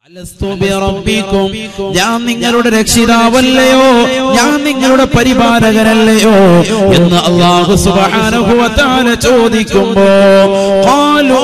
അലസ്തു ബിറബ്ബിക്കും ഞാൻ നിങ്ങളുടെ രക്ഷിതാവല്ലയോ ഞാൻ നിങ്ങളുടെ പരിപാലകനല്ലയോ എന്ന് അള്ളാഹു സുബ്ഹാനഹു വ തആല ചോദിക്കുമ്പോ ഖാലൂ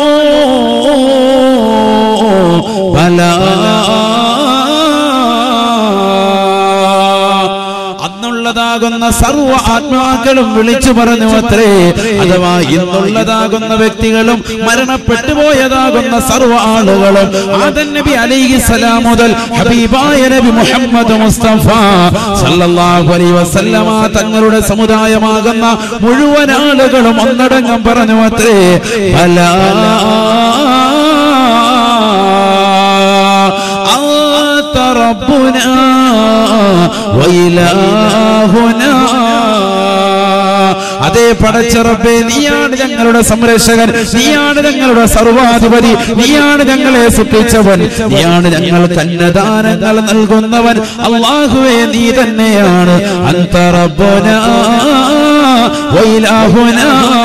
ബലാ അന്നുള്ളതാകുന്ന സർവ്വ ആത്മാക്കളും വിളിച്ചു പറഞ്ഞു അത്രേ അഥവാ ഇന്നുള്ളതാകുന്ന വ്യക്തികളും മരണപ്പെട്ടു പോയതാകുന്ന സർവ്വ ആളുകളും ആദൻ നബി അലൈഹി സലാം മുതൽ ഹബീബായ നബി മുഹമ്മദ് മുസ്തഫ സല്ലല്ലാഹു അലൈഹി വസല്ലമ തങ്ങളുടെ സമുദായമാകുന്ന മുഴുവൻ ആളുകളും ഒന്നടങ്കം പറഞ്ഞു അത്രേ ബലാ أنت ربنا وإلهنا അതേ പടച്ചറബേ നീയാണ് ഞങ്ങളുടെ സംരക്ഷകൻ നീയാണ് ഞങ്ങളുടെ സർവാധിപതി നീയാണ് ഞങ്ങളെ സൃഷ്ടിച്ചവൻ നീയാണ് ഞങ്ങൾക്ക് അന്നദാനങ്ങൾ നൽകുന്നവൻ അള്ളാഹുവേ നീ തന്നെയാണ് അന്തറബോന വൈലാഹുന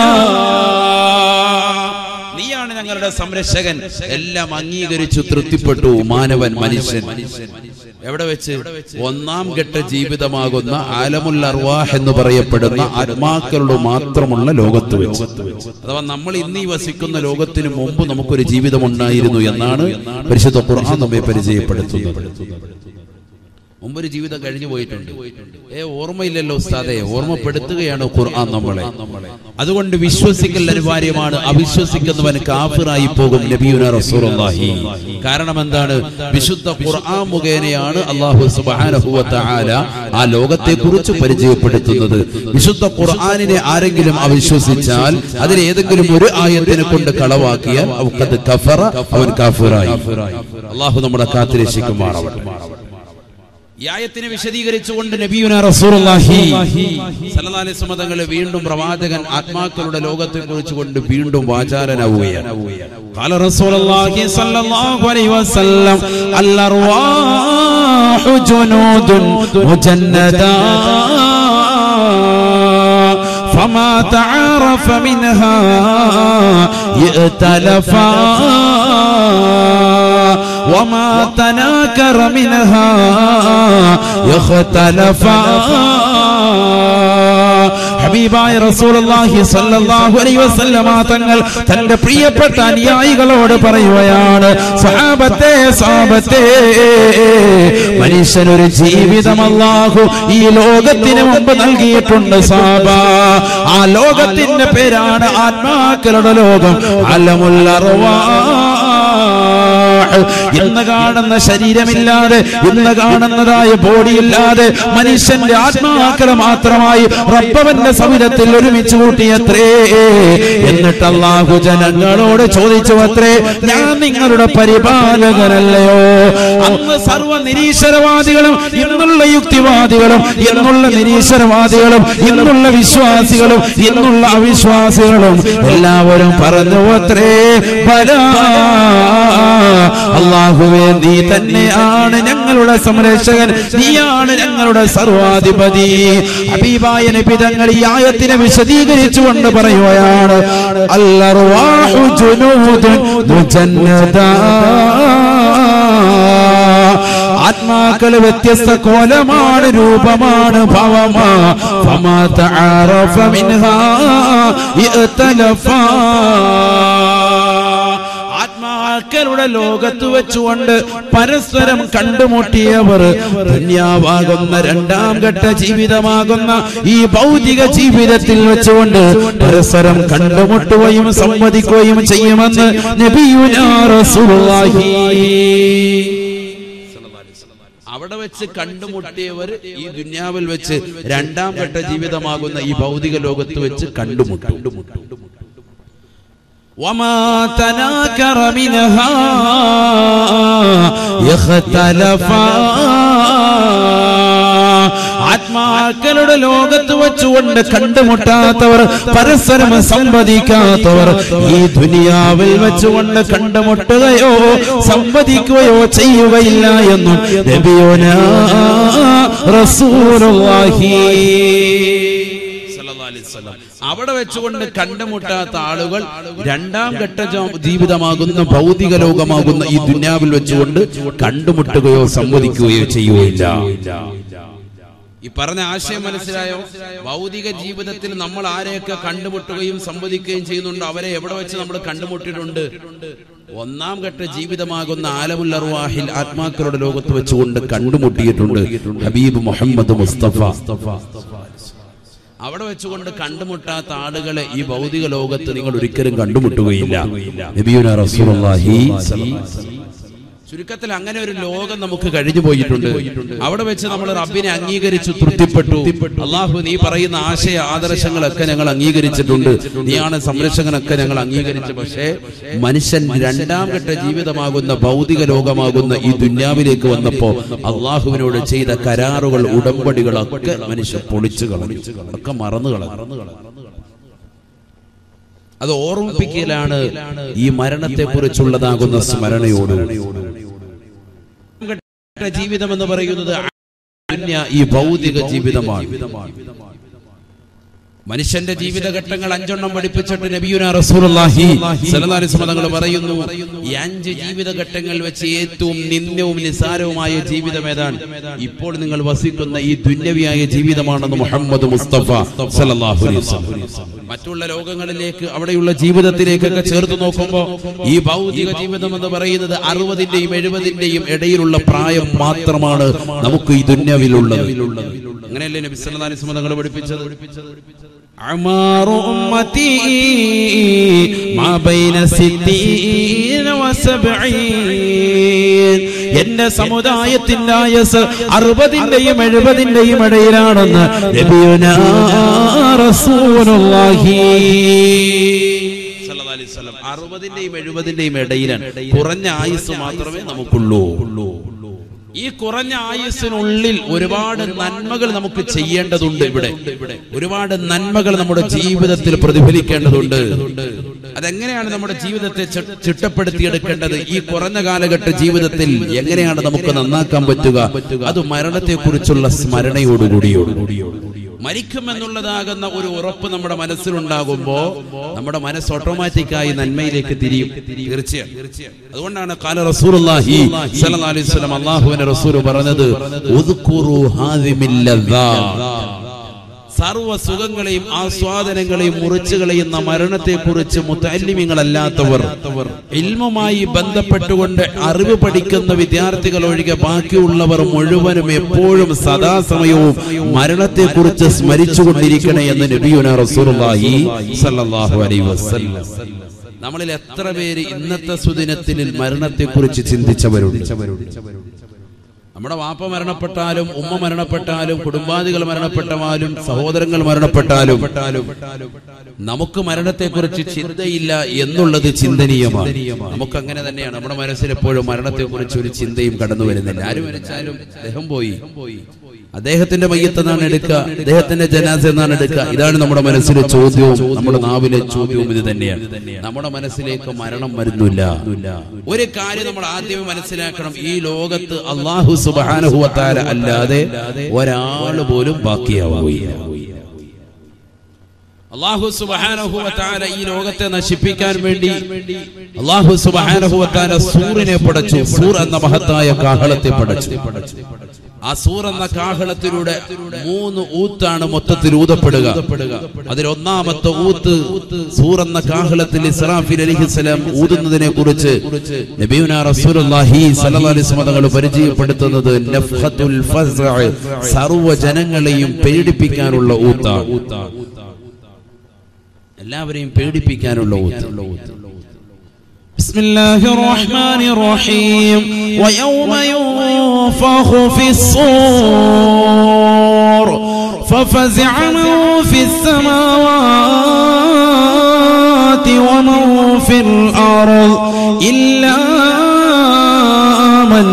നീയാണ് ഞങ്ങളുടെ സംരക്ഷകൻ എല്ലാം അംഗീകരിച്ചു തൃപ്തിപ്പെട്ടു മാനവൻ മനുഷ്യൻ എവിടെ വെച്ച് ഒന്നാം ഘട്ട ജീവിതമാകുന്ന ആലമുൽ അർവാഹ് എന്ന് പറയപ്പെടുന്ന ആത്മാക്കളുടെ മാത്രമുള്ള ലോകത്ത് വെച്ച് അഥവാ നമ്മൾ ഇന്ന് ഈ വസിക്കുന്ന ലോകത്തിന് മുമ്പ് നമുക്കൊരു ജീവിതം ഉണ്ടായിരുന്നു എന്നാണ് പരിശുദ്ധ ഖുർആൻ നമ്മെ പരിചയപ്പെടുത്തുന്നത് മുമ്പൊരു ജീവിതം കഴിഞ്ഞു പോയിട്ടുണ്ട് ഏ ഓർമ്മയില്ലല്ലോ ഉസ്താദെ ഓർമ്മപ്പെടുത്തുകയാണ് ഖുർആൻ നമ്മളെ അതുകൊണ്ട് വിശ്വസിക്കൽ അനിവാര്യമാണ് അവിശ്വസിക്കുന്നവൻ കാഫിറായി പോകും നബിയുന റസൂലുള്ളാഹി കാരണം എന്താണ് വിശുദ്ധ ഖുർആൻ മുഖേനയാണ് അല്ലാഹു സുബ്ഹാനഹു വ തആല ആ ലോകത്തെ കുറിച്ച് പരിചയപ്പെടുത്തുന്നത് വിശുദ്ധ ഖുർആനിനെ ആരെങ്കിലും അവിശ്വസിച്ചാൽ അതിൽ ഏതെങ്കിലും ഒരു ആയത്തിനെ കൊണ്ട് കളവാക്കിയാൽ അവക്കത് കഫറ അവൻ കാഫിറായി അല്ലാഹു നമ്മളെ കാത്തിരക്ഷിക്കുമാറാവട്ടെ ഈ ആയത്തിനെ വിശദീകരിച്ചുകൊണ്ട് നബിയുന റസൂലുള്ളാഹി സല്ലല്ലാഹു അലൈഹി വസല്ലം തങ്ങൾ വീണ്ടും പ്രവാചകൻ ആത്മാക്കളുടെ ലോകത്തെ കുറിച്ച് കൊണ്ട് വീണ്ടും വാചാലനാവുകയാണ് قال رسول الله صلى الله عليه وسلم الارواح جنود مجندا فما تعارف منها ائتلفا وما تناكر منها يختلفا ഹബീബായ റസൂലുള്ളാഹി സ്വല്ലല്ലാഹു അലൈഹി വസല്ലമ തങ്ങൾ തന്റെ പ്രിയപ്പെട്ട അനുയായികളോട് പറയുകയാണ് സഹാബത്തെ സഹാബത്തെ മനുഷ്യനൊരു ജീവിതം അല്ലാഹു ഈ ലോകത്തിന് മുമ്പ് നൽകിയിട്ടുണ്ട് സാബ ആ ലോകത്തിന്റെ പേരാണ് ആത്മാക്കളുടെ ലോകം അലമുൽ ഇന്ന് കാണുന്ന ശരീരമില്ലാതെ ഇന്ന് കാണുന്നതായ ബോഡിയില്ലാതെ മനുഷ്യന്റെ ആത്മാക്കളെ മാത്രമായി റബ്ബവന്റെ സവിധത്തിൽ ഒരുമിച്ച് കൂട്ടിയത്രേ എന്നിട്ട് അള്ളാഹു ജനങ്ങളോട് ചോദിച്ചു അത്രേ ഞാൻ നിങ്ങളുടെ പരിപാലകനല്ലയോ അന്ന് സർവ നിരീശ്വരവാദികളും ഇന്നുള്ള യുക്തിവാദികളും ഇന്നുള്ള നിരീശ്വരവാദികളും ഇന്നുള്ള വിശ്വാസികളും ഇന്നുള്ള അവിശ്വാസികളും എല്ലാവരും പറഞ്ഞു അത്രേ ബലാ അള്ളാഹുവേ നീ തന്നെയാണ് ഞങ്ങളുടെ സംരക്ഷകൻ നീയാണ് ഞങ്ങളുടെ സർവാധിപതി അബീബായ നബി തങ്ങൾ ഈ ആയത്തിനെ വിശദീകരിച്ചുകൊണ്ട് പറയുകയാണ് അല്ലർവാഹു ജുനൂദുൻ മുജന്നദാ ആത്മാക്കൾ വ്യത്യസ്ത കോലമാണ് രൂപമാണ് ഭവമാ ഫമാ തആറഫ മിൻഹാ ഇഅ്തലഫാ ആത്മാക്കളുടെ ലോകത്ത് വെച്ചുകൊണ്ട് പരസ്പരം കണ്ടുമുട്ടിയവർ ധന്യാവാകുന്ന രണ്ടാം ഘട്ട ജീവിതമാകുന്ന ഈ ഭൗതിക ജീവിതത്തിൽ വെച്ചുകൊണ്ട് പരസ്പരം കണ്ടുമുട്ടുകയും സംവദിക്കുകയും ചെയ്യുമെന്ന് നബിയുനാ റസൂലുള്ളാഹി അവിടെ വെച്ച് കണ്ടുമുട്ടിയവർ ഈ ദുന്യാവിൽ വെച്ച് രണ്ടാം ഘട്ട ജീവിതമാകുന്ന ഈ ഭൗതിക ലോകത്ത് വെച്ച് കണ്ടുമുട്ടും وما تناكر منها يختلفا ആത്മാക്കളുടെ ലോകത്ത് വെച്ചുകൊണ്ട് കണ്ടുമുട്ടാത്തവർ പരസ്പരം സംവദിക്കാത്തവർ ഈ ദുനിയാവിൽ വെച്ചുകൊണ്ട് കണ്ടുമുട്ടുകയോ സംവദിക്കുകയോ ചെയ്യുകയില്ല എന്നും നബിയോന റസൂലുള്ളാഹി അവിടെ വെച്ചുകൊണ്ട് കണ്ടുമുട്ടാത്ത ആളുകൾ രണ്ടാം ഘട്ട ജോ- ജീവിതമാകുന്ന ഭൗതിക ലോകമാകുന്ന ഈ ദുന്യാവിൽ വെച്ചുകൊണ്ട് കണ്ടുമുട്ടുകയോ സംവദിക്കുകയോ ചെയ്യുകയില്ല ഈ പറഞ്ഞ ആശയം മനസ്സിലായോ ഭൗതിക ജീവിതത്തിൽ നമ്മൾ ആരെയൊക്കെ കണ്ടുമുട്ടുകയും സംവദിക്കുകയും ചെയ്യുന്നുണ്ട് അവരെ എവിടെ വെച്ച് നമ്മൾ കണ്ടുമുട്ടിയിട്ടുണ്ട് ഒന്നാം ഘട്ട ജീവിതമാകുന്ന ആലമുൽ അർവാഹിൽ ആത്മാക്കളുടെ ലോകത്ത് വെച്ചുകൊണ്ട് കണ്ടുമുട്ടിയിട്ടുണ്ട് ഹബീബ് മുഹമ്മദ് മുസ്തഫ അവിടെ വെച്ചുകൊണ്ട് കണ്ടുമുട്ടാത്ത ആളുകളെ ഈ ഭൗതിക ലോകത്ത് നിങ്ങൾ ഒരിക്കലും കണ്ടുമുട്ടുകയില്ല നബിയുന റസൂലുള്ളാഹി സ്വല്ലല്ലാഹു അലൈഹി വസല്ലം. ചുരുക്കത്തിൽ അങ്ങനെ ഒരു ലോകം നമുക്ക് കഴിഞ്ഞു പോയിട്ടുണ്ട് അവിടെ വെച്ച് നമ്മൾ റബ്ബിനെ അംഗീകരിച്ചു തൃപ്തിപ്പെട്ടു അള്ളാഹു നീ പറയുന്ന ആശയ ആദർശങ്ങളൊക്കെ ഞങ്ങൾ അംഗീകരിച്ചിട്ടുണ്ട് നീയാണ് സംരക്ഷകനൊക്കെ ഞങ്ങൾ അംഗീകരിച്ചു പക്ഷേ മനുഷ്യൻ രണ്ടാം ഘട്ട ജീവിതമാകുന്ന ഭൗതിക ലോകമാകുന്ന ഈ ദുന്യാവിലേക്ക് വന്നപ്പോ അള്ളാഹുവിനോട് ചെയ്ത കരാറുകൾ ഉടമ്പടികളൊക്കെ മനുഷ്യൻ പൊളിച്ചു കളഞ്ഞു ഒക്കെ മറന്നു കളഞ്ഞു അത് ഓർമ്മിപ്പിക്കലാണ് ഈ മരണത്തെ കുറിച്ചുള്ളതാകുന്ന സ്മരണയോട് ജീവിതം എന്ന് പറയുന്നത് ദുന്യ ഈ ഭൗതിക ജീവിതമാണ് മനുഷ്യന്റെ ജീവിതഘട്ടങ്ങൾ അഞ്ചെണ്ണം പഠിപ്പിച്ചിട്ട് നബിയുന റസൂലുള്ളാഹി സ്വല്ലല്ലാഹു അലൈഹി വസല്ലം തങ്ങൾ പറയുന്നു ഈ അഞ്ച് ജീവിതഘട്ടങ്ങൾ വെച്ച് ഏറ്റവും നിന്ദ്യവും നിസാരവുമായ ജീവിതം ഏതാണ് ഇപ്പോൾ നിങ്ങൾ വസിക്കുന്ന ഈ ദുന്യവിയായ ജീവിതമാണെന്ന് മുഹമ്മദ് മുസ്തഫ സല്ലല്ലാഹു അലൈഹി വസല്ലം മറ്റുള്ള ലോകങ്ങളിലേക്ക് അവിടെയുള്ള ജീവിതത്തിലേക്കൊക്കെ ചേർത്ത് നോക്കുമ്പോൾ ഈ ഭൗതിക ജീവിതം എന്ന് പറയുന്നത് അറുപതിന്റെയും എഴുപതിന്റെയും ഇടയിലുള്ള പ്രായം മാത്രമാണ് നമുക്ക് ഈ ദുന്യവിലുള്ളത് അങ്ങനെയല്ലേ നബി സല്ലല്ലാഹു അലൈഹി വസല്ലം തങ്ങൾ പഠിപ്പിച്ചത് أعمار أمتي ما بين ستين وسبعين എന്റെ സമുദായത്തിന്റെ ആയസ് അറുപതിന്റെയും എഴുപതിന്റെയും ഇടയിലാണെന്ന് നബിയുനാ റസൂലുള്ളാഹി സല്ലല്ലാഹു അലൈഹി വസല്ലം അറുപതിന്റെയും എഴുപതിന്റെയും ഇടയിലാണ് കുറഞ്ഞ ആയുസ് മാത്രമേ നമുക്കുള്ളൂ ഈ കുറഞ്ഞ ആയുസ്സിനുള്ളിൽ ഒരുപാട് നന്മകൾ നമുക്ക് ചെയ്യേണ്ടതുണ്ട് ഇവിടെ ഒരുപാട് നന്മകൾ നമ്മുടെ ജീവിതത്തിൽ പ്രതിഫലിക്കേണ്ടതുണ്ട് അതെങ്ങനെയാണ് നമ്മുടെ ജീവിതത്തെ ചി- ചിട്ടപ്പെടുത്തിയെടുക്കേണ്ടത് ഈ കുറഞ്ഞ കാലഘട്ട ജീവിതത്തിൽ എങ്ങനെയാണ് നമുക്ക് നന്നാക്കാൻ പറ്റുക അത് മരണത്തെ കുറിച്ചുള്ള സ്മരണയോടുകൂടിയോടുകൂടിയോട് മരിക്കുമെന്നുള്ളതാകുന്ന ഒരു ഉറപ്പ് നമ്മുടെ മനസ്സിലുണ്ടാകുമ്പോ നമ്മുടെ മനസ്സ് ഓട്ടോമാറ്റിക്കായി നന്മയിലേക്ക് തിരിയും തീർച്ചയായും അതുകൊണ്ടാണ് കാല റസൂലുള്ളാഹി സ്വല്ലല്ലാഹു അലൈഹി വസല്ലം അല്ലാഹുവിന്റെ റസൂൽ പറഞ്ഞത് ഉദ്കുറു ഹാദിമിൽ ലദ്ദാ സർവ്വ സുഖങ്ങളെയും ആസ്വാദനങ്ങളെയും മുറിച്ചു കളയുന്ന മരണത്തെ കുറിച്ച് മുത്തല്ലിമിങ്ങളല്ലാത്തവർ ഇൽമുമായി ബന്ധപ്പെട്ടുകൊണ്ട് അറിവ് പഠിക്കുന്ന വിദ്യാർത്ഥികൾ ഒഴികെ ബാക്കിയുള്ളവർ മുഴുവനും എപ്പോഴും സദാസമയവും മരണത്തെ കുറിച്ച് സ്മരിച്ചുകൊണ്ടിരിക്കണേ എന്ന് നബിയുന റസൂലുള്ളാഹി സല്ലല്ലാഹു അലൈഹി വസല്ലം നമ്മളിൽ എത്ര പേര് ഇന്നത്തെ സുദിനത്തിൽ മരണത്തെ കുറിച്ച് ചിന്തിച്ചവരുണ്ട് നമ്മുടെ വാപ്പ മരണപ്പെട്ടാലും ഉമ്മ മരണപ്പെട്ടാലും കുടുംബാദികൾ മരണപ്പെട്ടാലും സഹോദരങ്ങൾ മരണപ്പെട്ടാലും നമുക്ക് മരണത്തെക്കുറിച്ച് ചിന്തയില്ല എന്നുള്ളത് ചിന്തനീയമാണ് നമുക്ക് അങ്ങനെ തന്നെയാണ് നമ്മുടെ മനസ്സിൽ എപ്പോഴും മരണത്തെക്കുറിച്ച് ഒരു ചിന്തയും കടന്നു വരുന്നില്ല ആര് മരിച്ചാലും അദ്ദേഹം പോയി അദ്ദേഹത്തിന്റെ മയ്യത്ത് എന്നാണ് എടുക്കുക അദ്ദേഹത്തിന്റെ ജനാസ എന്നാണ് എടുക്കുക ഇതാണ് നമ്മുടെ മനസ്സിലെ ചോദ്യവും നമ്മുടെ നാവിലെ ചോദ്യവും ഇത് തന്നെയാണ് നമ്മുടെ മനസ്സിലേക്ക് മരണം വരുന്നില്ല ഒരു കാര്യം നമ്മൾ ആദ്യമേ മനസ്സിലാക്കണം ഈ ലോകത്ത് അള്ളാഹു സുബാനുഭവത്താല അല്ലാതെ ഒരാള് പോലും ബാക്കിയാവുകയില്ല അള്ളാഹു സുബാനഹുവത്താല ഈ ലോകത്തെ നശിപ്പിക്കാൻ വേണ്ടി അള്ളാഹു സുബാനഹുവത്താല സൂറിനെ പടച്ചു സൂർ എന്ന മഹത്തായ കാഹളത്തെ പടച്ചു ആ സൂർ എന്ന കാഹളത്തിലൂടെ മൂന്ന് ഊത്താണ് മൊത്തത്തിൽ ഊതപ്പെടുക അതിൽ ഒന്നാമത്തെ ഊത്ത് സൂർ എന്ന കാഹളത്തിൽ ഇസ്രാഫിൽ അലിഹിസ്സലാം ഊതുന്നതിനെ കുറിച്ച് നബിയുന റസൂലുള്ളാഹി സ്വല്ലല്ലാഹു അലൈഹി വസല്ലം തങ്ങൾ പരിചയപ്പെടുത്തുന്നത് നഫ്ഹത്തുൽ ഫസ്അ സർവ്വ ജനങ്ങളെയും പേടിപ്പിക്കാനുള്ള ഊത്താണ് എല്ലാവരെയും പേടിപ്പിക്കാനുള്ള ഊത്ത് بسم الله الرحمن الرحيم ويوم ينفخ في الصور ففزع من في السماوات ومن في الأرض إلا من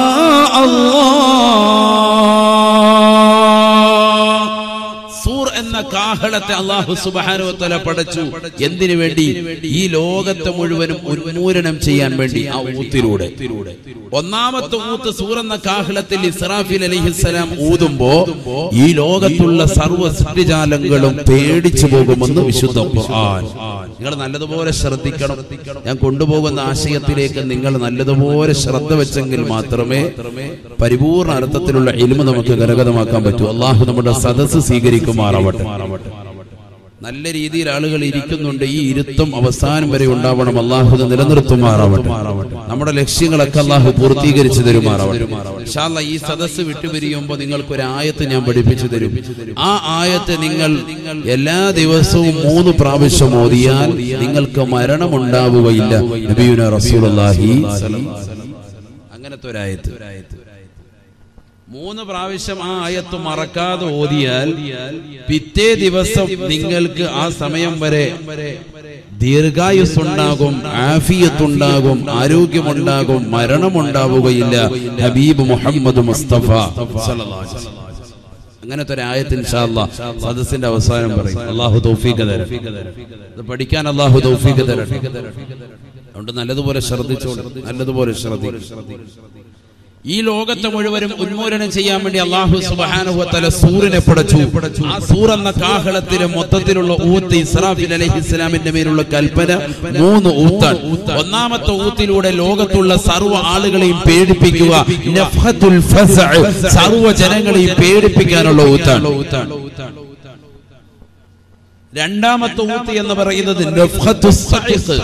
شاء الله സൂർ എന്ന എന്ന കാഹളത്തെ അള്ളാഹു സുബാനുവത്തല പടച്ചു എന്തിനു വേണ്ടി ഈ ലോകത്തെ മുഴുവനും ഉന്മൂലനം ചെയ്യാൻ വേണ്ടി ആ ഊത്തിലൂടെ ഒന്നാമത്തെ ഊത്ത് സൂർ എന്ന കാഹളത്തിൽ ഇസ്രാഫിൽ അലഹിസ്സലാം ഊതുമ്പോ ഈ ലോകത്തുള്ള സർവ്വ സൃഷ്ടിജാലങ്ങളും പേടിച്ചു പോകുമെന്ന് വിശുദ്ധ ഖുർആൻ നിങ്ങൾ നല്ലതുപോലെ ശ്രദ്ധിക്കണം ഞാൻ കൊണ്ടുപോകുന്ന ആശയത്തിലേക്ക് നിങ്ങൾ നല്ലതുപോലെ ശ്രദ്ധ വെച്ചെങ്കിൽ മാത്രമേ പരിപൂർണ അർത്ഥത്തിലുള്ള ഇൽമ നമുക്ക് കരഗതമാക്കാൻ പറ്റൂ അള്ളാഹു നമ്മുടെ സദസ്സ് സ്വീകരിക്കുമാറാവട്ടെ നല്ല രീതിയിൽ ആളുകൾ ഇരിക്കുന്നുണ്ട് ഈ ഇരുത്തം അവസാനം വരെ ഉണ്ടാവണം അള്ളാഹു ഇത് നിലനിർത്തുമാറാവട്ടെ നമ്മുടെ ലക്ഷ്യങ്ങളൊക്കെ അള്ളാഹു പൂർത്തീകരിച്ചു തരുമാറാവട്ടെ ഇൻഷാ അല്ലാ ഈ സദസ്സ് വിട്ടുപിരിയുമ്പോൾ നിങ്ങൾക്ക് ഒരു ആയത്ത് ഞാൻ പഠിപ്പിച്ചു തരും ആ ആയത്ത് നിങ്ങൾ എല്ലാ ദിവസവും മൂന്ന് പ്രാവശ്യം ഓതിയാൽ നിങ്ങൾക്ക് മരണം ഉണ്ടാവുകയില്ല നബിയുന റസൂലുള്ളാഹി അങ്ങനത്തെ ഒരു ആയത്ത് മൂന്ന് പ്രാവശ്യം ആ ആയത്ത് മറക്കാതെ ഓതിയാൽ പിറ്റേ ദിവസം നിങ്ങൾക്ക് ആ സമയം വരെ ദീർഘായുസ്സുണ്ടാകും ആഫിയത്തുണ്ടാകും ആരോഗ്യമുണ്ടാകും മരണമുണ്ടാവുകയില്ല ഹബീബ് മുഹമ്മദ് മുസ്തഫ സല്ലല്ലാഹു അലൈഹി വസല്ലം. അങ്ങനത്തെ ഒരു ആയത്ത് ഇൻഷാ അല്ലാ സദസ്സിന്റെ അവസാനം പറയും അള്ളാഹു തൗഫീഖ് തരാം ഇത് പഠിക്കാൻ അള്ളാഹു തൗഫീഖ് തരാം അതുകൊണ്ട് നല്ലതുപോലെ ശ്രദ്ധിച്ചോളൂ നല്ലതുപോലെ ശ്രദ്ധിക്കും ഈ ലോകത്തെ മുഴുവനും ഉന്മൂലനം ചെയ്യാൻ വേണ്ടി അള്ളാഹു സുബാനുഭവത്തല സൂറിനെ പടച്ചു ആ സൂർ എന്ന കാഹളത്തിലെ മൊത്തത്തിലുള്ള ഊത്ത് ഇസ്രാഫിൽ അലഹി ഇസ്ലാമിന്റെ മേലുള്ള കൽപ്പന മൂന്ന് ഊത്താണ് ഒന്നാമത്തെ ഊത്തിലൂടെ ലോകത്തുള്ള സർവ്വ ആളുകളെയും പേടിപ്പിക്കുക നഫ്ഹത്തുൽ ഫസഅ്, സർവ്വ ജനങ്ങളെയും പേടിപ്പിക്കാനുള്ള ഊത്താണ് രണ്ടാമത്തെ ഊത്ത് എന്ന് പറയുന്നത് നഫ്ഹത്തുസ് സഖിഖ്.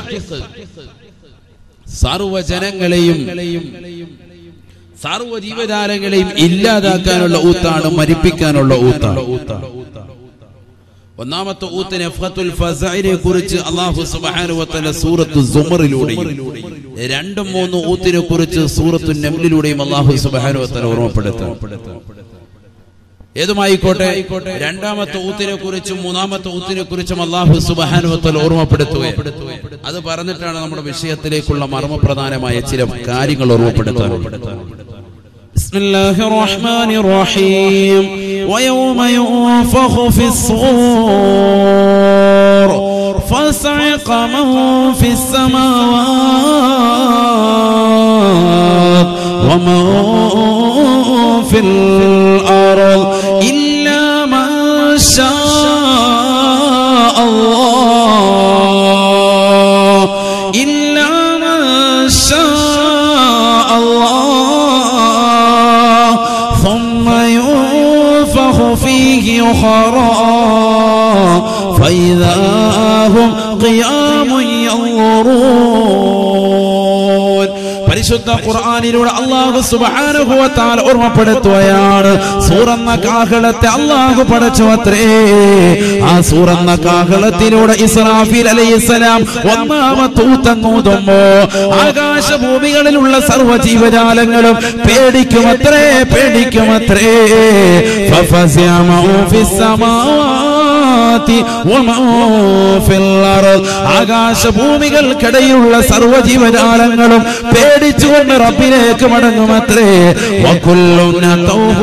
സർവ്വ ജനങ്ങളെയും സർവ്വ ജീവജാലങ്ങളെയും ഇല്ലാതാക്കാനുള്ള ഊത്താണ് മരിപ്പിക്കാനുള്ള ഊത്താണ് ഒന്നാമത്തെ ഊത്തിന് നഫ്ഹത്തുൽ ഫസഇനെ കുറിച്ച് അല്ലാഹു സുബ്ഹാനഹു വ തആല സൂറത്തു സുമറിലൂടെയും രണ്ടും മൂന്നും ഊത്തിനെ കുറിച്ച് സൂറത്തു നംലിലൂടെയും അല്ലാഹു സുബ്ഹാനഹു വ തആല ഓർമ്മപ്പെടുത്തുന്നു ഏതുമായിക്കോട്ടെ രണ്ടാമത്തെ ഊത്തിനെ കുറിച്ചും മൂന്നാമത്തെ ഊത്തിനെ കുറിച്ചും അള്ളാഹു സുബാനുവത്തൽ ഓർമ്മപ്പെടുത്തുക അത് പറഞ്ഞിട്ടാണ് നമ്മുടെ വിഷയത്തിലേക്കുള്ള മർമ്മപ്രധാനമായ ചില കാര്യങ്ങൾ ഓർമ്മപ്പെടുത്താറുള്ളത് بسم الله الرحمن الرحيم ويوم ينفخ في الصور فصعق من في السماوات ومن في الأرض إلا من شاء الله إلا من شاء الله ثم ينفخ فيه أخرى فإذا هم قيام ينظرون പരിശുദ്ധ ഖുർആനിലൂടെ അള്ളാഹു സുബ്ഹാനഹു വ തആല ഓർമ്മപ്പെടുത്തുകയാണ് സൂറന്ന കാഹളത്തെ അള്ളാഹു പടച്ചു അത്രേ ആ സൂറന്ന കാഹളത്തിലൂടെ ഇസ്രാഫീൽ അലൈഹിസ്സലാം ഒന്നാമത്തെ ഊത്തങ്ങൂതുമ്പോ ആകാശഭൂമികളിലുള്ള സർവ്വ ജീവജാലങ്ങളും പേടിക്കുമത്രേ പേടിക്കുമത്രേ ഫഫസിഅ മൻ ഫിസ് സമാവാതി വമൻ ഫിൽ അർദ് ആകാശഭൂമികൾക്കിടയിലുള്ള സർവ്വ ജീവജാലങ്ങളും പേടിച്ചുകൊണ്ട് റബ്ബിലേക്ക് മടങ്ങുമത്രേ വകുല്ലുന തൗബ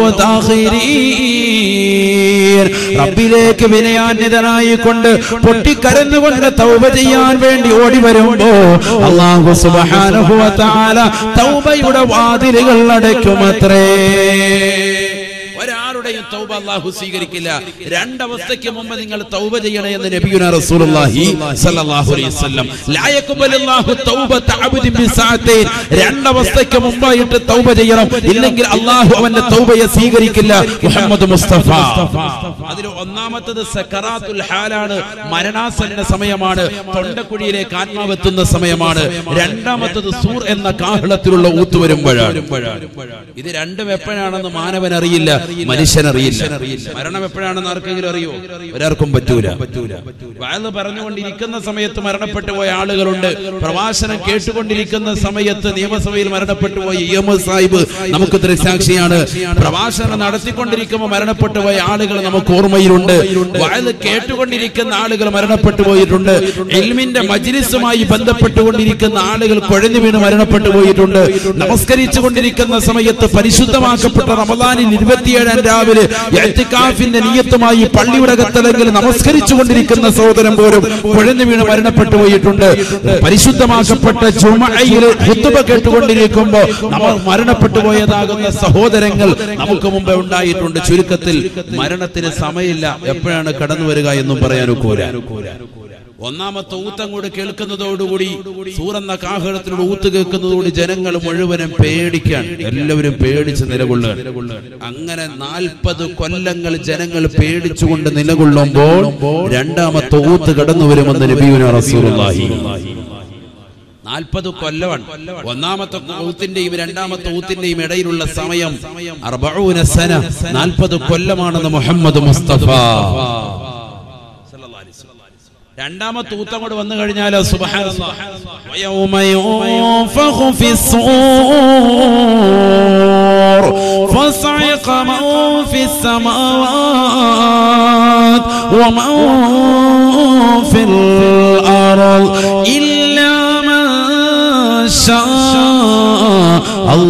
താഖിരീൻ റബ്ബിലേക്ക് വിനയാന്യതനായി കൊണ്ട് പൊട്ടിക്കരന്നുകൊണ്ട് തൗബ ചെയ്യാൻ വേണ്ടി ഓടി വരുമ്പോ അള്ളാഹു സുബ്ഹാനഹു വ തആല തൗബയുടെ വാതിലുകൾ അടയ്ക്കുമത്രേ ഒരാളുടെയും തൗബ അല്ലാഹു സ്വീകരിക്കില്ല രണ്ടവസ്ഥയ്ക്ക് മുമ്പ് നിങ്ങൾ തൗബ ചെയ്യണേ എന്ന് നബിയുന റസൂലുള്ളാഹി സ്വല്ലല്ലാഹു അലൈഹി വസല്ലം ലാ യഖ്ബലുല്ലാഹു തൗബത അബ്ദിൻ ബിസഅതൈൻ രണ്ടവസ്ഥയ്ക്ക് മുമ്പായിട്ട് തൗബ ചെയ്യണം ഇല്ലെങ്കിൽ അല്ലാഹു അവന്റെ തൗബയെ സ്വീകരിക്കില്ല മുഹമ്മദ് മുസ്തഫ അതിൽ ഒന്നാമത്തത് സക്കറാത്തുൽ ഹാലാണ് മരണാസന്ന സമയമാണ് തൊണ്ടക്കുഴിയിലേക്ക് ആത്മാവെത്തുന്ന സമയമാണ് രണ്ടാമത്തത് സൂർ എന്ന കാഹളത്തിലുള്ള ഊത്ത് വരുമ്പോഴാണ് ഇത് രണ്ടും എപ്പോഴാണെന്ന് മാനവൻ അറിയില്ല മനുഷ്യൻ അറിയില്ല മരണം എപ്പോഴാണെന്ന് ആർക്കെങ്കിലും അറിയോ ഒരാർക്കും പറ്റൂല വയല് പറഞ്ഞുകൊണ്ടിരിക്കുന്ന സമയത്ത് മരണപ്പെട്ടു പോയ ആളുകളുണ്ട് പ്രവാസനം കേട്ടുകൊണ്ടിരിക്കുന്ന സമയത്ത് നിയമസഭയിൽ മരണപ്പെട്ടു പോയ ഇ എം എസ് സാഹിബ് നമുക്ക് ദൃക്സാക്ഷിയാണ് പ്രവാസനം നടത്തിക്കൊണ്ടിരിക്കുമ്പോൾ മരണപ്പെട്ടു പോയ ആളുകൾ നമുക്ക് ഓർമ്മ ഓർമ്മയിലുണ്ട് വയത് കേട്ടുകൊണ്ടിരിക്കുന്ന ആളുകൾ മരണപ്പെട്ടു പോയിട്ടുണ്ട് ഇൽമിന്റെ മജ്ലിസുമായി ബന്ധപ്പെട്ടുകൊണ്ടിരിക്കുന്ന ആളുകൾ കുഴഞ്ഞു വീണ് മരണപ്പെട്ടു പോയിട്ടുണ്ട് നമസ്കരിച്ചു കൊണ്ടിരിക്കുന്ന സമയത്ത് പരിശുദ്ധമാക്കപ്പെട്ട റമദാനിൽ ഇരുപത്തിയേഴാം രാവിലെ എത്തിക്കാഫിന്റെ നിയത്തുമായി പള്ളിയുടെ കത്തലെങ്കിൽ നമസ്കരിച്ചു കൊണ്ടിരിക്കുന്ന സഹോദരൻ പോലും കുഴഞ്ഞു വീണ് മരണപ്പെട്ടു പോയിട്ടുണ്ട് പരിശുദ്ധമാക്കപ്പെട്ട ചുമയിൽ ഹുത്തുബ കേട്ടുകൊണ്ടിരിക്കുമ്പോ നമ്മൾ മരണപ്പെട്ടു പോയതാകുന്ന സഹോദരങ്ങൾ നമുക്ക് മുമ്പേ ഉണ്ടായിട്ടുണ്ട് ചുരുക്കത്തിൽ മരണത്തിന് സമയമില്ല എപ്പോഴാണ് കടന്നു വരിക എന്നും പറയാൻ ഒക്കൂല ഒന്നാമത്തെ ഊത്തങ്ങോട് കേൾക്കുന്നതോടുകൂടി സൂറന്ന കാഹളത്തിലൂടെ ഊത്ത് കേൾക്കുന്നതോടുകൂടി ജനങ്ങൾ മുഴുവനും പേടിക്കാൻ എല്ലാവരും പേടിച്ച് നിലകൊള്ളുക അങ്ങനെ നാൽപ്പത് കൊല്ലങ്ങൾ ജനങ്ങൾ പേടിച്ചുകൊണ്ട് നിലകൊള്ളുമ്പോൾ രണ്ടാമത്തെ ഊത്ത് കടന്നു വരുമെന്ന് നബിയുന റസൂലുള്ളാഹി നാൽപ്പത് കൊല്ലമാണ് ഒന്നാമത്തെ ഊത്തിന്റെയും രണ്ടാമത്തെ ഊത്തിന്റെയും ഇടയിലുള്ള സമയം അർബഊന സന നാൽപ്പത് കൊല്ലമാണെന്ന് മുഹമ്മദ് മുസ്തഫ രണ്ടാമത്തെ ഊത്ത് അങ്ങോട്ട് വന്നു കഴിഞ്ഞാൽ ويوم ينفخ في الصور فصعق من في السماوات ومن في الأرض إلا من شاء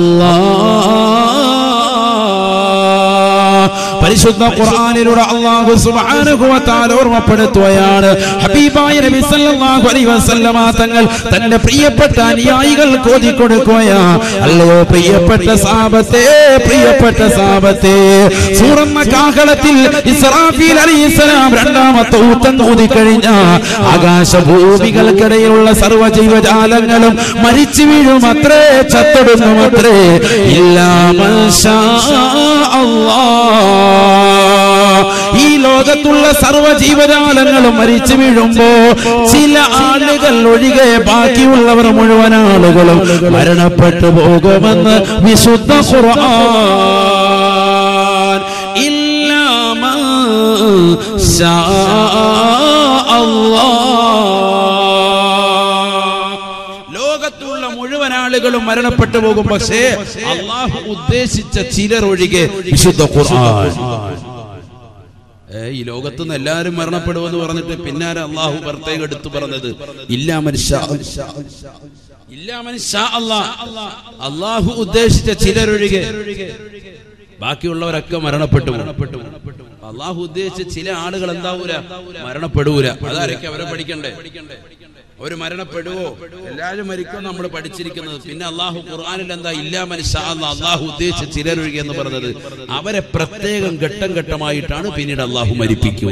الله പരിശുദ്ധ ഖുർആനിലൂടെ അള്ളാഹു സുബ്ഹാനഹു വ തആല ഓർമ്മപ്പെടുത്തുകയാണ് ഹബീബായ നബി സല്ലല്ലാഹു അലൈഹി വസല്ലമ തങ്ങൾ തന്റെ പ്രിയപ്പെട്ട അനുയായികൾക്ക് ഓതി കൊടുക്കുകയാ അല്ലയോ പ്രിയപ്പെട്ട സാബത്തെ പ്രിയപ്പെട്ട സാബത്തെ സൂറന്ന കാഹളത്തിൽ ഇസ്രാഫീൽ അലൈഹിസ്സലാം രണ്ടാമത്തെ ഊത്തം ഊതി കഴിഞ്ഞ ആകാശഭൂമികൾക്കിടയിലുള്ള സർവ്വ ജീവജാലങ്ങളും മരിച്ചു വീഴും അത്രേ ചത്തൊടുങ്ങും അത്രേ ഇല്ലാ മൻഷാ അല്ലാഹ് ഈ ലോകത്തുള്ള സർവ്വ ജീവജാലങ്ങളും മരിച്ചു വീഴുമ്പോ ചില ആളുകൾ ഒഴികെ ബാക്കിയുള്ളവർ മുഴുവൻ ആളുകളും മരണപ്പെട്ടു പോകുമെന്ന് വിശുദ്ധ ഖുർആൻ ഇല്ലാ മൻ ശാ അല്ലാഹ് ലോകത്തുള്ള മുഴുവൻ ആളുകളും മരണപ്പെട്ടു പോകും പക്ഷേ അള്ളാഹു ഉദ്ദേശിച്ച ചിലർ ഒഴികെ വിശുദ്ധ ഖുർആൻ ഏ, ഈ ലോകത്തുനിന്ന് എല്ലാവരും മരണപ്പെടുമെന്ന് പറഞ്ഞിട്ട് പിന്നാലെ അള്ളാഹു പ്രത്യേകം എടുത്തു പറഞ്ഞത് ഇല്ലാ മനുഷ്യ ഇല്ലാ മനുഷ്യ അള്ളാഹു ഉദ്ദേശിച്ച ചിലരൊഴികെ ബാക്കിയുള്ളവരൊക്കെ മരണപ്പെട്ടു മരണപ്പെട്ടു അള്ളാഹു ഉദ്ദേശിച്ച ചില ആളുകൾ എന്താവൂല മരണപ്പെടൂല അതാരൊക്കെ അവരെ പഠിക്കണ്ടേ അവര് മരണപ്പെടുവോ എല്ലാവരും മരിക്കും നമ്മൾ പഠിച്ചിരിക്കുന്നത് പിന്നെ അള്ളാഹു ഖുർആാനിൽ എന്താ ഇല്ലാ മനുഷ്യ അള്ളാഹു ഉദ്ദേശിച്ച ചിലരൊഴികെ എന്ന് പറഞ്ഞത് അവരെ പ്രത്യേകം ഘട്ടം ഘട്ടമായിട്ടാണ് പിന്നീട് അള്ളാഹു മരിപ്പിക്കുക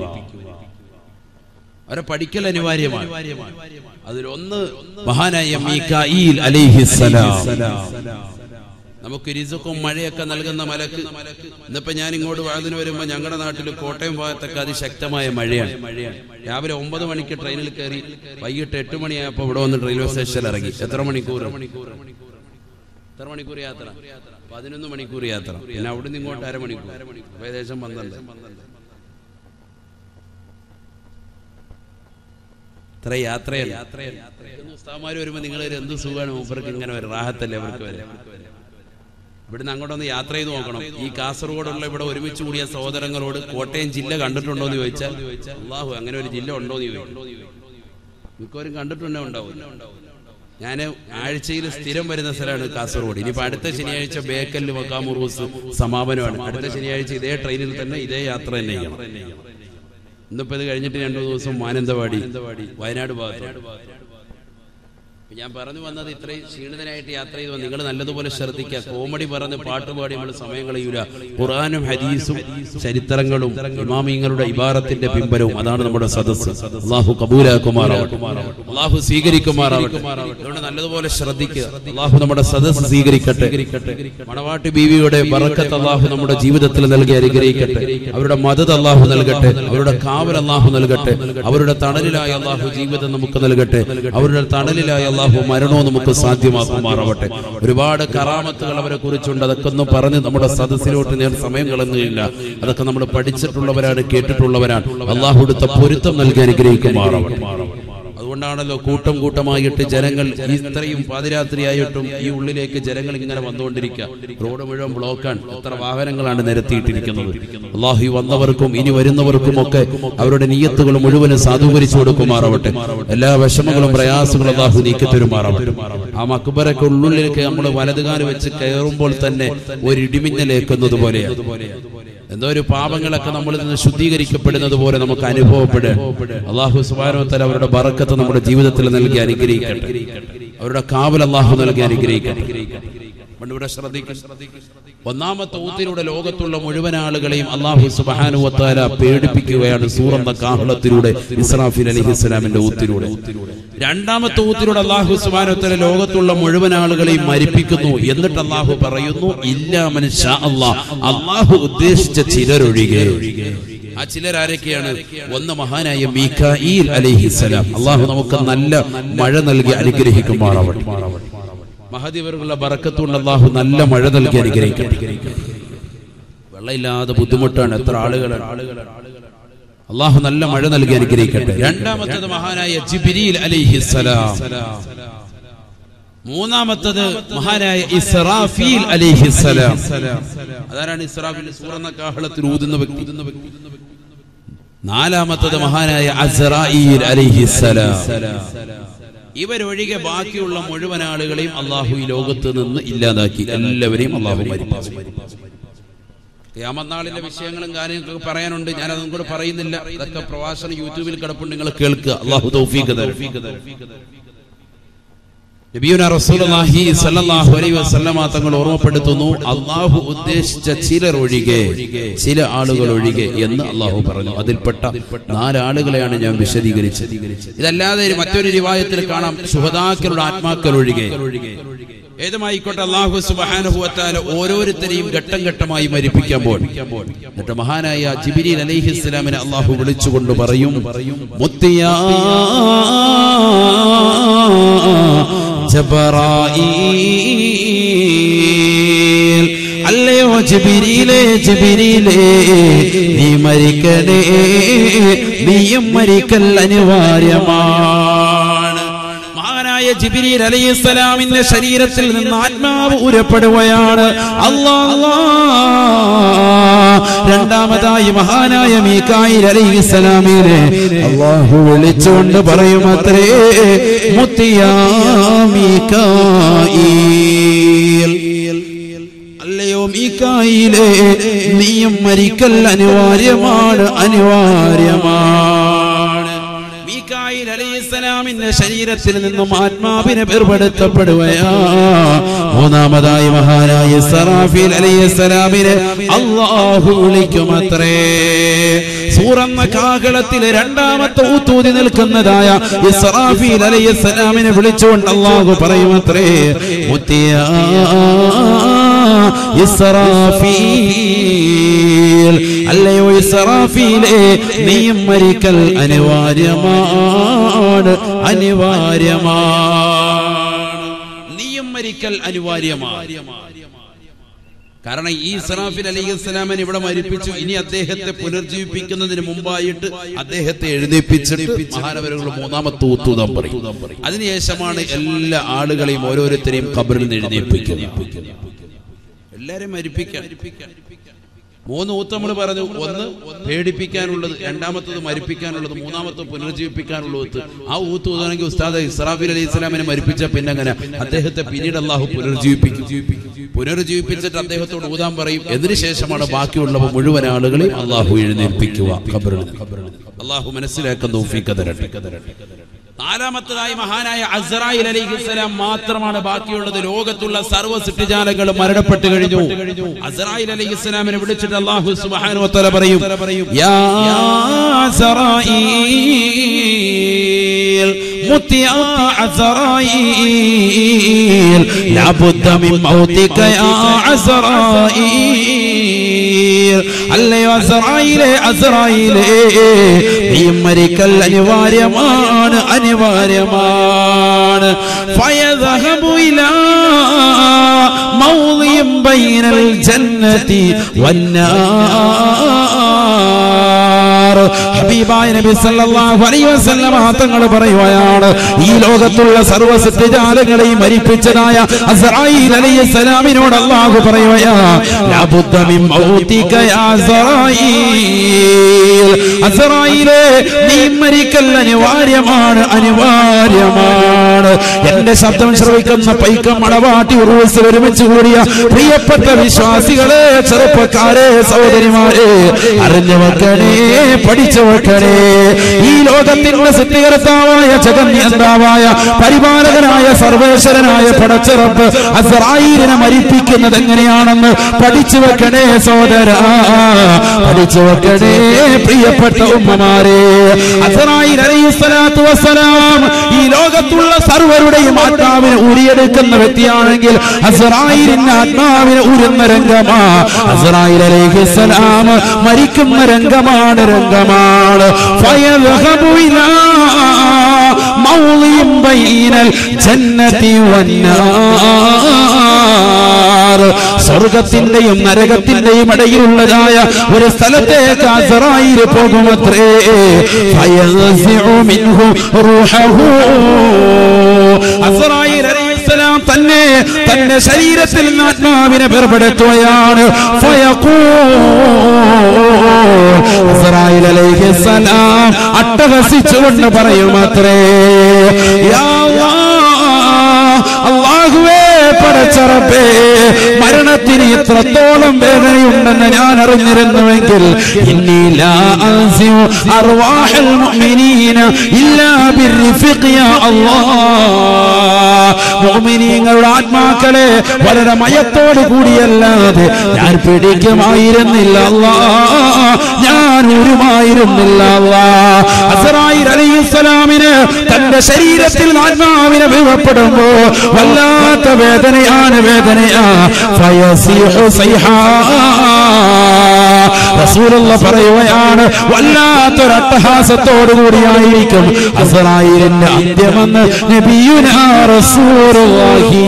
അവരെ പഠിക്കൽ അനിവാര്യമാണ് അതിലൊന്ന് മഹാനായ മീകായിൽ അലൈഹിസ്സലാം നമുക്ക് രിസുക്കും മഴയൊക്കെ നൽകുന്ന മലക്ക് ഇന്നിപ്പോ ഞാൻ ഇങ്ങോട്ട് വാതിന് വരുമ്പോ ഞങ്ങളുടെ നാട്ടിൽ കോട്ടയം ഭാഗത്തൊക്കെ അതിശക്തമായ മഴയാണ് രാവിലെ ഒമ്പത് മണിക്ക് ട്രെയിനിൽ കയറി വൈകിട്ട് എട്ട് മണിയായപ്പോ ഇവിടെ വന്ന് റെയിൽവേ സ്റ്റേഷനിൽ ഇറങ്ങി എത്ര മണിക്കൂർ എത്ര മണിക്കൂർ യാത്ര പതിനൊന്ന് മണിക്കൂർ യാത്ര പിന്നെ അവിടുന്ന് ഇങ്ങോട്ട് അരമണിക്കൂർ അപ്പൊ ഏകദേശം പന്ത്രണ്ട് ഇത്ര യാത്രയല്ല ഉസ്താമാര് വരുമ്പോ നിങ്ങൾ എന്ത് സുഖമാണ് മൂപ്പർക്ക് ഇങ്ങനെ വരും റാഹത്തല്ലേ അവർക്ക് വരെ ഇവിടുന്ന് അങ്ങോട്ടൊന്ന് യാത്ര ചെയ്ത് നോക്കണം ഈ കാസർഗോഡുള്ള ഇവിടെ ഒരുമിച്ച് കൂടിയ സഹോദരങ്ങളോട് കോട്ടയം ജില്ല കണ്ടിട്ടുണ്ടോ എന്ന് ചോദിച്ചാൽ അള്ളാഹു അങ്ങനെ ഒരു ജില്ല ഉണ്ടോ എന്ന് ചോദിക്കും മിക്കവരും കണ്ടിട്ടുണ്ടോ ഉണ്ടാവും ഞാൻ ആഴ്ചയിൽ സ്ഥിരം വരുന്ന സ്ഥലമാണ് കാസർഗോഡ് ഇനിയിപ്പോ അടുത്ത ശനിയാഴ്ച ബേക്കലിൽ വക്കാമുറൂസ് സമാപനമാണ് അടുത്ത ശനിയാഴ്ച ഇതേ ട്രെയിനിൽ തന്നെ ഇതേ യാത്ര തന്നെ ചെയ്യണം ഇന്നിപ്പോ ഇത് കഴിഞ്ഞിട്ട് രണ്ടു ദിവസം മാനന്തവാടി വയനാട് ഭാഗത്ത് ഞാൻ പറഞ്ഞു വന്നത് ഇത്രയും ക്ഷീണിതനായിട്ട് യാത്ര ചെയ്തു നിങ്ങൾ നല്ലതുപോലെ ശ്രദ്ധിക്കുക കോമഡി പറഞ്ഞ് പാട്ടുപാടി നമ്മൾ സമയം കളയൂല ഖുറാനും ഹദീസും ചരിത്രങ്ങളും ഇമാമിങ്ങളുടെ ഇബാറത്തിന്റെ പിമ്പലവും അതാണ് നമ്മുടെ സദസ്സ് അള്ളാഹു കബൂലാക്കുമാറാവട്ടെ അള്ളാഹു സ്വീകരിക്കുമാറാവട്ടെ അതുകൊണ്ട് നല്ലതുപോലെ ശ്രദ്ധിക്കുക അള്ളാഹു നമ്മുടെ സദസ്സ് സ്വീകരിക്കട്ടെ മണവാട്ടി ബീവിയുടെ ബറക്കത്ത് അള്ളാഹു നമ്മുടെ ജീവിതത്തിൽ നൽകി അനുഗ്രഹിക്കട്ടെ അവരുടെ മദത് അള്ളാഹു നൽകട്ടെ അവരുടെ കാവൽ അള്ളാഹു നൽകട്ടെ അവരുടെ തണലിലായ അള്ളാഹു ജീവിതം നമുക്ക് നൽകട്ടെ അവരുടെ തണലിലായ അള്ളാഹു മരണവും നമുക്ക് സാധ്യമാക്കുമാറാവട്ടെ ഒരുപാട് കറാമത്തുകൾ അവരെ കുറിച്ചുണ്ട് അതൊക്കെ ഒന്നും പറഞ്ഞ് നമ്മുടെ സദസ്സിലോട്ട് ഞാൻ സമയം കളഞ്ഞില്ല അതൊക്കെ നമ്മൾ പഠിച്ചിട്ടുള്ളവരാണ് കേട്ടിട്ടുള്ളവരാണ് അള്ളാഹു എടുത്ത പൊരുത്തം നൽകി അനുഗ്രഹിക്കുമാറാവട്ടെ അതുകൊണ്ട് അതുകൊണ്ടാണല്ലോ കൂട്ടം കൂട്ടമായിട്ട് ജനങ്ങൾ ഇത്രയും പാതിരാത്രിയായിട്ടും ഈ ഉള്ളിലേക്ക് ജനങ്ങൾ ഇങ്ങനെ വന്നുകൊണ്ടിരിക്കുക റോഡ് മുഴുവൻ ബ്ലോക്കാണ് എത്ര വാഹനങ്ങളാണ് നിരത്തിയിട്ടിരിക്കുന്നത് അള്ളാഹു ഈ വന്നവർക്കും ഇനി വരുന്നവർക്കും ഒക്കെ അവരുടെ നീയത്തുകൾ മുഴുവനും സാധൂകരിച്ചു കൊടുക്കുമാറാവട്ടെ എല്ലാ വിഷമങ്ങളും പ്രയാസങ്ങളും അള്ളാഹു നീക്കി തരുമാറാവട്ടെ ആ മക്ബറൊക്കെ ഉള്ളിലേക്ക് നമ്മൾ വലതുകാല് വെച്ച് കയറുമ്പോൾ തന്നെ ഒരു ഇടിമിന്നലേക്കുന്നത് പോലെയാണ് എന്തോ ഒരു പാപങ്ങളൊക്കെ നമ്മളിൽ നിന്ന് ശുദ്ധീകരിക്കപ്പെടുന്നത് പോലെ നമുക്ക് അനുഭവപ്പെടും അള്ളാഹു സുബാനോത്തല അവരുടെ ബറക്കത്ത് നമ്മുടെ ജീവിതത്തിൽ നൽകി അനുഗ്രഹിക്കട്ടെ അവരുടെ കാവൽ അള്ളാഹു നൽകി അനുഗ്രഹിക്കട്ടെ പണ്ട് ഇവിടെ ശ്രദ്ധിക്കും ഒന്നാമത്തെ ഊത്തിലൂടെ ലോകത്തുള്ള മുഴുവൻ ആളുകളെയും അള്ളാഹു സുബാനുവത്താല പേടിപ്പിക്കുകയാണ് സൂറന്ന കാഹളത്തിലൂടെ ഇസ്രാഫിൽ അലഹി ഇസ്ലാമിന്റെ ഊത്തിലൂടെ രണ്ടാമത്തെ ഊത്തിലൂടെ അള്ളാഹു സുബാനുവത്താല ലോകത്തുള്ള മുഴുവൻ ആളുകളെയും മരിപ്പിക്കുന്നു എന്നിട്ട് അള്ളാഹു പറയുന്നു ഇല്ല മനുഷ്യ അള്ളാഹ് അള്ളാഹു ഉദ്ദേശിച്ച ചിലരൊഴികെ ആ ചിലരാരൊക്കെയാണ് ഒന്ന് മഹാനായ മീക്കായിൽ അലഹിസലാം അള്ളാഹു നമുക്ക് നല്ല മഴ നൽകി അനുഗ്രഹിക്കുമാറാവട്ടെ മഹദിവറുള്ള ബറക്കത്തുകൊണ്ട് അള്ളാഹു നല്ല മഴ നൽകി അനുഗ്രഹിക്കട്ടെ വെള്ളമില്ലാതെ ബുദ്ധിമുട്ടാണ് എത്ര ആളുകളാണ് അള്ളാഹു നല്ല മഴ നൽകി അനുഗ്രഹിക്കട്ടെ രണ്ടാമത്തത് മഹാനായ ജിബിരിൽ അലിഹിസലാം മൂന്നാമത്തത് മഹാനായ ഇസ്രാഫീൽ അലിഹിസലാം അതാരാണ് ഇസ്രാഫീൽ സൂറന്ന കാഹളത്തിൽ ഊതുന്ന വ്യക്തി നാലാമത്തത് മഹാനായ അസ്രായിൽ അലിഹിസലാം ഇവരൊഴികെ ബാക്കിയുള്ള മുഴുവൻ ആളുകളെയും അള്ളാഹു ഈ ലോകത്ത് നിന്ന് ഇല്ലാതാക്കി എല്ലാവരെയും അള്ളാഹു മരിപ്പിച്ചു യാമനാളിന്റെ വിഷയങ്ങളും കാര്യങ്ങളൊക്കെ പറയാനുണ്ട് ഞാൻ അതും കൂടെ പറയുന്നില്ല ഇതൊക്കെ പ്രവാസന യൂട്യൂബിൽ കിടപ്പുണ്ട് നിങ്ങൾ കേൾക്കുക അള്ളാഹു തൗഫീഖ് നബിയുന റസൂലുള്ളാഹി സ്വല്ലല്ലാഹു അലൈഹി വസല്ലമ തങ്ങൾ ഓർമ്മപ്പെടുത്തുന്നു അള്ളാഹു ഉദ്ദേശിച്ച ചിലർ ഒഴികെ ചില ആളുകൾ ഒഴികെ എന്ന് അള്ളാഹു പറഞ്ഞു അതിൽപ്പെട്ട നാലാളുകളെയാണ് ഞാൻ വിശദീകരിച്ചത് ഇതല്ലാതെ മറ്റൊരു റിവായത്തിൽ കാണാം സുഹദാക്കളുടെ ആത്മാക്കൾ ഒഴികെ ഏതുമായിക്കോട്ടെ അള്ളാഹു സുബാനുഭവത്താല ഓരോരുത്തരെയും ഘട്ടം ഘട്ടമായി മരിപ്പിക്കാൻ പോകും എന്നിട്ട് മഹാനായ ജിബിരിൽ അലൈഹി ഇസ്ലാമിനെ അള്ളാഹു വിളിച്ചുകൊണ്ട് പറയും മുത്തിയാ ജബറായീൽ അല്ലയോ ജിബിരിയിലേ ജിബിരിയിലേ നീ മരിക്കണേ നീയും മരിക്കൽ അനിവാര്യമാണ് മഹാനായ ജിബിരിൽ അലൈഹിസ്സലാമിന്റെ ശരീരത്തിൽ നിന്ന് ആത്മാവ് ഉരപ്പെടുകയാണ് അല്ലാ രണ്ടാമതായി മഹാനായ മീക്കായിൽ അലൈഹിസ്സലാമിനെ അള്ളാഹു വിളിച്ചുകൊണ്ട് പറയും അത്രേ മുത്തിയാ മീക്കായിൽ അല്ലയോ മീക്കായിലേ നീയും മരിക്കൽ അനിവാര്യമാണ് അനിവാര്യമാണ് മീക്കായിൽ അലൈഹിസ്സലാമിന്റെ ശരീരത്തിൽ നിന്നും ആത്മാവിനെ വേർപെടുത്തപ്പെടുകയാ മൂന്നാമതായി മഹാനായ സറാഫിൽ അലൈഹിസ്സലാമിനെ അള്ളാഹു വിളിക്കുമത്രേ സൂറന്ന കാകളത്തിലെ രണ്ടാമത്തെ ഊത്തൂതി നിൽക്കുന്നതായ ഇസ്രാഫീൽ അലൈഹിസ്സലാമിനെ വിളിച്ചുകൊണ്ട് അള്ളാഹു പറയുമത്രേ മുത്തിയാ ഇസ്രാഫീൽ അല്ലയോ ഇസ്രാഫീലേ നീയും മരിക്കൽ അനിവാര്യമാണ് അനിവാര്യമാണ് നീയും മരിക്കൽ അനിവാര്യമാണ് കാരണം ഈ ഇസ്രാഫിൽ അലൈഹി സ്വലാമൻ ഇവിടെ മരിപ്പിച്ചു ഇനി അദ്ദേഹത്തെ പുനർജീവിപ്പിക്കുന്നതിന് മുമ്പായിട്ട് അദ്ദേഹത്തെ എഴുന്നേപ്പിച്ചിട്ട് മഹാനവരുകൾ മൂന്നാമത്തെ ഊത്തൂതം പറയും അതിനുശേഷമാണ് എല്ലാ ആളുകളെയും ഓരോരുത്തരെയും കബറിൽ നിന്ന് എഴുന്നേൽപ്പിക്കുന്നത് എല്ലാരെയും മരിപ്പിക്കാൻ മൂന്ന് ഊത്ത് നമ്മൾ പറഞ്ഞു ഒന്ന് പേടിപ്പിക്കാനുള്ളത് രണ്ടാമത്തത് മരിപ്പിക്കാനുള്ളത് മൂന്നാമത്തത് പുനർജീവിപ്പിക്കാനുള്ള ഊത്ത് ആ ഊത്ത് ഊതാണെങ്കിൽ ഉസ്താദ് ഇസ്രാഫിൽ അലൈഹി സ്വലാമിനെ മരിപ്പിച്ച പിന്നെ അങ്ങനെ അദ്ദേഹത്തെ പിന്നീട് അള്ളാഹു പുനർജീവിപ്പിക്കും പുനർജീവിപ്പിച്ചിട്ട് അദ്ദേഹത്തോട് ഊതാൻ പറയും അതിനു ശേഷമാണ് ബാക്കിയുള്ളവ മുഴുവൻ ആളുകളെയും അള്ളാഹു എഴുന്നേൽപ്പിക്കുക ഖബറിൽ അള്ളാഹു മനസ്സിലാക്കുന്ന തൗഫീഖ് തരട്ടെ നാലാമത്തതായി മഹാനായ അസ്രായിൽ അലിഹിസ്സലാം മാത്രമാണ് ബാക്കിയുള്ളത് ലോകത്തുള്ള സർവ്വ സൃഷ്ടിജാലങ്ങളും മരണപ്പെട്ടു കഴിഞ്ഞു അസ്രായിൽ അലിഹിസ്സലാമിനെ വിളിച്ചിട്ട് അള്ളാഹു സുബ്ഹാനഹു വതആല പറയും യാ അസ്രായീൽ മുത്തിയ അസ്രായീൽ ലബുദ്ദ മിൻ മൗതിക യാ അസ്രായീൽ അല്ലയോ അസ്രായിലെ അസ്രായിലെ നീ മരിക്കൽ അനിവാര്യമാണ് അനിവാര്യമാണ് ഫയദഹബു ഇലാ മൗളിയും ബൈനൽ ജന്നതി വന്നാർ അൻഹാർ ഹബീബായ നബി സല്ലല്ലാഹു അലൈഹി വസല്ലം തങ്ങൾ പറയുകയാണ് ഈ ലോകത്തുള്ള സർവ്വ സത്യജാലങ്ങളെയും മരിപ്പിച്ചതായ അസ്രായീൽ അലൈഹിസ്സലാമിനോട് അല്ലാഹു പറയുകയാ ലാ ബുദ്ദ മിൻ മൗതിക യാ അസ്രായീൽ അസ്രായീലേ നീ മരിക്കൽ അനിവാര്യമാണ് അനിവാര്യമാണ് എന്റെ ശബ്ദം ശ്രവിക്കുന്ന പൈക്കം മണവാട്ടി ഉറവസ് ഒരുമിച്ച് കൂടിയ പ്രിയപ്പെട്ട വിശ്വാസികളെ ചെറുപ്പക്കാരെ സഹോദരിമാരെ അറിഞ്ഞു വെക്കണേ പഠിച്ചു വെക്കണേ ഈ ലോകത്തിന്റെ സിദ്ധികർത്താവായ ജഗന്യന്താവായ പരിപാലകനായ സർവേശ്വരനായ പടച്ചിറപ്പ് അസറായിലിനെ മരിപ്പിക്കുന്നത് എങ്ങനെയാണെന്ന് പഠിച്ചു വെക്കണേ സോദര പഠിച്ചു വെക്കണേ പ്രിയപ്പെട്ട ഉമ്മമാരെ അസറായിൽ അലൈഹിസ്സലാത്തു വസ്സലാം ഈ ലോകത്തുള്ള സർവരുടെയും ആത്മാവിനെ ഊരിയെടുക്കുന്ന വ്യക്തിയാണെങ്കിൽ അസറായിലിന്റെ ആത്മാവിനെ ഊരുന്ന രംഗമാ അസറായിൽ അലൈഹിസ്സലാം മരിക്കുന്ന രംഗമാണ് രംഗമാണ് ഫയദ്ഹബു ഇലാ മൗളിൻ ബൈനൽ ജന്നതി വന്നാർ സ്വർഗത്തിന്റെയും നരകത്തിന്റെയും ഇടയിലുള്ളതായ ഒരു സ്ഥലത്തേക്ക് അസറായിൽ പോകുമത്രേ ഫയസിഉ മിൻഹു റൂഹഹു അസറായിൽ അലൈഹിസ്സലാം തന്നെ തന്റെ ശരീരത്തിൽ നിന്ന് ആത്മാവിനെ വേർപെടുത്തുകയാണ് ഇസ്രായേൽ അലൈഹിസ്സലാം അട്ടഹസിച്ചുകൊണ്ട് പറയുമത്രേ യാ അല്ലാഹ്, അല്ലാഹുവേ പടച്ചറപ്പേ മരണത്തിന് ഇത്രത്തോളം വേദനയുണ്ടെന്ന് ഞാൻ അറിഞ്ഞിരുന്നുവെങ്കിൽ ഇന്നി ലാ അൻസിഉ അർവാഹൽ മുഅ്മിനീന ഇല്ലാ ബിർരിഫിഖ് യാ അല്ലാഹ് മുഅ്മിനീങ്ങളുടെ ആത്മാക്കളെ വളരെ മയത്തോട് കൂടിയല്ലാതെ ഞാൻ പിടിക്കുമായിരുന്നില്ല അല്ലാ ഞാൻ ഉരുമായിരുന്നില്ല അല്ലാ അസറായിൽ അലൈഹിസ്സലാമിന് തന്റെ ശരീരത്തിൽ ആത്മാവിനെ വീഴപ്പെടുമ്പോ വല്ലാത്ത വേദനയാണ് വേദനയാ ഫയസിഹു സൈഹാ റസൂലുള്ള പറയുകയാണ് വല്ലാത്തൊരു അട്ടഹാസത്തോടു കൂടിയായിരിക്കും അസറായിലിന്റെ അന്ത്യമെന്ന് നബിയുനാ റസൂലുള്ളാഹി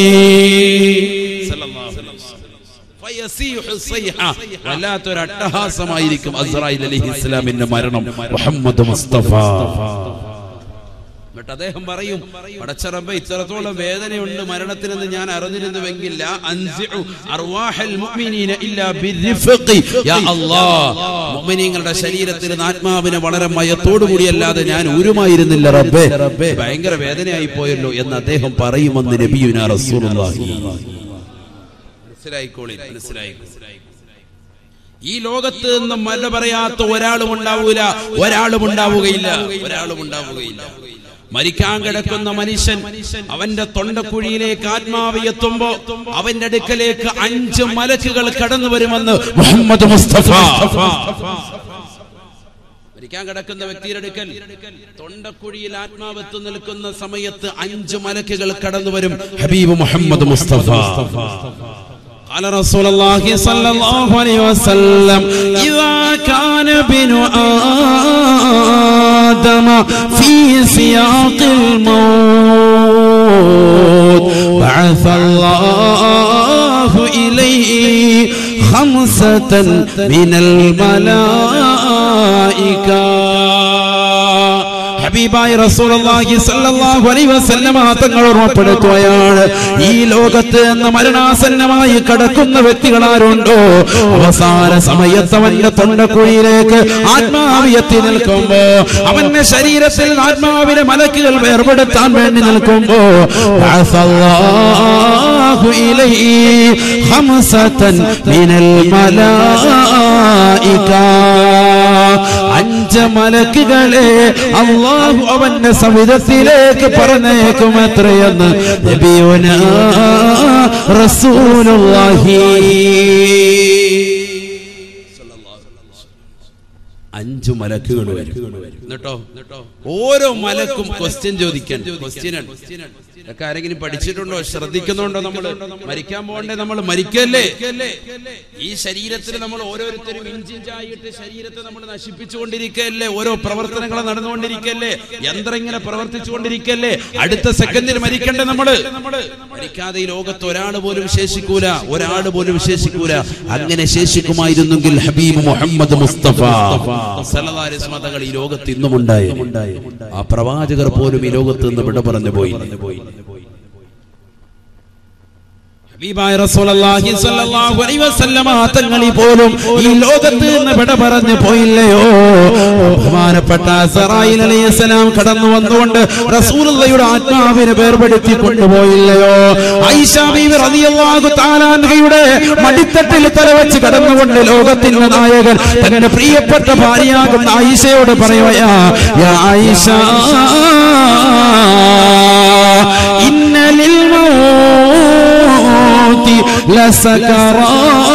ഫയസീഹു സൈഹ. വല്ലാത്തൊരു അട്ടഹാസമായിരിക്കും അസ്രായിൽ അലൈഹി ഇസ്ലാമിന്റെ മരണം മുഹമ്മദ് മുസ്തഫ എന്നിട്ട് അദ്ദേഹം പറയും പടച്ചറമ്പ ഇത്രത്തോളം വേദനയുണ്ട് മരണത്തിനെന്ന് ഞാൻ അറിഞ്ഞിരുന്നുവെങ്കിൽ ലാ അൻസിഉ അർവാഹൽ മുഅ്മിനീന ഇല്ലാ ബിർരിഫഖി. യാ അല്ലാഹ്. മുഅ്മിനീങ്ങളുടെ ശരീരത്തിൽ നിന്ന് ആത്മാവിനെ വളരെ മയത്തോടു കൂടിയല്ലാതെ ഞാൻ ഊരുമായിരുന്നില്ല റബ്ബേ ഭയങ്കര വേദനയായി പോയല്ലോ എന്ന് അദ്ദേഹം പറയുമെന്ന് നബിയുനാ റസൂലുള്ളാഹി മനസ്സിലായിക്കോളി മനസ്സിലായി ഈ ലോകത്ത് നിന്ന് മല പറയാത്ത ഒരാളും ഉണ്ടാവൂല ഒരാളും ഉണ്ടാവുകയില്ല ഒരാളും ഉണ്ടാവുകയില്ല മരിക്കാൻ കിടക്കുന്ന മനുഷ്യൻ അവന്റെ തൊണ്ടക്കുഴിയിലേക്ക് ആത്മാവ് എത്തുമ്പോ അവന്റെ അടുക്കലേക്ക് അഞ്ച് മലക്കുകൾ കടന്നു വരുമെന്ന് മുഹമ്മദ് മുസ്തഫ മരിക്കാൻ കിടക്കുന്ന വ്യക്തിയുടെ അടുക്കൽ തൊണ്ടക്കുഴിയിൽ ആത്മാവ് എത്തു നിൽക്കുന്ന സമയത്ത് അഞ്ച് മലക്കുകൾ കടന്നു വരും ഹബീബ് മുഹമ്മദ് മുസ്തഫ قال رسول الله صلى الله عليه وسلم إذا كان ابن آدم في سياق الموت بعث الله إليه خمسة من الملائكة ഹബീബായി റസൂലുള്ളാഹി സ്വല്ലല്ലാഹു അലൈഹി വസല്ലമ തങ്ങൾ ഓർമ്മപ്പെടുത്തുകയാണ് ഈ ലോകത്ത് നിന്ന് മരണാസന്നമായി കടക്കുന്ന വ്യക്തികൾ ആരുണ്ടോ അവസാന സമയത്ത് അവന്റെ തൊണ്ടക്കുഴിയിലേക്ക് ആത്മാവ് എത്തി നിൽക്കുമ്പോ അവന്റെ ശരീരത്തിൽ ആത്മാവിനെ മലക്കുകൾ വേർപെടുത്താൻ വേണ്ടി നിൽക്കുമ്പോ ബഅസല്ലാഹു ഇലൈഹി ഖംസതൻ മിനൽ മലായിക അഞ്ച് മലക്കുകളെ അള്ളാഹു അവന്റെ സവിധത്തിലേക്ക് പറഞ്ഞേക്കും എത്രയെന്ന് നബിയുന റസൂലുള്ളാഹി അഞ്ചു മലക്കുകൾ വരും എന്നിട്ടോ ഓരോ മലക്കും ക്വസ്റ്റ്യൻ ചോദിക്കാൻ ക്വസ്റ്റ്യൻ ഇതൊക്കെ ആരെങ്കിലും പഠിച്ചിട്ടുണ്ടോ ശ്രദ്ധിക്കുന്നുണ്ടോ നമ്മൾ മരിക്കാൻ പോകണ്ടേ നമ്മൾ മരിക്കല്ലേ ഈ ശരീരത്തിൽ നമ്മൾ ഓരോരുത്തരും ഇഞ്ചിഞ്ചായിട്ട് ശരീരത്തെ നമ്മൾ നശിപ്പിച്ചുകൊണ്ടിരിക്കല്ലേ ഓരോ പ്രവർത്തനങ്ങൾ നടന്നുകൊണ്ടിരിക്കല്ലേ യന്ത്രം ഇങ്ങനെ പ്രവർത്തിച്ചുകൊണ്ടിരിക്കല്ലേ അടുത്ത സെക്കൻഡിൽ മരിക്കണ്ടേ നമ്മള് മരിക്കാതെ ഈ ലോകത്ത് ഒരാൾ പോലും ശേഷിക്കൂല ഒരാൾ പോലും ശേഷിക്കൂല അങ്ങനെ ശേഷിക്കുമായിരുന്നെങ്കിൽ ഹബീബ് മുഹമ്മദ് മുസ്തഫ സല്ലല്ലാഹു അലൈഹി വസല്ലം തങ്ങൾ ഈ ലോകത്ത് ഇന്നും ഉണ്ടായി ആ പ്രവാചകർ പോലും ഈ ലോകത്ത് നിന്ന് വിട പറഞ്ഞു പോയി ഹബീബായ റസൂലുള്ളാഹി സ്വല്ലല്ലാഹു അലൈഹി വസല്ലമ തങ്ങളിൽ പോലും ഈ ലോകത്ത് നിന്ന് വിട പറഞ്ഞു പോയില്ലയോ ബഹുമാനപ്പെട്ട സറായിൽ അലൈഹിസ്സലാം കടന്നു വന്നുകൊണ്ട് റസൂലുള്ളയുടെ ആത്മാവിനെ വേർപെടുത്തി കൊണ്ടുപോയില്ലയോ ഐഷ ബീവി റളിയല്ലാഹു തആല അൻഹയുടെ മടിത്തട്ടിൽ തലവെച്ച് കടന്നുകൊണ്ട് ലോകത്തിന്റെ നായകൻ തന്റെ പ്രിയപ്പെട്ട ഭാര്യയാകുന്ന ആയിഷയോട് പറയുകയാ യാ ആയിഷ ഇന്ന ലിൽ മൗതി ലസകറാ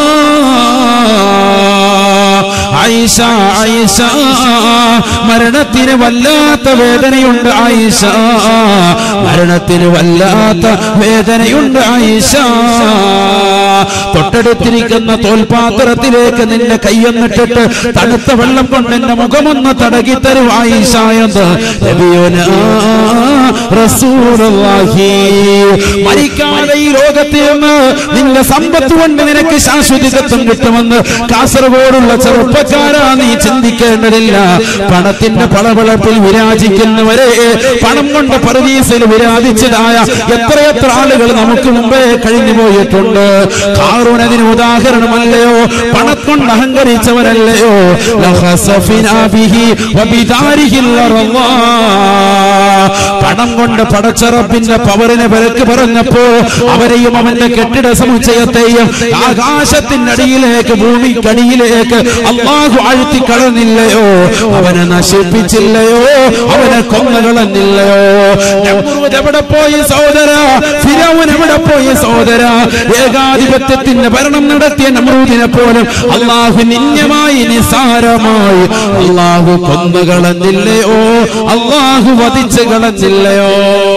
ആയിഷ ആയിഷ മരണത്തിന് വല്ലാത്ത വേദനയുണ്ട് ആയിഷ മരണത്തിന് വല്ലാത്ത വേദനയുണ്ട് ആയിഷ തൊട്ടടുത്തിരിക്കുന്ന തോൽപാത്രത്തിലേക്ക് നിന്റെ കൈയൊന്നിട്ടിട്ട് തണുത്ത വെള്ളം കൊണ്ട് എന്റെ മുഖമൊന്ന് തടകി തരും ആയിഷ എന്ന് നബിയുനാ റസൂലുള്ളാഹി മരിക്കാതെ ഈ ലോകത്തിൽ നിന്ന് നിന്റെ സമ്പത്ത് കൊണ്ട് നിനക്ക് ശാശ്വതികത്വം കിട്ടുമെന്ന് കാസർഗോഡുള്ള ചെറുപ്പക്കാരാ നീ ചിന്തിക്കേണ്ടതില്ല പണത്തിന്റെ പളവളപ്പിൽ വിരാജിക്കുന്നവരെ പണം കൊണ്ട് പരദീസിൽ വിരാജിച്ചതായ എത്രയെത്ര ആളുകൾ നമുക്ക് മുമ്പേ കഴിഞ്ഞു പോയിട്ടുണ്ട് കാറൂൻ അതിന് ഉദാഹരണമല്ലയോ പണം കൊണ്ട് അഹങ്കരിച്ചവരല്ലയോ ലഹസഫിനാ ബിഹി വബിദാരിഹിൽ അർളാ. പണം കൊണ്ട് പടച്ചറപ്പിന്റെ പവറിനെ വിലക്ക് പറഞ്ഞപ്പോ അവരെയും അവന്റെ കെട്ടിട സമുച്ചയത്തെയും ആകാശത്തിന്റെ അടിയിലേക്ക് ഭൂമിക്കടിയിലേക്ക് അള്ളാഹു ആഴ്ത്തി കളഞ്ഞില്ലയോ അവനെ നശിപ്പിച്ചില്ലയോ അവനെ കൊന്നുകളഞ്ഞില്ലയോ നമ്രൂദ് എവിടെ പോയി സഹോദര ഫിരൗൻ എവിടെ പോയി സഹോദര ഏകാധിപത്യത്തിന്റെ ഭരണം നടത്തിയ നമ്രൂദിനെ പോലും അള്ളാഹു നിന്യമായി നിസാരമായി അള്ളാഹു കൊന്നുകളഞ്ഞില്ലയോ അള്ളാഹു വധിച്ചു കളഞ്ഞില്ലയോ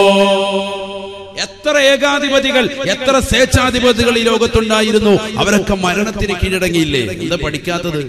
എത്ര ഏകാധിപതികൾ എത്ര സ്വേച്ഛാധിപതികൾ ഈ ലോകത്തുണ്ടായിരുന്നു അവരൊക്കെ മരണത്തിന് കീഴടങ്ങിയില്ലേ എന്താ പഠിക്കാത്തത്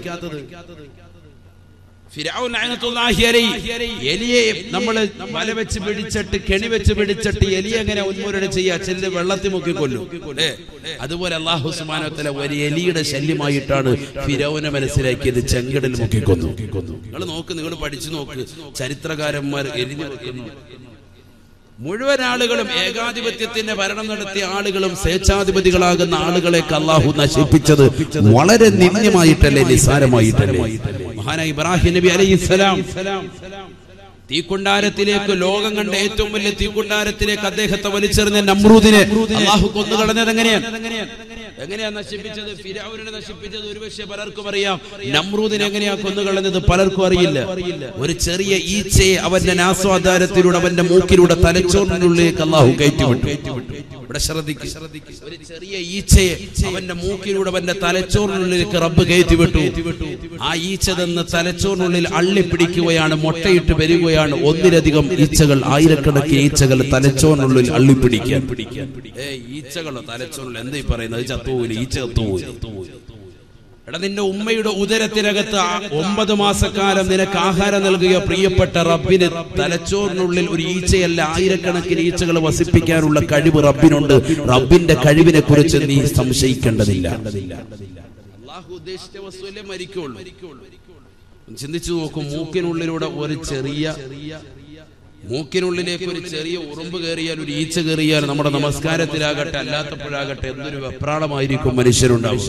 ഫിരൗൻ ലഅനത്തുല്ലാഹി അലൈഹി എലിയെ നമ്മൾ വല വെച്ച് പിടിച്ചിട്ട് കെണി വെച്ച് പിടിച്ചിട്ട് എലി എങ്ങനെ ഉന്മൂലന ചെയ്യാ ചെല്ല് വെള്ളത്തിൽ മുക്കി കൊല്ലും ഏ, അതുപോലെ അള്ളാഹു സുബ്ഹാനഹു ഒരു എലിയുടെ ശല്യമായിട്ടാണ് ഫിരൗനെ മനസ്സിലാക്കിയത് ചെങ്കടൽ മുക്കി കൊന്നു നിങ്ങൾ നോക്ക് നിങ്ങൾ പഠിച്ചു നോക്ക് ചരിത്രകാരന്മാർ എരിഞ്ഞു വെക്കുന്നു മുഴുവൻ ആളുകളും ഏകാധിപത്യത്തിന്റെ ഭരണം നടത്തിയ ആളുകളും സ്വേച്ഛാധിപതികളാകുന്ന ആളുകളെയൊക്കെ അള്ളാഹു നശിപ്പിച്ചത് വളരെ നിന്ദ്യമായിട്ടല്ലേ നിസ്സാരമായിട്ടല്ലേ മഹാനായ ഇബ്രാഹിം നബി അലൈഹിസ്സലാം തീക്കുണ്ടാരത്തിലേക്ക് ലോകം കണ്ട ഏറ്റവും വലിയ തീക്കുണ്ടാരത്തിലേക്ക് അദ്ദേഹത്തെ വലിച്ചെറിഞ്ഞ നമ്രൂദിനെ അള്ളാഹു കൊന്നു കളഞ്ഞത് എങ്ങനെയാണ് എങ്ങനെയാ നശിപ്പിച്ചത് ഫിരൗനെ നശിപ്പിച്ചത് ഒരുപക്ഷെ പലർക്കും അറിയാം നമ്രൂദിനെ എങ്ങനെയാ കൊന്നുകളഞ്ഞത് പലർക്കും അറിയില്ല ഒരു ചെറിയ ഈച്ചയെ അവന്റെ നാസ്വാധാരത്തിലൂടെ അവന്റെ മൂക്കിലൂടെ തലച്ചോറിനുള്ളിലേക്ക് അള്ളാഹു കയറ്റിവിട്ടു ഇവിടെ ശ്രദ്ധിക്ക് ഒരു ചെറിയ ഈച്ചയെ അവന്റെ മൂക്കിലൂടെ അവന്റെ തലച്ചോറിനുള്ളിലേക്ക് റബ്ബ് കയറ്റിവിട്ടു ആ ഈച്ച തന്ന് തലച്ചോറിനുള്ളിൽ അള്ളിപ്പിടിക്കുകയാണ് മുട്ടയിട്ട് വരികയാണ് ഒന്നിലധികം ഈച്ചകൾ ആയിരക്കണക്കിന് ഈച്ചകൾ തലച്ചോറിനുള്ളിൽ അള്ളിപ്പിടിക്കാൻ ഏ ഈച്ചകളോ തലച്ചോറിൽ എന്താ ഈ പറയുന്നത് അത് ചത്തുപോയില്ല ഈച്ച ചത്തുപോയി എടാ നിന്റെ ഉമ്മയുടെ ഉദരത്തിനകത്ത് ആ ഒമ്പത് മാസക്കാലം നിനക്ക് ആഹാരം നൽകിയ പ്രിയപ്പെട്ട റബ്ബിന് തലച്ചോറിനുള്ളിൽ ഒരു ഈച്ചയല്ല ആയിരക്കണക്കിന് ഈച്ചകൾ വസിപ്പിക്കാനുള്ള കഴിവ് റബ്ബിനുണ്ട് റബ്ബിന്റെ കഴിവിനെ കുറിച്ച് നീ സംശയിക്കേണ്ടതില്ല അള്ളാഹു ഉദ്ദേശിച്ച വസ്തുവല്ലേ മരിക്കുള്ളൂ ചിന്തിച്ചു നോക്കും മൂക്കിനുള്ളിലൂടെ ഒരു ചെറിയ മൂക്കിനുള്ളിലേക്ക് ഒരു ചെറിയ ഉറുമ്പ് കയറിയാൽ ഒരു ഈച്ച കയറിയാൽ നമ്മുടെ നമസ്കാരത്തിലാകട്ടെ അല്ലാത്തപ്പോഴാകട്ടെ എന്തൊരു വെപ്രാളമായിരിക്കും മനുഷ്യരുണ്ടാവും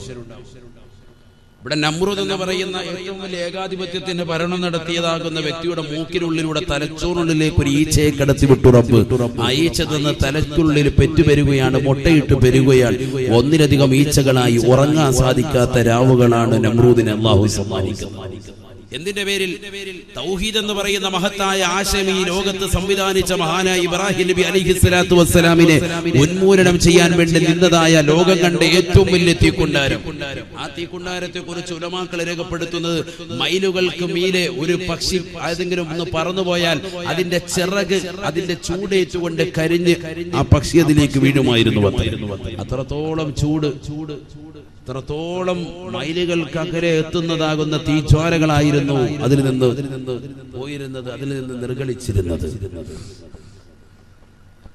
ഇവിടെ നമ്രൂദ് എന്ന് പറയുന്ന ഏറ്റവും വലിയ ഏകാധിപത്യത്തിന്റെ ഭരണം നടത്തിയതാകുന്ന വ്യക്തിയുടെ മൂക്കിനുള്ളിലൂടെ തലച്ചോറിനുള്ളിലേക്ക് ഒരു ഈച്ചയെ കടത്തി വിട്ടു റബ്ബ് ആ ഈച്ച നിന്ന് തലയ്ക്കുള്ളിൽ പെറ്റുപെരുകയാണ് മുട്ടയിട്ട് പെരുകയാണ് ഒന്നിലധികം ഈച്ചകളായി ഉറങ്ങാൻ സാധിക്കാത്ത രാവുകളാണ് നമ്രൂദിനെ അള്ളാഹു സമ്മാനിക്കുന്നത് എന്തിന്റെ പേരിൽ തൗഹീദ് എന്ന് പറയുന്ന മഹത്തായ ആശയം ഈ ലോകത്ത് സംവിധാനിച്ച മഹാനായ ഇബ്രാഹിം നബി അലിഹി സ്വലാത്തു വസ്സലാമിനെ ഉന്മൂലനം ചെയ്യാൻ വേണ്ടി നിന്നതായ ലോകം കണ്ട ഏറ്റവും വലിയ തീക്കുണ്ടാരം ആ തീക്കുണ്ടാരത്തെ കുറിച്ച് ഉലമാക്കൾ രേഖപ്പെടുത്തുന്നത് മൈലുകൾക്ക് മീലെ ഒരു പക്ഷി ഏതെങ്കിലും ഒന്ന് പറന്നുപോയാൽ അതിന്റെ ചിറക് അതിന്റെ ചൂടേറ്റുകൊണ്ട് കരിഞ്ഞ് ആ പക്ഷി അതിലേക്ക് വീഴുമായിരുന്നു അത്രേ. അത്രത്തോളം ചൂട് ചൂട് അത്രത്തോളം മൈലുകൾക്ക് അകലെ എത്തുന്നതാകുന്ന തീജ്വാലകളായിരുന്നു അതിൽ നിന്ന് പോയിരുന്നത് അതിൽ നിന്ന് നിർഗളിച്ചിരുന്നത്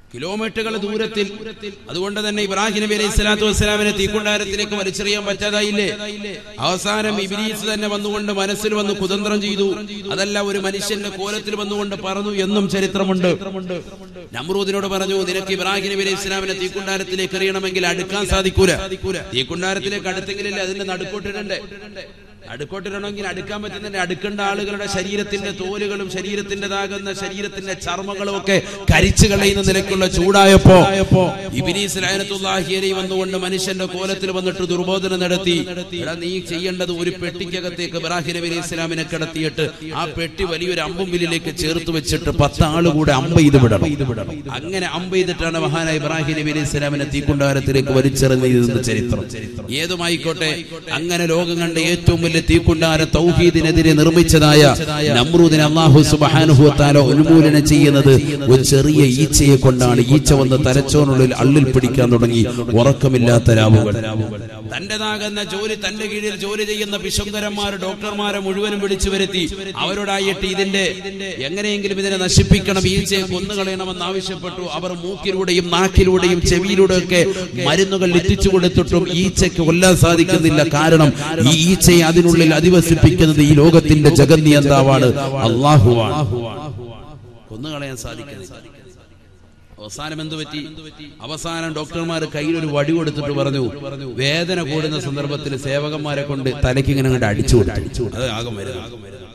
കിലോമീറ്ററുകൾ ദൂരത്തിൽ അതുകൊണ്ട് തന്നെ ഇബ്രാഹിം നബി അലൈഹി സ്വലാത്തു വസ്സലാമിനെ തീക്കുണ്ടാരത്തിലേക്ക് വലിച്ചെറിയാൻ പറ്റാതായില്ലേ അവസാനം ഇബിലീസ് തന്നെ വന്നുകൊണ്ട് മനസ്സിൽ വന്ന് കുതന്ത്രം ചെയ്തു അതല്ല ഒരു മനുഷ്യന്റെ കോലത്തിൽ വന്നുകൊണ്ട് പറഞ്ഞു എന്നും ചരിത്രമുണ്ട് നമ്രൂദിനോട് പറഞ്ഞു നിനക്ക് ഇബ്രാഹിം നബി അലൈഹി സ്വലാമിനെ തീക്കുണ്ടാരത്തിലേക്ക് എറിയണമെങ്കിൽ അടുക്കാൻ സാധിക്കൂല തീക്കുണ്ടാരത്തിലേക്ക് അടുത്തെങ്കിലല്ലേ അതിന്റെ നടുക്കോട്ടിടണ്ടേ അടുക്കോട്ടിടണമെങ്കിൽ അടുക്കാൻ പറ്റുന്നതിന്റെ അടുക്കേണ്ട ആളുകളുടെ ശരീരത്തിന്റെ തോലുകളും ശരീരത്തിന്റേതാകുന്ന ശരീരത്തിന്റെ ചർമ്മങ്ങളും ഒക്കെ കരിച്ചു കളയുന്ന നിലയ്ക്കുള്ള ചൂടായപ്പോ ഇബിനീസ് ലയനത്തുല്ലാഹിയരി വന്നുകൊണ്ട് മനുഷ്യന്റെ കോലത്തിൽ വന്നിട്ട് ദുർബോധനം നടത്തി എടാ നീ ചെയ്യേണ്ടത് ഒരു പെട്ടിക്കകത്തേക്ക് ഇബ്രാഹിം നബി അലൈഹി ഇസ്ലാമിനെ കിടത്തിയിട്ട് ആ പെട്ടി വലിയൊരു അമ്പുമ്പിലേക്ക് ചേർത്ത് വെച്ചിട്ട് പത്ത് ആള് കൂടെ അമ്പ ഇത് വിടണം അങ്ങനെ അമ്പ ചെയ്തിട്ടാണ് മഹാനായ ഇബ്രാഹിം നബി അലൈഹി ഇസ്ലാമിനെ തീക്കുണ്ടാരത്തിലേക്ക് വലിച്ചെറിഞ്ഞത് ചരിത്രം ഏതുമായിക്കോട്ടെ അങ്ങനെ ലോകം കണ്ട ഏറ്റവും വലിയ തീക്കുണ്ടാര തൗഹീദിനെതിരെ നിർമ്മിച്ചതായ നമ്രൂദിനെ അള്ളാഹു സുബ്ഹാനഹു വതആല ഉന്മൂലനം ചെയ്യുന്നത് ഒരു ചെറിയ ഈച്ചയെ കൊണ്ടാണ് ഈച്ച വന്ന് തലച്ചോറിനുള്ളിൽ അള്ളിൽ പിടിക്കാൻ തുടങ്ങി ഉറക്കമില്ലാത്ത രാവുകൾ തന്റേതാകുന്ന ജോലി തന്റെ കീഴിൽ ജോലി ചെയ്യുന്ന പിശുങ്കരന്മാർ ഡോക്ടർമാരെ മുഴുവനും വിളിച്ചു വരുത്തി അവരോടായിട്ട് ഇതിന്റെ എങ്ങനെയെങ്കിലും ഇതിനെ നശിപ്പിക്കണം ഈച്ചയെ കൊന്നുകളയണമെന്ന് ആവശ്യപ്പെട്ടു അവർ മൂക്കിലൂടെയും നാക്കിലൂടെയും ചെവിയിലൂടെയും ഒക്കെ മരുന്നുകൾ എത്തിച്ചു കൊടുത്തിട്ടും ഈച്ചയ്ക്ക് കൊല്ലാൻ സാധിക്കുന്നില്ല കാരണം ഈ ഈച്ചയെ അതിനുള്ളിൽ അധിവസിപ്പിക്കുന്നത് ഈ ലോകത്തിന്റെ ജഗന്നിയന്താവാണ് അള്ളാഹുവാണ് കൊന്നുകളയാൻ സാധിക്കുന്നത് അവസാനം എന്ത് പറ്റി അവസാനം ഡോക്ടർമാർ കയ്യിൽ ഒരു വടി കൊടുത്തിട്ട് പറഞ്ഞു വേദന കൂടുന്ന സന്ദർഭത്തിൽ സേവകന്മാരെ കൊണ്ട് തലയ്ക്ക് ഇങ്ങനെ അങ്ങോട്ട് അടിച്ചു കൊടുത്തു അത് ആകം വരുന്നത്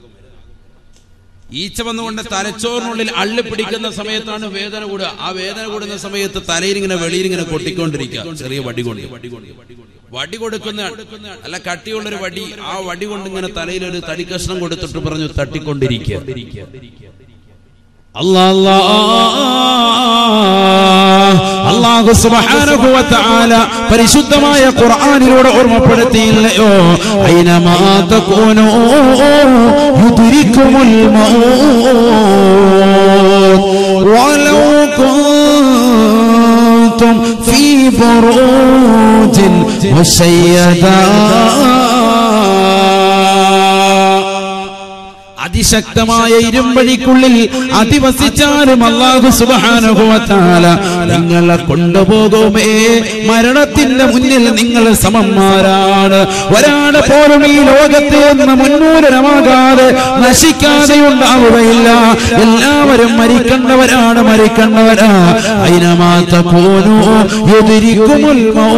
ഈച്ച വന്നുകൊണ്ട് തലച്ചോറിനുള്ളിൽ അള്ളി പിടിക്കുന്ന സമയത്താണ് വേദന കൂടുക ആ വേദന കൂടുന്ന സമയത്ത് തലയിൽ ഇങ്ങനെ വെളിയിൽ ഇങ്ങനെ കൊട്ടിക്കൊണ്ടിരിക്കുക ചെറിയ വടി കൊണ്ട് വടി കൊടുക്കുന്ന അല്ല കട്ടിയുള്ളൊരു വടി ആ വടി കൊണ്ട് ഇങ്ങനെ തലയിൽ ഒരു തടി കഷ്ണം കൊടുത്തിട്ട് പറഞ്ഞു തട്ടിക്കൊണ്ടിരിക്കുക അല്ലാ അല്ലാഹു സുബ്ഹാനഹു വ തആല പരിശുദ്ധമായ ഖുർആനിലൂടെ ഓർമ്മപ്പെടുത്തിയില്ലയോ ഐനമാ തകൂനു യുദ്രിക്കുമുൽ മൗത് വലൗ കുൻതും ഫീ ബുറൂജിൻ മുശയ്യദാ അതിശക്തമായ ഇരുമ്പഴിക്കുള്ളിൽ അധിവസിച്ചാലും അള്ളാഹു സുബാനുഭവത്താല നിങ്ങളെ കൊണ്ടുപോകുമേ മരണത്തിന്റെ മുന്നിൽ നിങ്ങൾ സമന്മാരാണ് ഒരാളെ പോലും ഈ ലോകത്തെ നിന്ന് മുന്നൂരമാകാതെ നശിക്കാതെ ഉണ്ടാവുകയില്ല എല്ലാവരും മരിക്കേണ്ടവരാണ് മരിക്കേണ്ടവരാ അതിനമാത്ത പോനോ എതിരിക്കുമുൽ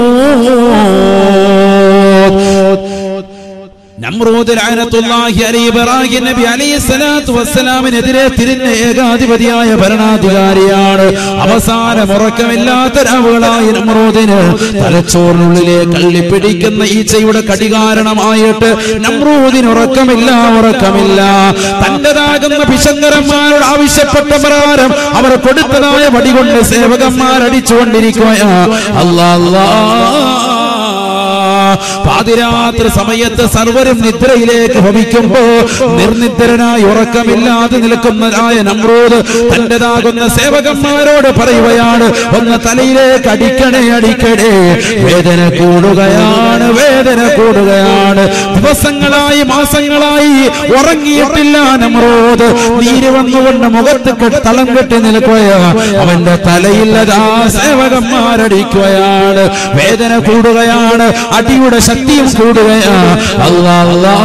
നമ്രൂദ് ലഅനത്തുല്ലാഹി അലൈഹി ഇബ്രാഹിം നബി അലൈഹി സ്വലാത്തു വസ്സലാമിനെതിരെ തിരിഞ്ഞ ഏകാധിപതിയായ ഭരണാധികാരിയാണ് അവസാനം ഉറക്കമില്ലാത്ത രാവുകളായ നമ്രൂദിന് തലച്ചോറിനുള്ളിലെ കള്ളിപ്പിടിക്കുന്ന ഈച്ചയുടെ കടികാരണമായിട്ട് നമ്രൂദിന് ഉറക്കമില്ല ഉറക്കമില്ല തന്റേതാകുന്ന പിശങ്കരന്മാരോട് ആവശ്യപ്പെട്ട പ്രകാരം അവർ കൊടുത്തതായ വടികൊണ്ട് സേവകന്മാർ അടിച്ചുകൊണ്ടിരിക്കുകയാ അല്ലാ അല്ലാ പാതിരാത്രി സമയത്ത് സർവരും നിദ്രയിലേക്ക് ഭവിക്കുമ്പോ നിർനിദ്രനായി ഉറക്കമില്ലാതെ നിൽക്കുന്നതായ നമ്രൂദ് തന്റേതാകുന്ന സേവകന്മാരോട് പറയുകയാണ് ഒന്ന് തലയിലേക്ക് അടിക്കണേ അടിക്കണേ വേദന കൂടുകയാണ് വേദന കൂടുകയാണ് ദിവസങ്ങളായി മാസങ്ങളായി ഉറങ്ങിയിട്ടില്ല നമ്രൂദ് നീര് വന്നുകൊണ്ട് മുഖത്ത് കെട്ട് തളം കെട്ടി നിൽക്കുകയാ അവന്റെ തലയില്ലതാ സേവകന്മാരടിക്കുകയാണ് വേദന കൂടുകയാണ് അടിയുടെ ശക്തിയും കൂടുകയാ അല്ലാ അല്ലാ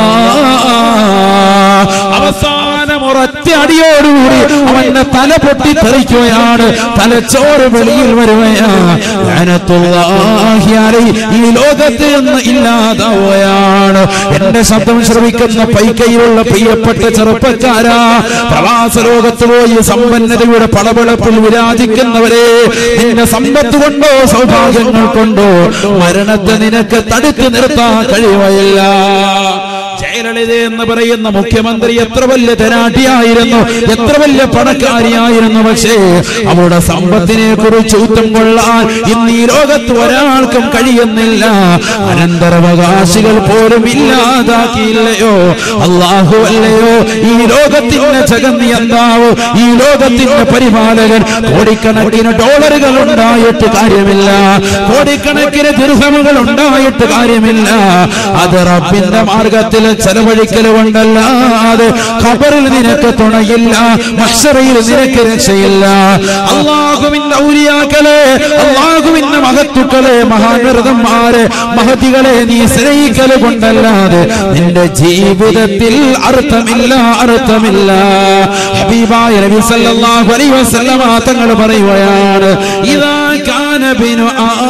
അവസാനം ഒരൊറ്റ അടിയോടുകൂടി അവന്റെ തല പൊട്ടി തെറിക്കുകയാണ് തലച്ചോറ് വെളിയിൽ വരുകയാ ലഅനത്തുല്ലാഹി അലൈഹി. ഈ ലോകത്ത് നിന്ന് ഇല്ലാതാവുകയാണ് എന്റെ ശബ്ദം ശ്രവിക്കുന്ന പൈക്കയിലുള്ള പ്രിയപ്പെട്ട ചെറുപ്പക്കാരാ പ്രവാസ ലോകത്ത് പോയി സമ്പന്നതയുടെ പളപളപ്പിൽ വിരാജിക്കുന്നവരെ നിന്റെ സമ്പത്ത് കൊണ്ടോ സൗഭാഗ്യങ്ങൾ കൊണ്ടോ മരണത്തെ നിനക്ക് തടുത്തു നിർത്താൻ കഴിയുകയില്ല ജയലളിത എന്ന് പറയുന്ന മുഖ്യമന്ത്രി എത്ര വലിയ ധനാഠിയായിരുന്നു എത്ര വലിയ പണക്കാരിയായിരുന്നു പക്ഷേ അവളുടെ സമ്പത്തിനെ കുറിച്ച് ഊറ്റം കൊള്ളാൻ ഇന്ന് ഈ ലോകത്ത് ഒരാൾക്കും കഴിയുന്നില്ല അനന്തരാവകാശികൾ പോലും ഇല്ലാതാക്കിയില്ലയോ അള്ളാഹു അല്ലയോ ഈ ലോകത്തിന്റെ ജഗന്നിയന്താവ് ഈ ലോകത്തിന്റെ പരിപാലകൻ കോടിക്കണക്കിന് ഡോളറുകൾ ഉണ്ടായിട്ട് കാര്യമില്ല കോടിക്കണക്കിന് ദീർഘമുകൾ ഉണ്ടായിട്ട് കാര്യമില്ല അത് റബ്ബിന്റെ മാർഗത്തിൽ ചെലവഴിക്കൽ കൊണ്ടല്ലാതെ ഖബറിൽ നിനക്ക് തുണയില്ല മഹ്ശറയിൽ നിനക്ക് രക്ഷയില്ല അള്ളാഹുവിന്റെ ഔലിയാക്കളെ അള്ളാഹുവിന്റെ മഹത്തുക്കളെ മഹാനൃതന്മാരെ മഹതികളെ നീ സ്നേഹിക്കൽ കൊണ്ടല്ലാതെ നിന്റെ ജീവിതത്തിൽ അർത്ഥമില്ല അർത്ഥമില്ല ഹബീബായ നബി സല്ലല്ലാഹു അലൈഹി വസല്ലമ തങ്ങൾ പറയുകയാണ് ഇദാ കാന ബിനു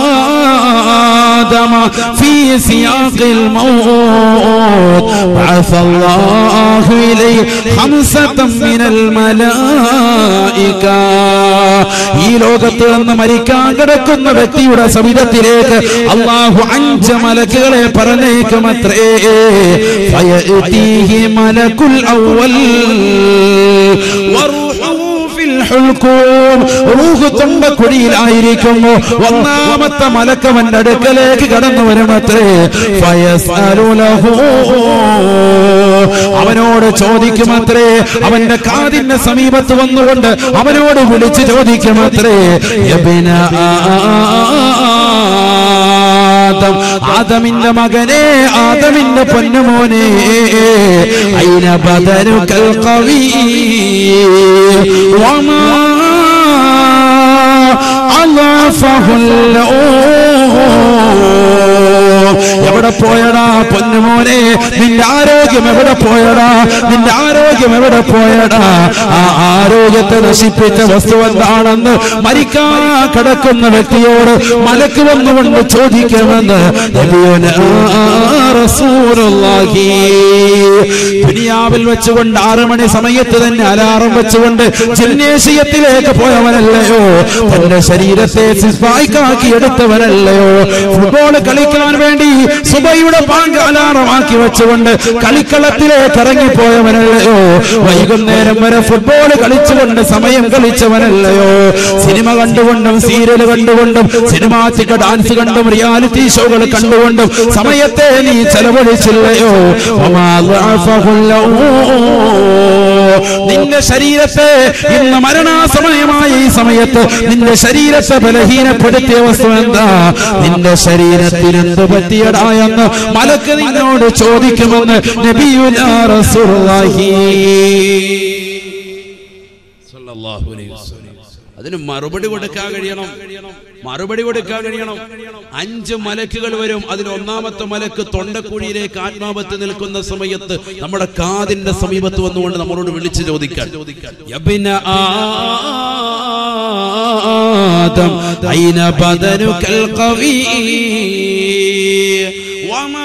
ആദമ ഫീ സിയാഖിൽ മൗത് ബഅസ അല്ലാഹു ഇലൈഹി ഖംസതൻ മിനൽ മലായിക ഈ ലോകത്ത് നിന്ന് മരിക്കാൻ കിടക്കുന്ന വ്യക്തിയുടെ സവിധത്തിലേക്ക് അള്ളാഹു അഞ്ച് മലക്കുകളെ പറഞ്ഞേക്കുമത്രേ ഫയഅതീഹി മലക്കുൽ അവൽ വറൂഹുഹു ഫിൽ ഹുൽകൂം റൂഹ് തുമ്പക്കുഴിയിലായിരിക്കുമ്പോ ഒന്നാമത്തെ മലക്കവന്റെ അടുക്കലേക്ക് കടന്നു വരുമത്രേ ഫയസ്അലു ലഹു അവനോട് ചോദിക്കുമത്രേ അവന്റെ കാതിന്റെ സമീപത്ത് വന്നുകൊണ്ട് അവനോട് വിളിച്ച് ചോദിക്കുമത്രേ യബ്ന ആദം ആദമിന്റെ മകനെ ആദമിന്റെ പൊന്നുമോനെ അയിന ബദരുക്കൽ കവി വമാ അലാഫഹുല്ലോ എവിടെ പോയടാ പൊന്നുമോനെ നിന്റെ ആരോഗ്യം എവിടെ പോയടാ നിന്റെ ആരോഗ്യം എവിടെ പോയടാ ആ ആരോഗ്യത്തെ നശിപ്പിച്ച വസ്തു എന്താണെന്ന് മരിക്കാ കിടക്കുന്ന വ്യക്തിയോട് മലക്ക് വന്നുകൊണ്ട് ചോദിക്കുമെന്ന് നബിയുനാ റസൂലുള്ളാഹി. ദുനിയാവിൽ വെച്ചുകൊണ്ട് ആറ് മണി സമയത്ത് തന്നെ അലാറം വെച്ചുകൊണ്ട് ജിന്നേശയത്തിലേക്ക് പോയവനല്ലയോ തന്റെ ശരീരത്തെ സിസ്പായിക്കാക്കി എടുത്തവനല്ലയോ ഫുട്ബോൾ കളിക്കാൻ വേണ്ടി സുബൈയുടെ പാങ്ക് അലാറമാക്കി വെച്ചുകൊണ്ട് കളിക്കളത്തിലേക്ക് ഇറങ്ങിപ്പോയവനല്ലയോ വൈകുന്നേരം വരെ ഫുട്ബോൾ കളിച്ചുകൊണ്ട് സമയം കളിച്ചവനല്ലയോ സിനിമ കണ്ടുകൊണ്ടും സീരിയൽ കണ്ടുകൊണ്ടും സിനിമാറ്റിക് ഡാൻസ് കണ്ടും റിയാലിറ്റി ഷോകൾ കണ്ടുകൊണ്ടും സമയത്തെ നീ ചെലവഴിച്ചില്ലയോ വമാ ളഅഫഹുല്ലഹു. നിന്റെ ശരീരത്തെ ഇന്ന് മരണാസമയമായ ഈ സമയത്ത് നിന്റെ ശരീരത്തെ ബലഹീനപ്പെടുത്തിയ വസ്തു എന്താ നിന്റെ ശരീരത്തിന് എന്ത് പറ്റിയടാ എന്ന് മലക്ക് നിന്നോട് ചോദിക്കുമെന്ന് നബിയുനാ റസൂലുള്ളാഹി സല്ലല്ലാഹു അലൈഹി വസല്ലം. അതിന് മറുപടി കൊടുക്കാൻ കഴിയണം മറുപടി കൊടുക്കാൻ കഴിയണം അഞ്ച് മലക്കുകൾ വരും അതിൽ ഒന്നാമത്തെ മലക്ക് തൊണ്ടക്കുഴിയിലേക്ക് ആത്മാവത്ത് നിൽക്കുന്ന സമയത്ത് നമ്മുടെ കാതിന്റെ സമീപത്ത് വന്നുകൊണ്ട് നമ്മളോട് വിളിച്ചു ചോദിക്കാൻ യബ്ന ആദം അയിന ബദനുകൽ ഖവി വമാ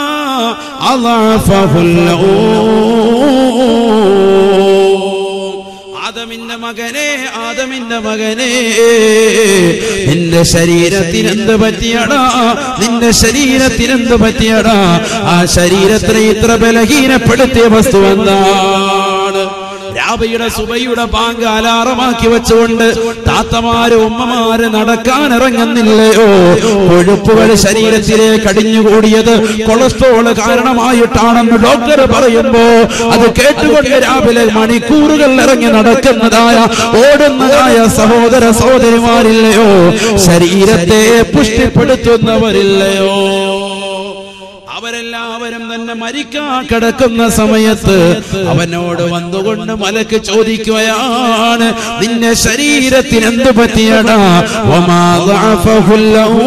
അളഫഹുല്ലഹു ആദമിന്റെ മകനെ ആദമിന്റെ മകനെ നിന്റെ ശരീരത്തിന് എന്ത് പറ്റിയടാ നിന്റെ ശരീരത്തിന് എന്ത് പറ്റിയടാ ആ ശരീരത്തിനെ ഇത്ര ബലഹീനപ്പെടുത്തിയ വസ്തു എന്താണ് രാബയുടെ സുബയുടെ പാങ്ക് അലാറമാക്കി വെച്ചുകൊണ്ട് താത്തമാര് ഉമ്മമാര് നടക്കാൻ ഇറങ്ങുന്നില്ലയോ കൊഴുപ്പുകൾ ശരീരത്തിലേക്ക് അടിഞ്ഞുകൂടിയത് കൊളസ്ട്രോൾ കാരണമായിട്ടാണെന്ന് ഡോക്ടർ പറയുമ്പോ അത് കേട്ടുകൊണ്ട് രാവിലെ മണിക്കൂറുകൾ ഇറങ്ങി നടക്കുന്നതായ ഓടുന്നതായ സഹോദര സഹോദരിമാരില്ലയോ ശരീരത്തെ പുഷ്ടിപ്പെടുത്തുന്നവരില്ലയോ അവരെല്ലാവരും തന്നെ മരിക്കാൻ കിടക്കുന്ന സമയത്ത് അവനോട് വന്നുകൊണ്ട് മലക്ക് ചോദിക്കുകയാണ് നിന്റെ ശരീരത്തിന് എന്ത് പറ്റിയടാ വമാ ളഅഫഹുല്ലഹു.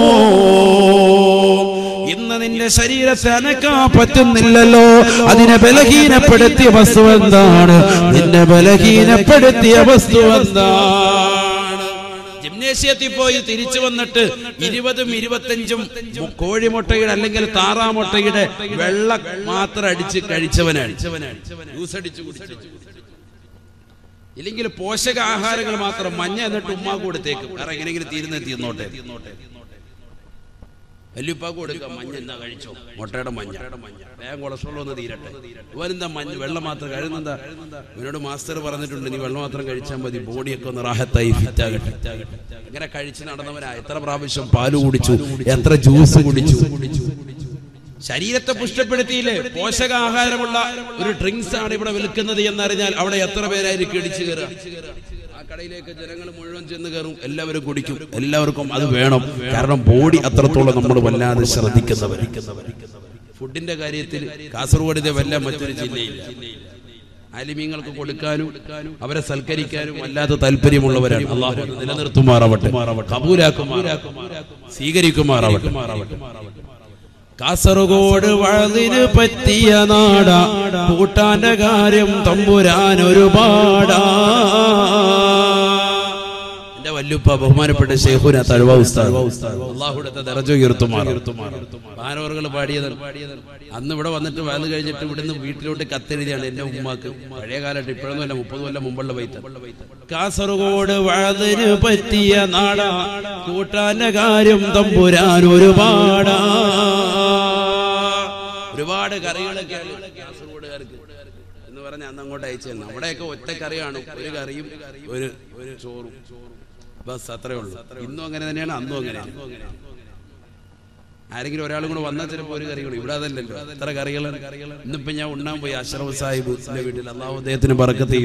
ഇന്ന് നിന്റെ ശരീരത്തെ അനക്കാൻ പറ്റുന്നില്ലല്ലോ അതിനെ ബലഹീനപ്പെടുത്തിയ വസ്തു എന്താണ് നിന്നെ ബലഹീനപ്പെടുത്തിയ വസ്തു എന്താണ് ജിംനേഷ്യത്തിൽ പോയി തിരിച്ചു വന്നിട്ട് ഇരുപതും ഇരുപത്തഞ്ചും മു- കോഴിമുട്ടയുടെ അല്ലെങ്കിൽ താറാമുട്ടയുടെ വെള്ള മാത്രം അടിച്ച് കഴിച്ചവനാണ് ജ്യൂസ് അടിച്ച് കുടിച്ചു ഇല്ലെങ്കിൽ പോഷകാഹാരങ്ങൾ മാത്രം മഞ്ഞ എന്നിട്ട് ഉമ്മാ കൊടുത്തേക്കും വേറെ എങ്ങനെയെങ്കിലും തീരുന്ന തീർന്നോട്ടെ വല്യുപ്പാക്ക് കൊടുക്കാം മഞ്ഞ എന്താ കഴിച്ചോ മുട്ടയുടെ മഞ്ഞ വേഗം കൊളസ്ട്രോൾ ഒന്ന് തീരട്ടെ ഇവരെന്താ മഞ്ഞ വെള്ളം മാത്രം കഴിയുന്നെന്താ ഇവനോട് മാസ്റ്റർ പറഞ്ഞിട്ടുണ്ട് നീ വെള്ളം മാത്രം കഴിച്ചാൽ മതി ബോഡിയൊക്കെ ഒന്ന് റാഹത്തായി ഫിറ്റ് ആകട്ടെ ഇങ്ങനെ കഴിച്ച് നടന്നവനാ എത്ര പ്രാവശ്യം പാല് കുടിച്ചു എത്ര ജ്യൂസ് കുടിച്ചു ശരീരത്തെ പുഷ്ടപ്പെടുത്തിയില്ലേ പോഷകാഹാരമുള്ള ഒരു ഡ്രിങ്ക്സ് ആണ് ഇവിടെ വിൽക്കുന്നത് എന്നറിഞ്ഞാൽ അവിടെ എത്ര പേരായിരിക്കും ഇടിച്ചു കയറുക ആ കടയിലേക്ക് ജനങ്ങൾ മുഴുവൻ ചെന്ന് കയറും എല്ലാവരും കുടിക്കും എല്ലാവർക്കും അത് വേണം കാരണം ബോഡി അത്രത്തോളം നമ്മൾ വല്ലാതെ ശ്രദ്ധിക്കുന്നവർ ഫുഡിന്റെ കാര്യത്തിൽ കാസർഗോഡ് ഇതേവല്ല മറ്റൊരു ജില്ലയില്ല ആലിമീങ്ങൾക്ക് കൊടുക്കാനും അവരെ സൽക്കരിക്കാനും വല്ലാത്ത താല്പര്യമുള്ളവരാണ് അള്ളാഹു അത് നിലനിർത്തുമാറാവട്ടെ കബൂലാക്കുമാറാവട്ടെ സ്വീകരിക്കുമാറാവട്ടെ കാസർഗോഡ് വഴുതിന് പറ്റിയ നാട കൂട്ടാന്റെ കാര്യം തമ്പുരാൻ ഒരുപാടാ എന്റെ വല്ലുപ്പ ബഹുമാനപ്പെട്ട ഷെയ്ഖുന തഴുവ ഉസ്താദ് അള്ളാഹുടത്തെ ദറജ ഉയർത്തുമാറും ബാനോറുകൾ പാടിയത് അന്ന് ഇവിടെ വന്നിട്ട് വയത് കഴിഞ്ഞിട്ട് ഇവിടുന്ന് വീട്ടിലോട്ട് കത്തെഴുതിയാണ് എന്റെ ഉമ്മാക്ക് പഴയ കാലത്ത് ഇപ്പോഴൊന്നുമല്ല മുപ്പത് കൊല്ലം മുമ്പുള്ള വൈത്ത കാസർഗോഡ് വഴുതിന് പറ്റിയ നാട കൂട്ടാന്റെ കാര്യം തമ്പുരാൻ ഒരുപാടാ ഒരുപാട് കറികളൊക്കെയാണ് കാസർഗോഡുകാർക്ക് എന്ന് പറഞ്ഞ അന്ന് അങ്ങോട്ട് അയച്ചു തന്നെ അവിടെയൊക്കെ ഒറ്റ കറിയാണ് ഒരു കറിയും ഒരു ഒരു ചോറും ബസ് അത്രേ ഉള്ളൂ ഇന്നും അങ്ങനെ തന്നെയാണ് അന്നും അങ്ങനെയാണ് ആരെങ്കിലും ഒരാളും കൂടെ വന്നാൽ ചിലപ്പോൾ ഒരു കറികളും ഇവിടെ അതല്ലല്ലോ എത്ര കറികൾ ഇന്നിപ്പോ ഞാൻ ഉണ്ണാൻ പോയി അഷ്റഫ് സാഹിബ് വീട്ടിൽ അള്ളാഹു അദ്ദേഹത്തിന് പറക്കത്ത്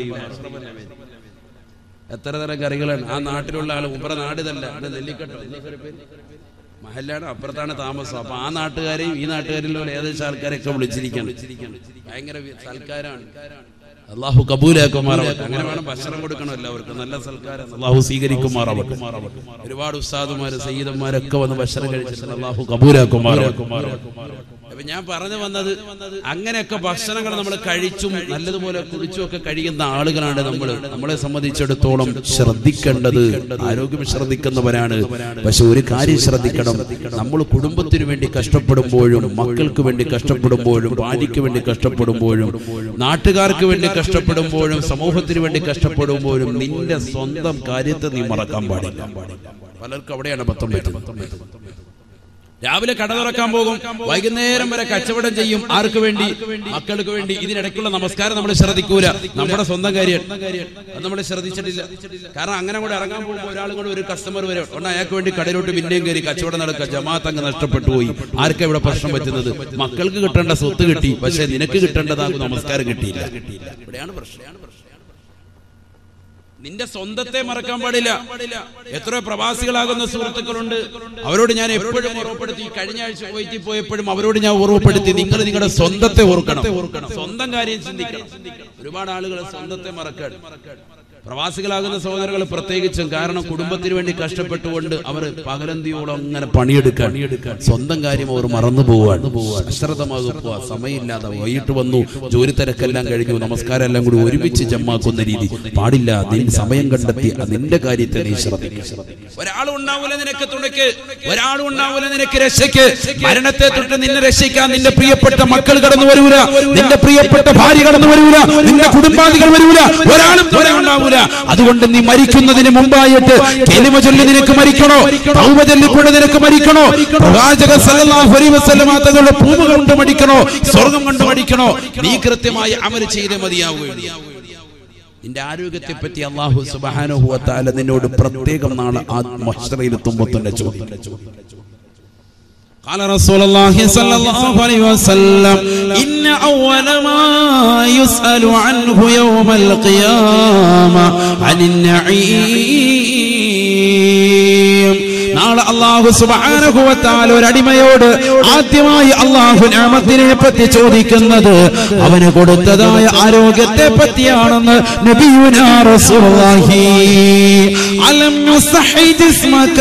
എത്ര തരം കറികളാണ് ആ നാട്ടിലുള്ള ആൾ ഉമ്പ്ര നാടിതല്ല അത് നെല്ലിക്കട്ടോ എന്താ സാറേ പേര്? മഹല്ലാണ് അപ്പുറത്താണ് താമസം അപ്പൊ ആ നാട്ടുകാരെയും ഈ നാട്ടുകാരിലുള്ള ഏകദേശം ആൾക്കാരെയൊക്കെ വിളിച്ചിരിക്കണം ഭയങ്കര വി- സൽക്കാരാണ് അള്ളാഹു കബൂലാക്കുമാറാവട്ടെ അങ്ങനെ വേണം ഭക്ഷണം കൊടുക്കണം എല്ലാവർക്കും നല്ല സൽക്കാരം അള്ളാഹു സ്വീകരിക്കുമാറാവട്ടെ ഒരുപാട് ഉസ്താദുമാര് സയ്യിദന്മാരൊക്കെ വന്ന് ഭക്ഷണം കഴിച്ചിട്ടുണ്ട് അള്ളാഹു കബൂലാക്കുമാറാവട്ടെ അപ്പൊ ഞാൻ പറഞ്ഞു വന്നത് അങ്ങനെയൊക്കെ ഭക്ഷണങ്ങൾ നമ്മൾ കഴിച്ചും നല്ലതുപോലെ കുടിച്ചും ഒക്കെ കഴിയുന്ന ആളുകളാണ് നമ്മൾ നമ്മളെ സംബന്ധിച്ചിടത്തോളം ശ്രദ്ധിക്കേണ്ടത് ആരോഗ്യം ശ്രദ്ധിക്കുന്നവരാണ് പക്ഷെ ഒരു കാര്യം ശ്രദ്ധിക്കണം നമ്മൾ കുടുംബത്തിന് വേണ്ടി കഷ്ടപ്പെടുമ്പോഴും മക്കൾക്ക് വേണ്ടി കഷ്ടപ്പെടുമ്പോഴും ഭാര്യയ്ക്ക് വേണ്ടി കഷ്ടപ്പെടുമ്പോഴും നാട്ടുകാർക്ക് വേണ്ടി കഷ്ടപ്പെടുമ്പോഴും സമൂഹത്തിന് വേണ്ടി കഷ്ടപ്പെടുമ്പോഴും നിന്റെ സ്വന്തം കാര്യത്തെ നീ മറക്കാൻ പാടില്ല പലർക്കും അവിടെയാണ് പത്തം പറ്റുന്നത് രാവിലെ കട തുറക്കാൻ പോകും വൈകുന്നേരം വരെ കച്ചവടം ചെയ്യും ആർക്ക് വേണ്ടി മക്കൾക്ക് വേണ്ടി ഇതിനിടയ്ക്കുള്ള നമസ്കാരം നമ്മൾ ശ്രദ്ധിക്കൂല നമ്മുടെ സ്വന്തം കാര്യം അത് നമ്മൾ ശ്രദ്ധിച്ചിട്ടില്ല കാരണം അങ്ങനെ കൂടെ ഇറങ്ങാൻ പോകുമ്പോൾ ഒരാൾ കൂടെ ഒരു കസ്റ്റമർ വരും ഉടനെ അയാൾക്ക് വേണ്ടി കടയിലോട്ട് പിന്നെയും കയറി കച്ചവടം നടക്കുക ജമാഅത്ത് അങ്ങ് നഷ്ടപ്പെട്ടു പോയി ആർക്കാ ഇവിടെ പ്രശ്നം പറ്റുന്നത് മക്കൾക്ക് കിട്ടേണ്ട സ്വത്ത് കിട്ടി പക്ഷെ നിനക്ക് കിട്ടേണ്ടതാകും നമസ്കാരം കിട്ടിയില്ല ഇവിടെയാണ് പ്രശ്നം നിന്റെ സ്വന്തത്തെ മറക്കാൻ പാടില്ല എത്ര പ്രവാസികളാകുന്ന സുഹൃത്തുക്കളുണ്ട് അവരോട് ഞാൻ എപ്പോഴും ഓർമ്മപ്പെടുത്തി കഴിഞ്ഞ ആഴ്ച പോയിട്ട് പോയപ്പോഴും അവരോട് ഞാൻ ഓർമ്മപ്പെടുത്തി നിങ്ങൾ നിങ്ങളുടെ സ്വന്തത്തെ ഓർക്കണം സ്വന്തം കാര്യം ചിന്തിക്കണം ഒരുപാട് ആളുകൾ സ്വന്തത്തെ മറക്കാൻ പ്രവാസികളാകുന്ന സഹോദരങ്ങൾ പ്രത്യേകിച്ചും കാരണം കുടുംബത്തിന് വേണ്ടി കഷ്ടപ്പെട്ടുകൊണ്ട് അവർ പകലന്തിയോളം അങ്ങനെ പണിയെടുക്കാൻ സ്വന്തം കാര്യം അവർ മറന്നു പോവാണ് അശ്രദ്ധമാകും പോവാ സമയമില്ലാതെ വൈകിട്ട് വന്നു ജോലി തിരക്കെല്ലാം കഴിഞ്ഞു നമസ്കാരം എല്ലാം കൂടി ഒരുമിച്ച് ജമ്മാക്കുന്ന രീതി പാടില്ല നീ സമയം കണ്ടെത്തി ആ നിന്റെ കാര്യത്തെ നീ ശ്രദ്ധിക്കുക ഒരാളും ഉണ്ടാവൂല നിനക്ക് തുണയ്ക്ക് ഒരാളും ഉണ്ടാവൂല നിനക്ക് രക്ഷയ്ക്ക് മരണത്തെ തൊട്ട് നിന്നെ രക്ഷിക്കാൻ നിന്റെ പ്രിയപ്പെട്ട മക്കൾ കടന്നു വരൂല നിന്റെ പ്രിയപ്പെട്ട ഭാര്യ കടന്നു വരൂല നിന്റെ കുടുംബാദികൾ വരൂല ഒരാളും തുണ ഉണ്ടാവൂല അതുകൊണ്ട് നീ മരിക്കുന്നതിന് മുമ്പായിട്ട് കെലിമ ചൊല്ലി നിനക്ക് മരിക്കണോ തൗബ ചൊല്ലിക്കൊണ്ട് നിനക്ക് മരിക്കണോ പ്രവാചക സല്ലല്ലാഹു അലൈഹി വസല്ലമ തങ്ങളുടെ പൂവ് കൊണ്ട് മടിക്കണോ സ്വർഗം കൊണ്ട് മടിക്കണോ നീ കൃത്യമായി അമൽ ചെയ്തേ മതിയാവുകയുള്ളൂ നിന്റെ ആരോഗ്യത്തെ പറ്റി അള്ളാഹു സുബ്ഹാനഹു വ തആല നിന്നോട് പ്രത്യേകം നാളെ ആത്മഹസ്രയിലെത്തുമ്പോൾ തന്നെ ചോദിക്കും قال رسول الله صلى الله عليه وسلم إن أول ما يسأل عنه يوم القيامة عن النعيم നാളെ അള്ളാഹു സുബാനുഭവത്താൽ ഒരടിമയോട് ആദ്യമായി അള്ളാഹു നാമത്തിനെ പറ്റി ചോദിക്കുന്നത് അവന് കൊടുത്തതായ ആരോഗ്യത്തെ പറ്റിയാണെന്ന് നബിയുനാ റസൂലുള്ളാഹി അലം നുസഹി ജിസ്മക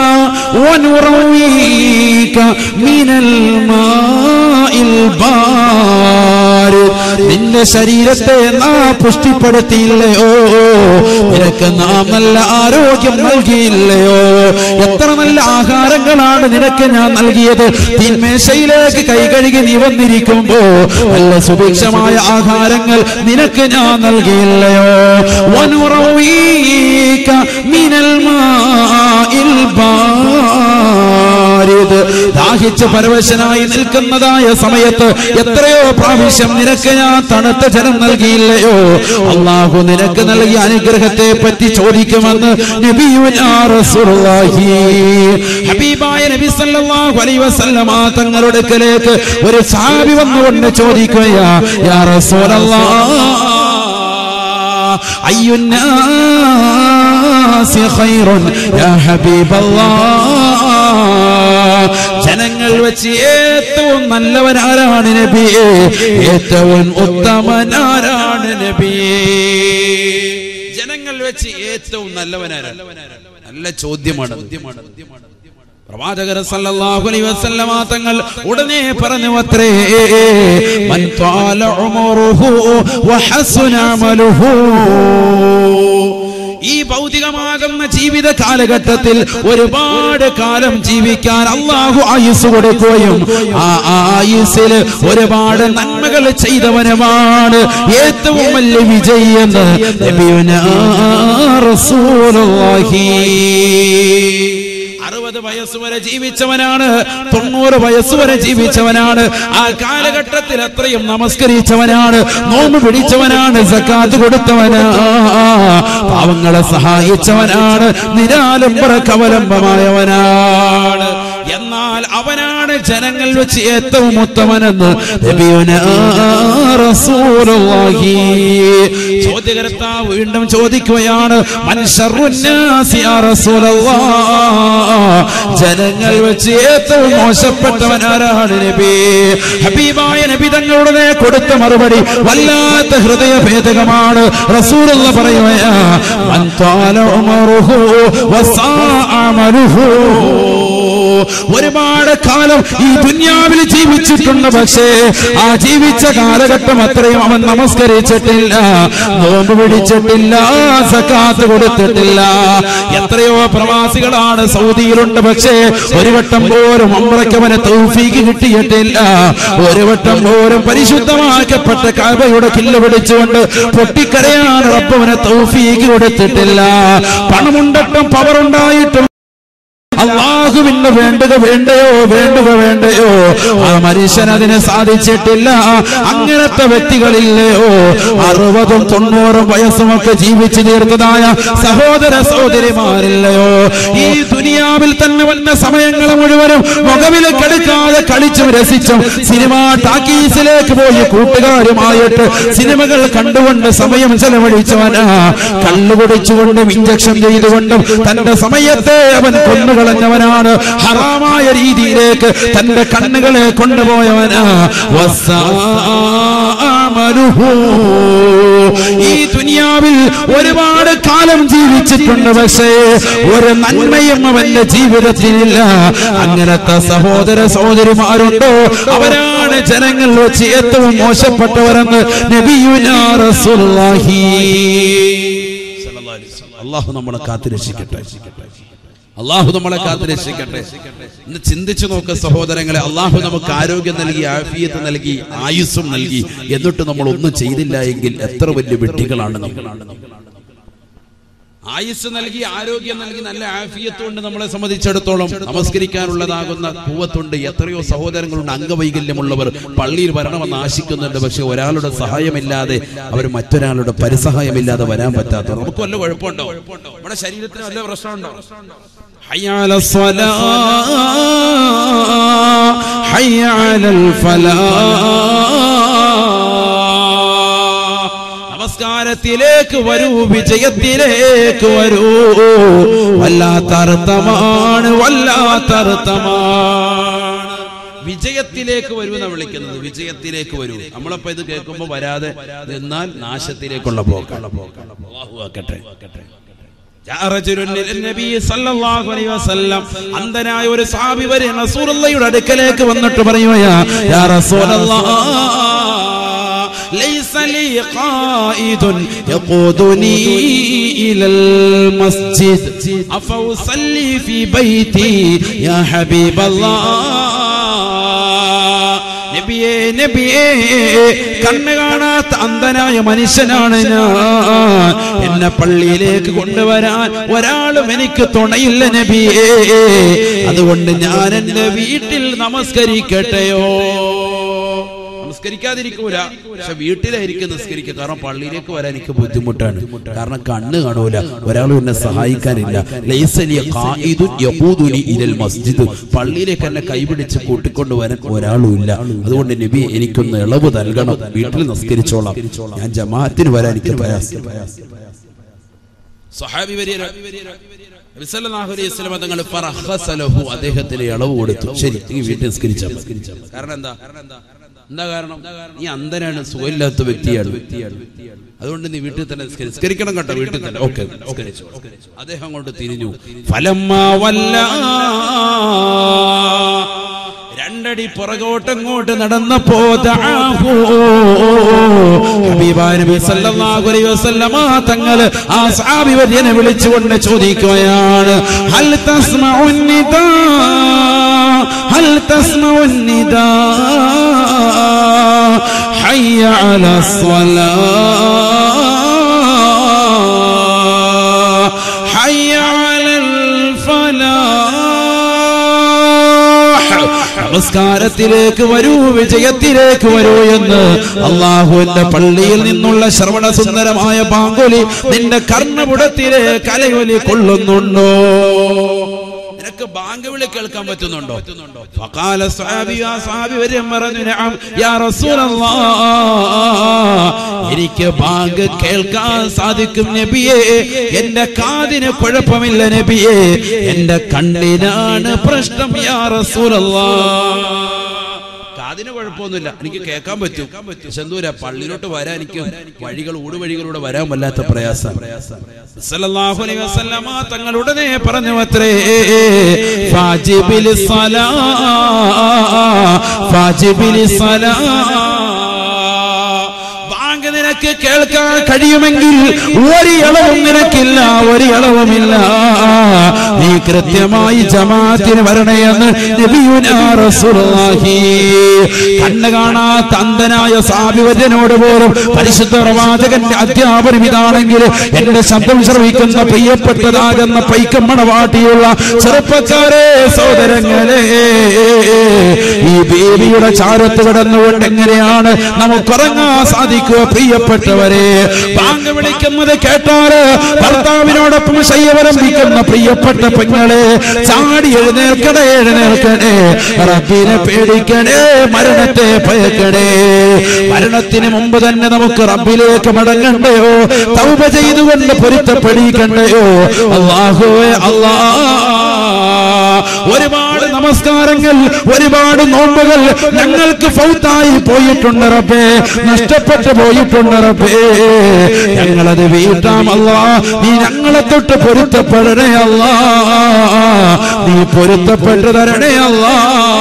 വനുറവീക മിനൽ മാഇൽ ബാരിദ് നിന്റെ ശരീരത്തെ നാം പുഷ്ടിപ്പെടുത്തിയില്ലയോ നിനക്ക് നാം നല്ല ആരോഗ്യം നൽകിയില്ലയോ എത്ര നല്ല ആഹാരങ്ങളാണ് നിനക്ക് ഞാൻ നൽകിയത് തിന്മേശയിലേക്ക് കൈ കഴുകി നീ വന്നിരിക്കുമ്പോ നല്ല സുഭിക്ഷമായ ആഹാരങ്ങൾ നിനക്ക് ഞാൻ നൽകിയില്ലയോ വനുറവീക മിനൽ മാഇൽ ബാരിദ് ദാഹിച്ച് പരവശനായി നിൽക്കുന്നതായ സമയത്ത് എത്രയോ പ്രാവശ്യം നിനക്ക് ഞാൻ തണുത്ത ജലം നൽകിയില്ലയോ അള്ളാഹു നിനക്ക് നൽകിയ അനുഗ്രഹത്തെ പറ്റി ചോദിക്കുമെന്ന് നബിയുനാ റസൂലുള്ളാഹി ഹബീബായ നബി സല്ലല്ലാഹു അലൈഹി വസല്ലമ തങ്ങളുടെ അടുക്കലേക്ക് ഒരു സാബി വന്നുകൊണ്ട് ചോദിക്കുകയാ യാ റസൂലല്ലാഹ് അയ്യുന്നാസി ഖൈറുൻ യാ ഹബീബല്ലാഹ് ജനങ്ങൾ വെച്ച് ഏത് ഏറ്റവും നല്ലവനാരാണ് നബിയെ ഏറ്റവും ഉത്തമനാരാണ് നബിയെ ജനങ്ങൾ വെച്ച് ഏറ്റവും നല്ലവനാരാണ് നല്ല ചോദ്യമാണ് പ്രവാചകർ സല്ലല്ലാഹു അലൈഹി വസല്ലമ തങ്ങൾ ഉടനെ പറഞ്ഞു അത്രേ മൻ ത്വാല ഉമറുഹു വഹസുന അമലുഹു ഈ ഭൗതികമാകുന്ന ജീവിത കാലഘട്ടത്തിൽ ഒരുപാട് കാലം ജീവിക്കാൻ അള്ളാഹു ആയുസ് കൊടുക്കുകയും ആ ആയുസിൽ ഒരുപാട് നന്മകൾ ചെയ്തവനുമാണ് ഏറ്റവും വലിയ വിജയെന്ന് നബിയുനാ റസൂലുള്ളാഹി അറുപത് വയസ്സ് വരെ ജീവിച്ചവനാണ് തൊണ്ണൂറ് വയസ്സ് വരെ ജീവിച്ചവനാണ് ആ കാലഘട്ടത്തിൽ അത്രയും നമസ്കരിച്ചവനാണ് നോമ്പ് പിടിച്ചവനാണ് സക്കാത്ത് കൊടുത്തവനാ പാവങ്ങളെ സഹായിച്ചവനാണ് നിരാലംബര കവലംബമായവനാണ് എന്നാൽ അവനാണ് ജനങ്ങൾ വെച്ച് ഏറ്റവും ഉത്തമനെന്ന് നബിയുനാ റസൂലുള്ളാഹി ചോദ്യകർത്താവ് വീണ്ടും ചോദിക്കുകയാണ് മനുഷ്യറുന്നാസി യാ റസൂലല്ലാഹ് ജനങ്ങൾ വെച്ച് ഏറ്റവും മോശപ്പെട്ടവൻ ആരാണ് നബി ഹബീബായ നബി തങ്ങളുടെ കൊടുത്ത മറുപടി വല്ലാത്ത ഹൃദയഭേദകമാണ് റസൂലുള്ള പറയുകയാ മൻ ത്വാല ഉമറുഹു വസാഅ അമലുഹു ഒരുപാട് കാലം ഈ ദുന്യാവിൽ ജീവിച്ചിട്ടുണ്ട് പക്ഷേ ആ ജീവിച്ച കാലഘട്ടം അത്രയും അവൻ നമസ്കരിച്ചിട്ടില്ല നോമ്പ് പിടിച്ചിട്ടില്ല സക്കാത്ത് കൊടുത്തിട്ടില്ല എത്രയോ പ്രവാസികളാണ് സൗദിയിലുണ്ട് പക്ഷേ ഒരു വട്ടം പോലും അമ്രയ്ക്ക് അവന് തൗഫീക്ക് കിട്ടിയിട്ടില്ല ഒരു വട്ടം പോലും പരിശുദ്ധമാക്കപ്പെട്ട കാബയുടെ കില്ല പിടിച്ചുകൊണ്ട് പൊട്ടിക്കരയാൻ റബ്ബവന് തൗഫീക്ക് കൊടുത്തിട്ടില്ല പണമുണ്ടട്ടും പവറുണ്ടായിട്ടും അള്ളാഹുവിന് വേണ്ടുക വേണ്ടയോ വേണ്ടുക വേണ്ടയോ ആ മനുഷ്യൻ അതിന് സാധിച്ചിട്ടില്ല അങ്ങനത്തെ വ്യക്തികളില്ലയോ അറുപതും തൊണ്ണൂറും വയസ്സുമൊക്കെ ജീവിച്ചു തീർത്തതായ സഹോദര സഹോദരിമാരില്ലയോ ഈ ദുനിയാവിൽ തന്നെ വന്ന സമയങ്ങൾ മുഴുവനും മുഖവില് കെടുക്കാതെ കളിച്ചും രസിച്ചും സിനിമ ടാക്കീസിലേക്ക് പോയി കൂട്ടുകാരുമായിട്ട് സിനിമകൾ കണ്ടുകൊണ്ട് സമയം ചെലവഴിച്ചവനാ കള്ളുകുടിച്ചുകൊണ്ടും ഇഞ്ചക്ഷൻ ചെയ്തുകൊണ്ടും തന്റെ സമയത്തെ അവൻ കൊന്നുകളഞ്ഞവനാണ് ഹറാമായ രീതിയിലേക്ക് തന്റെ കണ്ണുകളെ കൊണ്ടുപോയവനാ വസ്സാമലുഹു. ഈ ദുനിയാവിൽ ഒരുപാട് കാലം ജീവിച്ചിട്ടുണ്ട് പക്ഷേ ഒരു നന്മയും അവന്റെ ജീവിതത്തിലില്ല അങ്ങനത്തെ സഹോദര സഹോദരിമാരുണ്ടോ അവരാണ് ജനങ്ങൾ വെച്ച് ഏറ്റവും മോശപ്പെട്ടവരെന്ന് നബിയുനാ റസൂലുള്ളാഹി അള്ളാഹു നമ്മളെ കാത്തു രക്ഷിക്കട്ടെ അള്ളാഹു നമ്മളെ കാത്തു രക്ഷിക്കട്ടെ ഇന്ന് ചിന്തിച്ചു നോക്ക് സഹോദരങ്ങളെ അള്ളാഹു നമുക്ക് ആരോഗ്യം നൽകി ആഫിയത്ത് നൽകി ആയുസ്സും നൽകി എന്നിട്ട് നമ്മൾ ഒന്നും ചെയ്തില്ല എങ്കിൽ എത്ര വലിയ വെട്ടികളാണ് നമ്മൾ ആയുസ് നൽകി ആരോഗ്യം നൽകി നല്ല ആഫിയത്ത് കൊണ്ട് നമ്മളെ സംബന്ധിച്ചിടത്തോളം നമസ്കരിക്കാനുള്ളതാകുന്ന പൂവത്തുണ്ട് എത്രയോ സഹോദരങ്ങളുണ്ട് അംഗവൈകല്യമുള്ളവർ പള്ളിയിൽ വരണമെന്ന് ആശിക്കുന്നുണ്ട് പക്ഷെ ഒരാളുടെ സഹായമില്ലാതെ അവർ മറ്റൊരാളുടെ പരിസഹായമില്ലാതെ വരാൻ പറ്റാത്തവർ നമുക്ക് വല്ല കുഴപ്പമുണ്ടോ നമ്മുടെ ശരീരത്തിന് വല്ല പ്രശ്നമുണ്ടോ حي على الصلاة حي على الفلاح നമസ്കാരത്തിലേക്ക് വരൂ വിജയത്തിലേക്ക് വരൂ വല്ലാത്ത അർത്ഥമാണ് വല്ലാത്ത അർത്ഥമാണ് വിജയത്തിലേക്ക് വരൂ എന്നാണ് വിളിക്കുന്നത് വിജയത്തിലേക്ക് വരൂ നമ്മളപ്പോ ഇത് കേൾക്കുമ്പോ വരാതെ നിന്നാൽ നാശത്തിലേക്കുള്ള പോക്കാണ് അല്ലാഹു ആക്കട്ടെ ജാ റജുലുൻ ഇലൻ നബി സല്ലല്ലാഹു അലൈഹി വസല്ലം അന്ധനായ ഒരു സഹാബി വരെ റസൂലുള്ളാഹിയുടെ അടുക്കലേക്ക് വന്നിട്ട് പറയുകയാ യാ റസൂലല്ലാഹ് ليس لي قائد يقودني إلى المسجد أفأصلي في بيتي يا حبيب الله നബിയേ നബിയേ കണ്ണ് കാണാത്ത അന്ധനായ മനുഷ്യനാണ് ഞാൻ എന്നെ പള്ളിയിലേക്ക് കൊണ്ടുവരാൻ ഒരാളും എനിക്ക് തുണയില്ല നബിയേ അതുകൊണ്ട് ഞാൻ എന്റെ വീട്ടിൽ നമസ്കരിക്കട്ടെയോ നമസ്കരിക്കാതിരിക്കൂല പക്ഷെ വീട്ടിലായിരിക്കും നിസ്കരിക്കുക കാരണം പള്ളിയിലേക്ക് വരാൻ എനിക്ക് ബുദ്ധിമുട്ടാണ് കാരണം കണ്ണ് കാണൂല ഒരാളും എന്നെ സഹായിക്കാനില്ല ലൈസലിയ ഖായിദുൻ യഖൂദുനി ഇലൽ മസ്ജിദ് പള്ളിയിലേക്ക് എന്നെ കൈപിടിച്ച് കൂട്ടിക്കൊണ്ട് വരാൻ ഒരാളും ഇല്ല അതുകൊണ്ട് നബി എനിക്കൊന്ന് ഇളവ് നൽകണം വീട്ടിൽ നിസ്കരിച്ചോളാം ഞാൻ ജമാഅത്തിന് വരാൻ എനിക്ക് പ്രയാസം സഹാബി വരിക നബി സല്ലല്ലാഹു അലൈഹി വസല്ലം തങ്ങൾ ഫറഹസ ലഹു അദ്ദേഹത്തിന് ഇളവ് കൊടുത്തു ശരി നീ വീട്ടിൽ നിസ്കരിച്ചാൽ മതി. കാരണം എന്താ എന്താ കാരണം നീ അന്ധനാണ് സുഖമില്ലാത്ത വ്യക്തിയാണ് അതുകൊണ്ട് നീ വീട്ടിൽ തന്നെ നിസ്കരി- നിസ്കരിക്കണം കേട്ടോ വീട്ടിൽ തന്നെ ഓക്കെ നിസ്കരിച്ചു അദ്ദേഹം അങ്ങോട്ട് തിരിഞ്ഞു ഫലമ്മ വല്ല രണ്ടടി പുറകോട്ടങ്ങോട്ട് നടന്നപ്പോ ദഅഹു. ഹബീബായ നബി സല്ലല്ലാഹു അലൈഹി വസല്ലമ തങ്ങള് ആ സഹാബി വര്യനെ വിളിച്ചുകൊണ്ട് ചോദിക്കുകയാണ് ഹൽ തസ്മഉൻ നിദാ ഹൽ തസ്മഉൻ നിദാ ഹയ്യ അലാ സ്വലാ ഹയ്യ അലൽ ഫലാഹ് നമസ്കാരത്തിലേക്ക് വരൂ വിജയത്തിലേക്ക് വരൂ എന്ന് അള്ളാഹുവിന്റെ പള്ളിയിൽ നിന്നുള്ള ശ്രവണ സുന്ദരമായ പാങ്കൊലി നിന്റെ കർണപുടത്തിലെ കലയൊലി കൊള്ളുന്നുണ്ടോ നിനക്ക് ബാങ്ക് വിളി കേൾക്കാൻ പറ്റുന്നുണ്ടോ ഫഖാല സ്വഹാബി ആ സ്വഹാബി വരും പറഞ്ഞു നഅം യാ റസൂലല്ലാഹ് എനിക്ക് ബാങ്ക് കേൾക്കാൻ സാധിക്കും നബിയേ എന്റെ കാതിന് കുഴപ്പമില്ല നബിയേ എന്റെ കണ്ണിനാണ് പ്രശ്നം യാ റസൂലല്ലാഹ് കാതിന് കുഴപ്പമൊന്നുമില്ല എനിക്ക് കേൾക്കാൻ പറ്റും പക്ഷെ എന്തൂര പള്ളിയിലോട്ട് വരാൻ എനിക്ക് വഴികൾ ഊടുവഴികളിലൂടെ വരാൻ വല്ലാത്ത പ്രയാസം സല്ലല്ലാഹു അലൈഹി വസല്ലമ തങ്ങൾ ഉടനെ പറഞ്ഞു അത്രേ ഫാജിബിൽ സലാ ഫാജിബിൽ സലാ ബാങ്ക് നിനക്ക് കേൾക്കാൻ കഴിയുമെങ്കിൽ ഒരു ഇളവും നിനക്കില്ല ഒരു ഇളവുമില്ല നീ കൃത്യമായി ജമാഅത്തിന് വരണേ എന്ന് നബിയുനാ റസൂലുള്ളാഹി കണ്ണ് കാണാത്ത അന്ധനായ സാബിവര്യനോട് പോലും പരിശുദ്ധ പ്രവാചകന്റെ അധ്യാപനം ഇതാണെങ്കിൽ എന്റെ ശബ്ദം ശ്രവിക്കുന്ന പ്രിയപ്പെട്ടതാകുന്ന പൈക്കമ്മണവാട്ടിയുള്ള ചെറുപ്പക്കാരെ സോദരങ്ങളെ ഈ ബേബിയുടെ ചാരത്ത് കിടന്നുകൊണ്ട് എങ്ങനെയാണ് നമുക്കുറങ്ങാൻ സാധിക്കുക പ്രിയപ്പെട്ടവരെ ബാങ്ക് വിളിക്കുന്നത് കേട്ടാല് ഭർത്താവിനോടൊപ്പം ശയ്യവലംബിക്കുന്ന പ്രിയപ്പെട്ട പെങ്ങളെ ചാടി എഴുന്നേൽക്കണേ എഴുന്നേൽക്കണേ റബ്ബിനെ പേടിക്കണേ മരണത്തെ ഭയക്കണേ മരണത്തിന് മുമ്പ് തന്നെ നമുക്ക് റബ്ബിലേക്ക് മടങ്ങണ്ടയോ തൗബ ചെയ്തുകൊണ്ട് പൊരുത്തപ്പെടിക്കണ്ടയോ അള്ളാഹുവേ അള്ളാ ഒരുപാട് നമസ്കാരങ്ങൾ ഒരുപാട് നോമ്പുകൾ ഞങ്ങൾക്ക് ഫൗത്തായി പോയിട്ടുണ്ട് റബ്ബേ നഷ്ടപ്പെട്ടു പോയിട്ടുണ്ട് റബ്ബേ ഞങ്ങളത് വീട്ടാം അല്ലാ നീ ഞങ്ങളെ തൊട്ട് പൊരുത്തപ്പെടണേ അല്ലാ നീ പൊരുത്തപ്പെട്ടു തരണേ അല്ലാ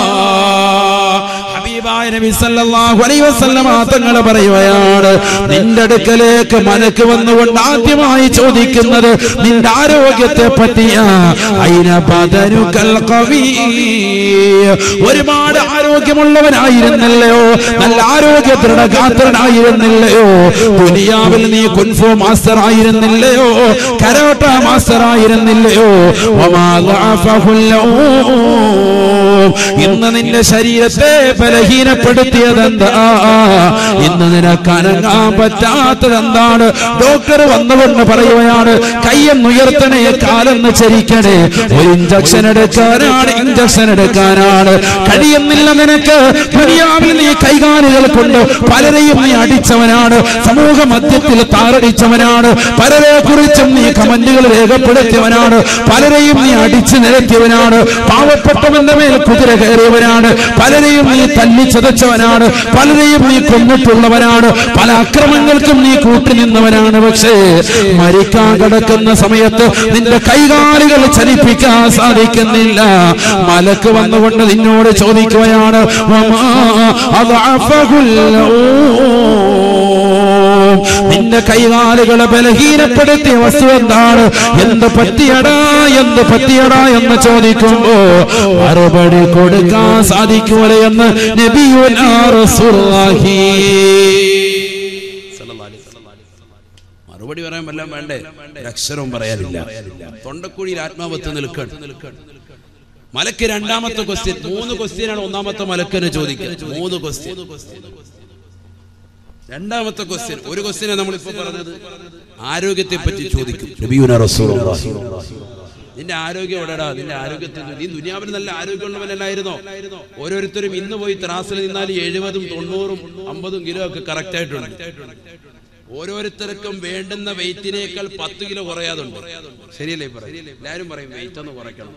ഹബീബായ നബി സല്ലല്ലാഹു അലൈഹി വസല്ലമ തങ്ങൾ പറയുകയാണ് നിന്റെ അടുക്കലേക്ക് മലക്ക് വന്നുകൊണ്ട് ആദ്യമായി ചോദിക്കുന്നത് നിന്റെ ആരോഗ്യത്തെ പറ്റിയാ അയിന ബദനുകൽ ഖവീ ഒരുപാട് ആരോഗ്യമുള്ളവനായിരുന്നല്ലയോ നല്ല ആരോഗ്യ ദൃഢഗാത്രനായിരുന്നില്ലയോ ദുനിയാവിൽ നീ കുൻഫു മാസ്റ്റർ ആയിരുന്നില്ലയോ കരോട്ട മാസ്റ്റർ ആയിരുന്നില്ലയോ വമാ ളഅഫഹുൽ ലൗം. ഇന്ന് നിന്റെ ശരീരത്തെ ബലഹീനപ്പെടുത്തിയത് എന്താ ഇന്ന് നിനക്ക് അനങ്ങാൻ പറ്റാത്തത് എന്താണ് ഡോക്ടർ വന്നുകൊണ്ട് പറയുകയാണ് കയ്യെന്നുയർത്തണേ കാലെന്ന് ചരിക്കണേ ഒരു ഇഞ്ചക്ഷൻ എടുക്കാനാണ് ഇഞ്ചക്ഷൻ എടുക്കാനാണ് കഴിയുന്നില്ല നിനക്ക് ദുനിയാവിൽ നീ കൈകാലുകൾ കൊണ്ട് പലരെയും നീ അടിച്ചവനാണ് സമൂഹ മധ്യത്തിൽ താറടിച്ചവനാണ് പലരെ കുറിച്ചും നീ കമന്റുകൾ രേഖപ്പെടുത്തിയവനാണ് പലരെയും നീ അടിച്ചു നിരത്തിയവനാണ് പാവപ്പെട്ടവന്റെ മേൽ കുതിര കയറിയവനാണ് പലരെയും നീ തല്ലി ചതച്ചവനാണ് പലരെയും നീ കൊന്നിട്ടുള്ളവനാണ് പല അക്രമങ്ങൾക്കും നീ കൂട്ടുനിന്നവനാണ് പക്ഷേ മരിക്കാൻ കിടക്കുന്ന സമയത്ത് നിന്റെ കൈകാലുകൾ ചലിപ്പിക്കാൻ സാധിക്കുന്നില്ല മലക്ക് വന്നുകൊണ്ട് നിന്നോട് ചോദിക്കുകയാണ് വമാ അദ്അഫഹുൽ ലൗം. നിന്റെ കൈകാലുകളെ ബലഹീനപ്പെടുത്തിയ വസ്തു എന്താണ് എന്ത് പറ്റിയടാ എന്ത് പറ്റിയടാ എന്ന് ചോദിക്കുമ്പോ മറുപടി കൊടുക്കാൻ സാധിക്കൂല എന്ന് നബിയുനാ റസൂലുള്ളാഹി മറുപടി പറയാൻ വല്ലതും വേണ്ടേ ഒരു അക്ഷരവും പറയാനില്ല തൊണ്ടക്കുഴിയിൽ ആത്മാവത്ത് നിൽക്കണം മലക്ക് രണ്ടാമത്തെ ക്വസ്റ്റ്യൻ മൂന്ന് ക്വസ്റ്റ്യനാണ് ഒന്നാമത്തെ മലക്കനെ ചോദിക്കുക മൂന്ന് ക്വസ്റ്റ്യൻ രണ്ടാമത്തെ ക്വസ്റ്റ്യൻ ഒരു ക്വസ്റ്റ്യനെ നമ്മളിപ്പോ പറഞ്ഞത് ആരോഗ്യത്തെ പറ്റി ചോദിക്കും നബിയുന റസൂലുള്ളാഹി. നിന്റെ ആരോഗ്യം എവിടെടാ നിന്റെ ആരോഗ്യത്തിൽ നീ ദുനിയാവിൽ നല്ല ആരോഗ്യമുള്ളവനല്ലായിരുന്നോ ഓരോരുത്തരും ഇന്ന് പോയി ത്രാസിൽ നിന്നാൽ എഴുപതും തൊണ്ണൂറും അമ്പതും കിലോ ഒക്കെ കറക്റ്റ് ആയിട്ടുണ്ട് ഓരോരുത്തർക്കും വേണ്ടുന്ന വെയിറ്റിനേക്കാൾ പത്ത് കിലോ കുറയാതുണ്ട് ശരിയല്ലേ ഈ പറയും എല്ലാരും പറയും വെയിറ്റ് ഒന്ന് കുറയ്ക്കണം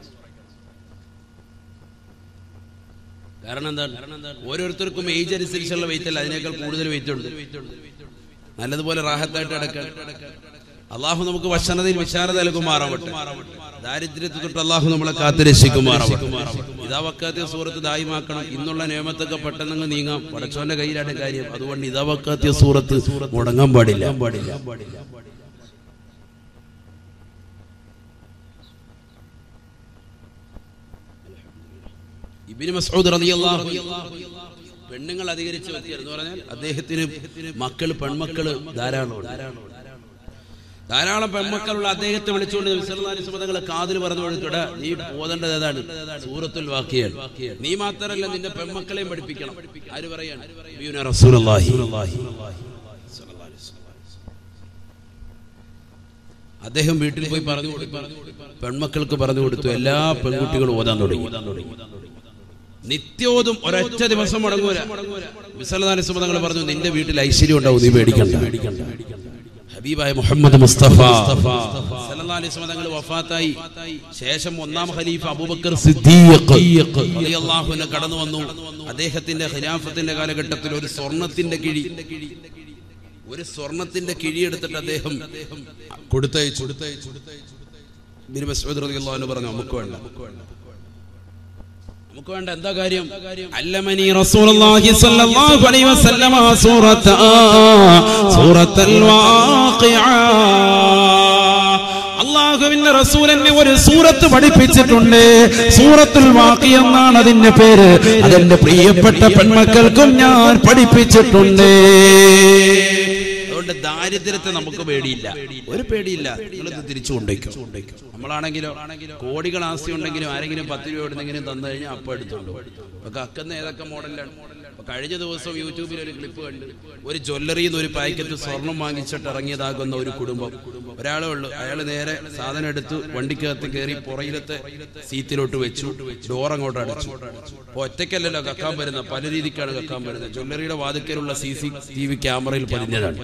കാരണം എന്താണ് ഓരോരുത്തർക്കും ഏജ് അനുസരിച്ചുള്ള വെയിറ്റ് അല്ല അതിനേക്കാൾ കൂടുതൽ വെയിറ്റ് ഉണ്ട് നല്ലതുപോലെ റാഹത്തായിട്ട് അടക്കാൻ അള്ളാഹു നമുക്ക് വശനതയിൽ വിശാലത നൽകുമാറാവട്ടെ ദാരിദ്ര്യത്തിൽ തൊട്ട് അള്ളാഹു നമ്മളെ കാത്തു രക്ഷിക്കുമാറാവട്ടെ ഇതാ വക്കാത്തിയ സൂറത്ത് ദായിമാക്കണം ഇന്നുള്ള നിയമത്തൊക്കെ പെട്ടെന്ന് നീങ്ങാം പടച്ചോന്റെ കയ്യിലാണ് കാര്യം അതുകൊണ്ട് ഇതാ വക്കാത്തിയ സൂറത്ത് മുടങ്ങാൻ പാടില്ല പാടില്ല ഇബിന് മസ്ഊദ് റളിയല്ലാഹു അൻഹു പെണ്ണുങ്ങൾ അധികരിച്ച് വ്യക്തിയെന്ന് പറഞ്ഞാൽ അദ്ദേഹത്തിന് മക്കൾ പെൺമക്കൾ ധാരാളം ധാരാളം പെൺമക്കളുള്ള അദ്ദേഹത്തെ വിളിച്ചുകൊണ്ട് വിസർദാനിസ്മതങ്ങളെ കാതിൽ പറഞ്ഞു കൊടുത്തിട നീ പോതേണ്ടത് ഏതാണ് സൂറത്തുൽ വാക്കിയാണ് നീ മാത്രമല്ല നിന്റെ പെൺമക്കളെയും പഠിപ്പിക്കണം ആര് പറയാണ് നബിയുനാ റസൂലുള്ളാഹി. അദ്ദേഹം വീട്ടിൽ പോയി പറഞ്ഞു കൊടുത്തു പെൺമക്കൾക്ക് പറഞ്ഞു കൊടുത്തു എല്ലാ പെൺകുട്ടികളും ഓതാൻ തുടങ്ങി നിത്യോതും ഒരൊറ്റ ദിവസം മുടങ്ങൂല വിസലദാന സുമതങ്ങൾ പറഞ്ഞു നിന്റെ വീട്ടിൽ ഐശ്വര്യം ഉണ്ടാവും നീ പേടിക്കണ്ട ഹബീബായ മുഹമ്മദ് മുസ്തഫ സല്ലല്ലാഹു അലൈഹി വസല്ലം തങ്ങൾ വഫാത്തായി ശേഷം ഒന്നാം ഖലീഫ അബൂബക്കർ സിദ്ദീഖ് റളിയല്ലാഹു അൻഹു കടന്നു വന്നു അദ്ദേഹത്തിന്റെ ഖിലാഫത്തിന്റെ കാലഘട്ടത്തിൽ ഒരു സ്വർണത്തിന്റെ കിഴി ഒരു സ്വർണത്തിന്റെ കിഴി എടുത്തിട്ട് അദ്ദേഹം കൊടുത്തയച്ചു ഇബ്നു മസ്ഊദ് റളിയല്ലാഹു അൻഹു പറഞ്ഞു നമുക്ക് വേണ്ട നമുക്ക് വേണ്ട എന്താ കാര്യം അല്ലമനി റസൂലുള്ളാഹി സ്വല്ലല്ലാഹു അലൈഹി വസല്ലമ സൂറത്ത സൂറത്തുൽ വാഖിഅ അള്ളാഹുവിന്റെ റസൂൽ എന്നെ ഒരു സൂറത്ത് പഠിപ്പിച്ചിട്ടുണ്ട് സൂറത്തുൽ വാക്കി എന്നാണ് അതിന്റെ പേര് അതെന്റെ പ്രിയപ്പെട്ട പെൺമക്കൾക്കും ഞാൻ പഠിപ്പിച്ചിട്ടുണ്ട് അതുകൊണ്ട് ദാരിദ്ര്യത്തെ നമുക്ക് പേടിയില്ല ഒരു പേടിയില്ല നിങ്ങളിത് തിരിച്ചു കൊണ്ടേക്കും നമ്മളാണെങ്കിലോ കോടികൾ ആസ്തി ഉണ്ടെങ്കിലും ആരെങ്കിലും പത്ത് രൂപ എവിടെന്നെങ്കിലും തന്നു കഴിഞ്ഞാൽ അപ്പം എടുത്തോണ്ട് പോകും. ഇപ്പൊ കക്കുന്ന ഏതൊക്കെ മോഡലാണ് ഇപ്പൊ കഴിഞ്ഞ ദിവസം യൂട്യൂബിൽ ഒരു ക്ലിപ്പ് കണ്ട് ഒരു ജ്വല്ലറിയിൽ നിന്ന് ഒരു പാക്കറ്റ് സ്വർണം വാങ്ങിച്ചിട്ട് ഇറങ്ങിയതാകുന്ന ഒരു കുടുംബം ഒരാളേ ഉള്ളൂ അയാൾ നേരെ സാധനം എടുത്ത് വണ്ടിക്കകത്ത് കയറി പുറയിലത്തെ സീറ്റിലോട്ട് വെച്ചു ഡോർ അങ്ങോട്ട് അടച്ചു അപ്പൊ ഒറ്റയ്ക്കല്ലല്ലോ കക്കാൻ വരുന്നത് പല രീതിക്കാണ് കക്കാൻ വരുന്നത് ജ്വല്ലറിയുടെ വാതിക്കലുള്ള സി സി ടി വി ക്യാമറയിൽ പതിഞ്ഞതാണ്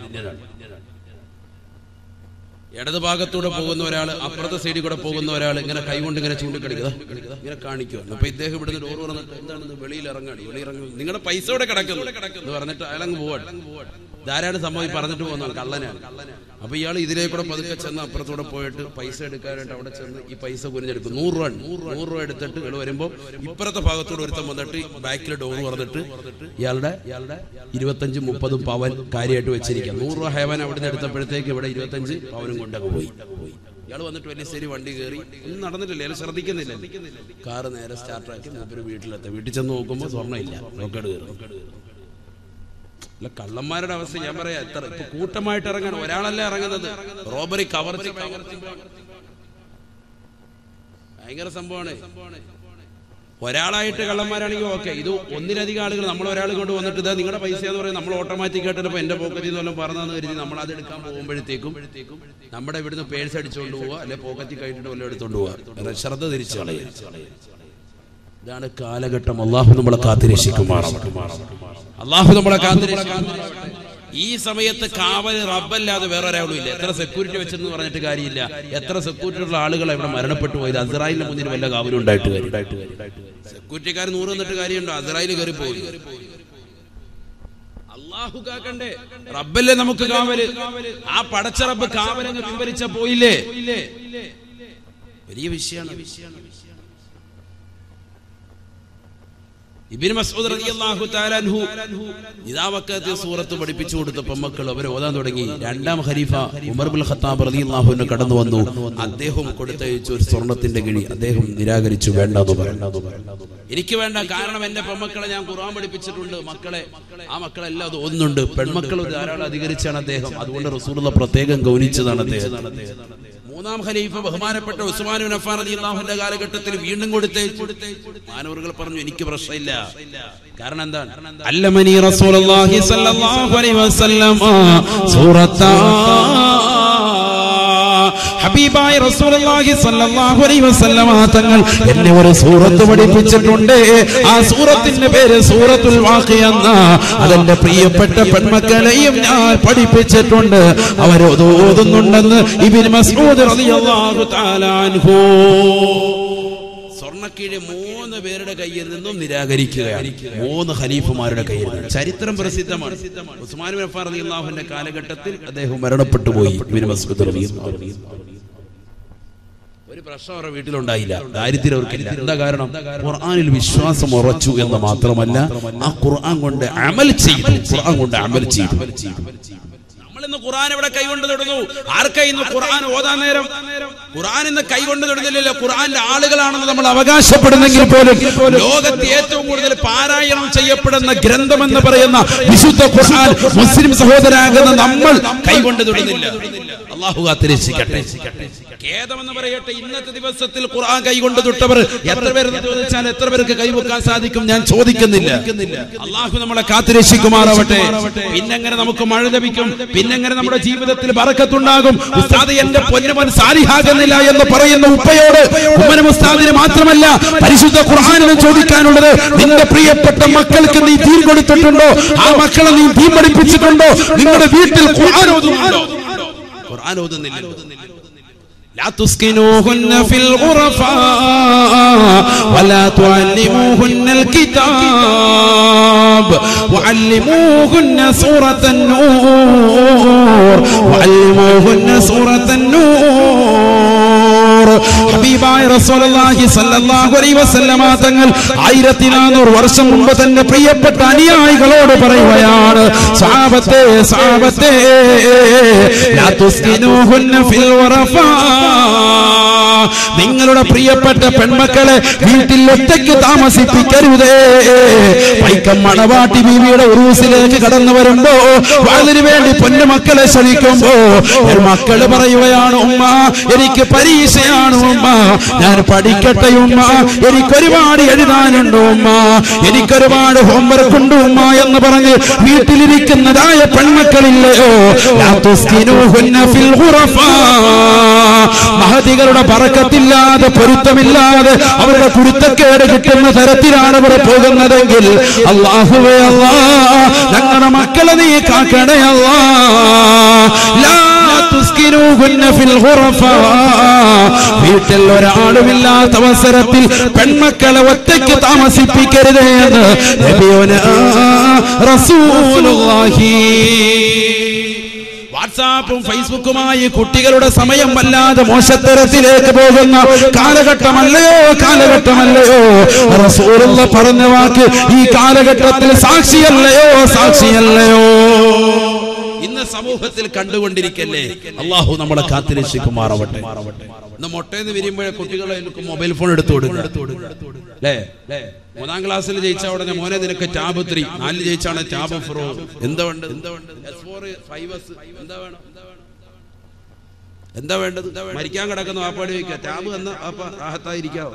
ഇടത് ഭാഗത്തൂടെ പോകുന്ന ഒരാൾ അപ്പുറത്തെ സൈഡിൽ കൂടെ പോകുന്ന ഒരാൾ ഇങ്ങനെ കൈകൊണ്ട് ഇങ്ങനെ ചൂണ്ടിക്കടിക്കുക ഇങ്ങനെ കാണിക്കുക അപ്പൊ ഇദ്ദേഹം ഇവിടുന്ന് ഡോർ തുറന്നിട്ട് എന്താണെന്ന് വെളിയിൽ ഇറങ്ങാടി വെളിയിൽ ഇറങ്ങി നിങ്ങളുടെ പൈസ ഇവിടെ കിടക്കുന്നു എന്ന് പറഞ്ഞിട്ട് അയാളങ്ങ് പോവാണ് ധാരാളം സംഭവം ഈ പറഞ്ഞിട്ട് പോകുന്നതാണ് കള്ളനാണ് അപ്പൊ ഇയാൾ ഇതിലേക്കൂടെ പതുക്കെ ചെന്ന് അപ്പുറത്തൂടെ പോയിട്ട് പൈസ എടുക്കാനായിട്ട് അവിടെ ചെന്ന് ഈ പൈസ കുരിഞ്ഞെടുക്കും നൂറ് രൂപ നൂറ് രൂപ എടുത്തിട്ട് ഇയാൾ വരുമ്പോൾ ഇപ്പുറത്തെ ഭാഗത്തൂടെ ഒരുത്തം വന്നിട്ട് ബാക്കിൽ ഡോർ തുറന്നിട്ട് ഇയാളുടെ ഇയാളുടെ ഇരുപത്തഞ്ചും മുപ്പതും പവൻ കാര്യമായിട്ട് വെച്ചിരിക്കാം നൂറ് രൂപ ഹേവൻ അവിടെ നിന്ന് എടുത്തപ്പോഴത്തേക്ക് ഇവിടെ ഇരുപത്തഞ്ച് പവനും കൊണ്ടങ്ങ് പോയി ഇയാൾ വന്നിട്ട് വലിയ ശരി വണ്ടി കയറി ഒന്നും നടന്നിട്ടില്ല അയാൾ ശ്രദ്ധിക്കുന്നില്ല കാറ് നേരെ സ്റ്റാർട്ടാക്കി മൂപ്പര് വീട്ടിലെത്തി വീട്ടിൽ ചെന്ന് നോക്കുമ്പോൾ സ്വർണ്ണം ഇല്ല റോക്കേട് കയറി അല്ല കള്ളന്മാരുടെ അവസ്ഥ ഞാൻ പറയാം എത്ര ഇപ്പൊ കൂട്ടമായിട്ട് ഇറങ്ങാൻ ഒരാളല്ല ഇറങ്ങുന്നത് റോബറി കവർച്ച ഭയങ്കര സംഭവമാണ് ഒരാളായിട്ട് കള്ളന്മാരാണെങ്കിൽ ഓക്കെ ഇത് ഒന്നിലധികം ആളുകൾ നമ്മൾ ഒരാൾ കൊണ്ട് വന്നിട്ട് ഇതാ നിങ്ങളുടെ പൈസ എന്ന് പറയുന്നത് നമ്മൾ ഓട്ടോമാറ്റിക് ആയിട്ട് ഇപ്പൊ എന്റെ പോക്കറ്റിൽ നിന്ന് വല്ലതും പറഞ്ഞതെന്ന് കരുതി നമ്മൾ അത് എടുക്കാൻ പോകുമ്പോഴത്തേക്കും നമ്മുടെ ഇവിടുന്ന് പേഴ്സ് അടിച്ചുകൊണ്ട് പോവുക അല്ലെ പോക്കറ്റിൽ കഴിഞ്ഞിട്ട് വല്ലതും എടുത്തോണ്ട് പോവുക ശ്രദ്ധ തിരിച്ചു കളയുക ഇതാണ് കാലഘട്ടം അള്ളാഹു നമ്മളെ കാത്തിരക്ഷിക്കുമാറാവട്ടെ അള്ളാഹു നമ്മളെ കാത്തിരക്ഷിക്കുമാറാവട്ടെ ഈ സമയത്ത് കാവൽ റബ്ബല്ലാതെ വേറെ ഒരാളും ഇല്ല എത്ര സെക്യൂരിറ്റി വെച്ചെന്ന് പറഞ്ഞിട്ട് കാര്യമില്ല എത്ര സെക്യൂരിറ്റി ഉള്ള ആളുകൾ ഇവിടെ മരണപ്പെട്ടു പോയത് അസറായിലിന്റെ മുന്നിൽ വല്ല കാവലും ഉണ്ടായിട്ട് കാര്യം സെക്യൂരിറ്റിക്കാർ നൂറ് നിന്നിട്ട് കാര്യമുണ്ടോ അസറായിൽ കയറി പോയി അള്ളാഹു കാക്കണ്ടേ റബ്ബല്ലേ നമുക്ക് കാവല് ആ പടച്ച റബ്ബ് കാവലങ്ങ് പിൻവലിച്ച പോയില്ലേ വലിയ വിഷയമാണ് വിഷയമാണ് ഇബിൻ മസ്ഊദ് റളിയല്ലാഹു തആല അൻഹു ഇദാ വക്കത്തെ സൂറത്ത് പഠിപ്പിച്ചു കൊടുത്തപ്പോൾ മക്കൾ അവർ ഓതാൻ തുടങ്ങി രണ്ടാം ഖലീഫ ഉമർ ബിൻ ഖത്താബ് റളിയല്ലാഹു അൻഹു കടന്നു വന്നു അദ്ദേഹം കൊടുത്തയച്ച ഒരു സ്വർണത്തിന്റെ കിഴി അദ്ദേഹം നിരാകരിച്ചു വേണ്ടെന്ന് പറഞ്ഞു എനിക്ക് വേണ്ട കാരണം എന്റെ പെൺമക്കളെ ഞാൻ ഖുർആൻ പഠിപ്പിച്ചിട്ടുണ്ട് മക്കളെ ആ മക്കളെല്ലാം അത് ഒന്നുണ്ട് പെൺമക്കൾ ധാരാളം അധികരിച്ചാണ് അദ്ദേഹം അതുകൊണ്ട് റസൂലുള്ള പ്രത്യേകം ഗൗനിച്ചതാണ് അദ്ദേഹം മൂന്നാം ഖലീഫ ബഹുമാനപ്പെട്ട ഉസ്മാൻ ബിൻ അഫ്ഫാൻ റളിയല്ലാഹുവിന്റെ കാലഘട്ടത്തിൽ വീണ്ടും കൊടുത്തയച്ചു മാനവറുകൾ പറഞ്ഞു എനിക്ക് പ്രശ്നമില്ല കാരണം എന്താണ് അല്ലമനി റസൂലുള്ളാഹി സ്വല്ലല്ലാഹു അലൈഹി വസല്ലം സൂറത്ത ഹബീബായ റസൂലുള്ളാഹി സ്വല്ലല്ലാഹു അലൈഹി വസല്ലമ തങ്ങൾ എന്നെ ഒരു സൂറത്ത് പഠിപ്പിച്ചിട്ടുണ്ട് ആ സൂറത്തിന്റെ പേര് സൂറത്തുൽ വാഖിയ എന്ന അതെന്റെ പ്രിയപ്പെട്ട പെൺമക്കളെയും ഞാൻ പഠിപ്പിച്ചിട്ടുണ്ട് അവർ ഓതുന്നുണ്ടെന്ന് ഇബ്നു മസ്ഊദ് റളിയല്ലാഹു തആല അൻഹു സ്വർണ്ണക്കീഴ് മൂന്ന് പേരുടെ കയ്യിൽ നിന്നും നിരാകരിക്കുകയാണ് മൂന്ന് ഖലീഫുമാരുടെ കയ്യിൽ നിന്ന് ചരിത്രം പ്രസിദ്ധമാണ് ഉസ്മാൻ ബിൻ അഫ്ഫാൻ റളിയല്ലാഹുവിന്റെ കാലഘട്ടത്തിൽ അദ്ദേഹം മരണപ്പെട്ടു പോയി ഇബ്നു മസ്ഊദ് റളിയല്ലാഹു അൻഹു. ഒരു പ്രശ്നം അവരുടെ വീട്ടിലുണ്ടായില്ല ദാരിദ്ര്യം അവർക്കില്ല എന്താ കാരണം ഖുർആനിൽ വിശ്വാസം ഉറച്ചു എന്ന് മാത്രമല്ല ആ ഖുർആൻ കൊണ്ട് അമൽ ചെയ്തു ഖുർആൻ കൊണ്ട് അമൽ ചെയ്തു നമ്മളിന്ന് ഖുർആൻ ഇവിടെ കൈകൊണ്ട് തൊടുന്നു ആർക്കാ ഇന്ന് ഖുർആൻ ഓതാൻ നേരം ഖുർആൻ ഇന്ന് കൈകൊണ്ട് തൊടുന്നില്ലല്ലോ ഖുർആന്റെ ആളുകളാണെന്ന് നമ്മൾ അവകാശപ്പെടുന്നെങ്കിൽ പോലും ലോകത്ത് ഏറ്റവും കൂടുതൽ പാരായണം ചെയ്യപ്പെടുന്ന ഗ്രന്ഥമെന്ന് പറയുന്ന വിശുദ്ധ ഖുർആൻ മുസ്ലിം സഹോദരാകുന്ന നമ്മൾ കൈകൊണ്ട് തൊടുന്നില്ല അള്ളാഹു കാത്തിരക്ഷിക്കട്ടെ ഖേദമെന്ന് പറയട്ടെ ഇന്നത്തെ ദിവസത്തിൽ ഖുർആൻ കൈകൊണ്ട് തൊട്ടവർ എത്ര പേരെന്ന് ചോദിച്ചാൽ എത്ര പേർക്ക് കൈവെക്കാൻ സാധിക്കും ഞാൻ ചോദിക്കുന്നില്ല അള്ളാഹു നമ്മളെ കാത്തിരക്ഷിക്കുമാറാവട്ടെ പിന്നെങ്ങനെ നമുക്ക് മഴ ലഭിക്കും പിന്നെങ്ങനെ നമ്മുടെ ജീവിതത്തിൽ ബറക്കത്തുണ്ടാകും ഉസ്താദ് എന്റെ പൊന്നുമൻ സാലിഹാകുന്നില്ല എന്ന് പറയുന്ന ഉപ്പയോട് ഉമ്മനും ഉസ്താദിന് മാത്രമല്ല പരിശുദ്ധ ഖുർആാനിന് ചോദിക്കാനുള്ളത് നിന്റെ പ്രിയപ്പെട്ട മക്കൾക്ക് നീ തീ കൊടുത്തിട്ടുണ്ടോ ആ മക്കളെ നീ തീ പഠിപ്പിച്ചിട്ടുണ്ടോ നിങ്ങളുടെ വീട്ടിൽ ഖുർആൻ ഓതുന്നുണ്ടോ ഖുർആൻ ഓതുന്നില്ല لا تسكنوهن في الغرفاء ولا تعلموهن الكتاب وعلموهن سورة النور وعلموهن سورة النور ഹബീബായ റസൂലുള്ളാഹി സ്വല്ലല്ലാഹു അലൈഹി വസല്ലമ തങ്ങൾ ആയിരത്തി നാനൂറ് വർഷം മുമ്പ് തന്നെ പ്രിയപ്പെട്ട അനുയായികളോട് പറയുകയാണ് സാബത്തെ സാബത്തെ ലാ തുസ്കിനൂഹുന്ന ഫിൽ വറഫാ നിങ്ങളുടെ പ്രിയപ്പെട്ട പെൺമക്കളെ വീട്ടിൽ ഒറ്റയ്ക്ക് താമസിപ്പിക്കരുതേ വൈക്കം മണവാട്ടി ബീവിയുടെ ഉറൂസിലേക്ക് കടന്നു വരുമ്പോ അതിനു വേണ്ടി പൊന്നുമക്കളെ ക്ഷണിക്കുമ്പോ ഒരു മക്കള് പറയുകയാണ് ഉമ്മ എനിക്ക് പരീക്ഷയാണ് ഉമ്മ ഞാൻ പഠിക്കട്ടെ ഉമ്മ എനിക്കൊരുപാട് എഴുതാനുണ്ട് ഉമ്മ എനിക്കൊരുപാട് ഹോംവർക്ക് ഉണ്ട് ഉമ്മ എന്ന് പറഞ്ഞ് വീട്ടിലിരിക്കുന്നതായ പെൺമക്കളില്ലയോ ലാ തുസ്കിനൂഹുന്ന ഫിൽ ഖുറഫാ. മഹതികളുടെ പറക്കത്തില്ലാതെ പൊരുത്തമില്ലാതെ അവരുടെ കുരുത്തക്കേട് കിട്ടുന്ന തരത്തിലാണ് അവർ പോകുന്നതെങ്കിൽ അള്ളാഹുവേ അല്ലാ ഞങ്ങളുടെ മക്കളെ നീ കാക്കണേ അല്ലാ ലാ തുസ്കിനൂഹുന്ന ഫിൽ ഖുറഫാ. വീട്ടിൽ ഒരാളുമില്ലാത്ത അവസരത്തിൽ പെൺമക്കളെ ഒറ്റയ്ക്ക് താമസിപ്പിക്കരുത് എന്ന് നബിയുനാ റസൂലുള്ളാഹി വാട്സാപ്പും ഫേസ്ബുക്കുമായി കുട്ടികളുടെ സമയം വല്ലാതെ മോശത്തരത്തിലേക്ക് പോകുന്ന കാലഘട്ടമല്ലയോ കാലഘട്ടമല്ലയോ റസൂലുള്ള പറഞ്ഞ വാക്ക് ഈ കാലഘട്ടത്തിൽ സാക്ഷിയല്ലയോ സാക്ഷിയല്ലയോ ഇന്ന് സമൂഹത്തിൽ കണ്ടുകൊണ്ടിരിക്കല്ലേ അള്ളാഹു നമ്മളെ കാത്തിരക്ഷിക്കുമാറാവട്ടെ ഇന്ന് മൊട്ടേന്ന് വിരിയുമ്പോഴേ കുട്ടികളെ എനിക്ക് മൊബൈൽ ഫോൺ എടുത്തു കൊടുക്കുക അല്ലേ മൂന്നാം ക്ലാസ്സിൽ ജയിച്ച ഉടനെ മോനെ നിനക്ക് ടാബ് ത്രീ നാലിൽ ജയിച്ചാണ് ടാബ് ഫോർ എന്താ വേണ്ടത് എന്താ വേണ്ടത് എസ് ഫോർ ഫൈവ് എസ് എന്താ വേണം എന്താ വേണ്ടത് മരിക്കാൻ കിടക്കുന്ന വാപ്പാടി വയ്ക്കുക ടാബ് എന്ന വാപ്പ റാഹത്തായിരിക്കാവോ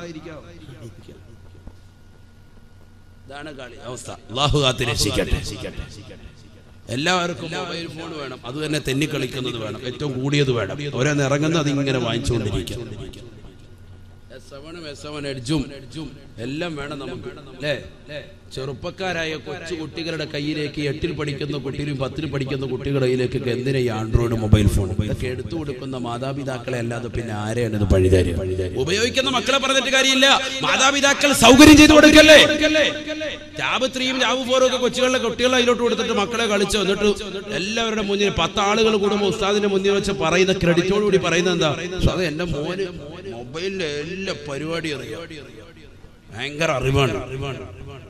ഇതാണ് കളി അവസ്ഥ അള്ളാഹു കാത്തിരക്ഷിക്കട്ടെ എല്ലാവർക്കും മൊബൈൽ ഫോൺ വേണം അത് തന്നെ തെന്നിക്കളിക്കുന്നത് വേണം ഏറ്റവും കൂടിയത് വേണം ഓരോന്ന് ഇറങ്ങുന്നത് അതിങ്ങനെ വാങ്ങിച്ചുകൊണ്ടിരിക്കും എസ് സെവനും എസ് സെവൻ എഡ്ജും എല്ലാം വേണം നമുക്ക് അല്ലേ ചെറുപ്പക്കാരായ കൊച്ചു കുട്ടികളുടെ കയ്യിലേക്ക് എട്ടിൽ പഠിക്കുന്ന കുട്ടിയിലും പത്തിൽ പഠിക്കുന്ന കുട്ടികളുടെ കയ്യിലേക്ക് എന്തിനാ ഈ ആൻഡ്രോയിഡ് മൊബൈൽ ഫോൺ ഇതൊക്കെ എടുത്തു കൊടുക്കുന്ന മാതാപിതാക്കളെ അല്ലാതെ പിന്നെ ആരെയാണ് ഇത് പഴിതാരി ഉപയോഗിക്കുന്ന മക്കളെ പറഞ്ഞിട്ട് കാര്യമില്ല മാതാപിതാക്കൾ സൗകര്യം ചെയ്തു കൊടുക്കല്ലേ ടാബ് ത്രീയും ടാബ് ഫോറും ഒക്കെ കൊച്ചുകളുടെ കുട്ടികളെ അതിലോട്ട് കൊടുത്തിട്ട് മക്കളെ കളിച്ചു എന്നിട്ട് എല്ലാവരുടെ മുന്നിൽ പത്ത് ആളുകൾ കൂടുമ്പോൾ ഉസ്താദിന്റെ മുന്നിൽ വെച്ച് പറയുന്ന ക്രെഡിറ്റോട് കൂടി പറയുന്നത് എന്താ അത് എന്റെ മോന് മൊബൈലിലെ എല്ലാ പരിപാടിയും അറിയാം ഭയങ്കര അറിവാണ് അറിവാണ്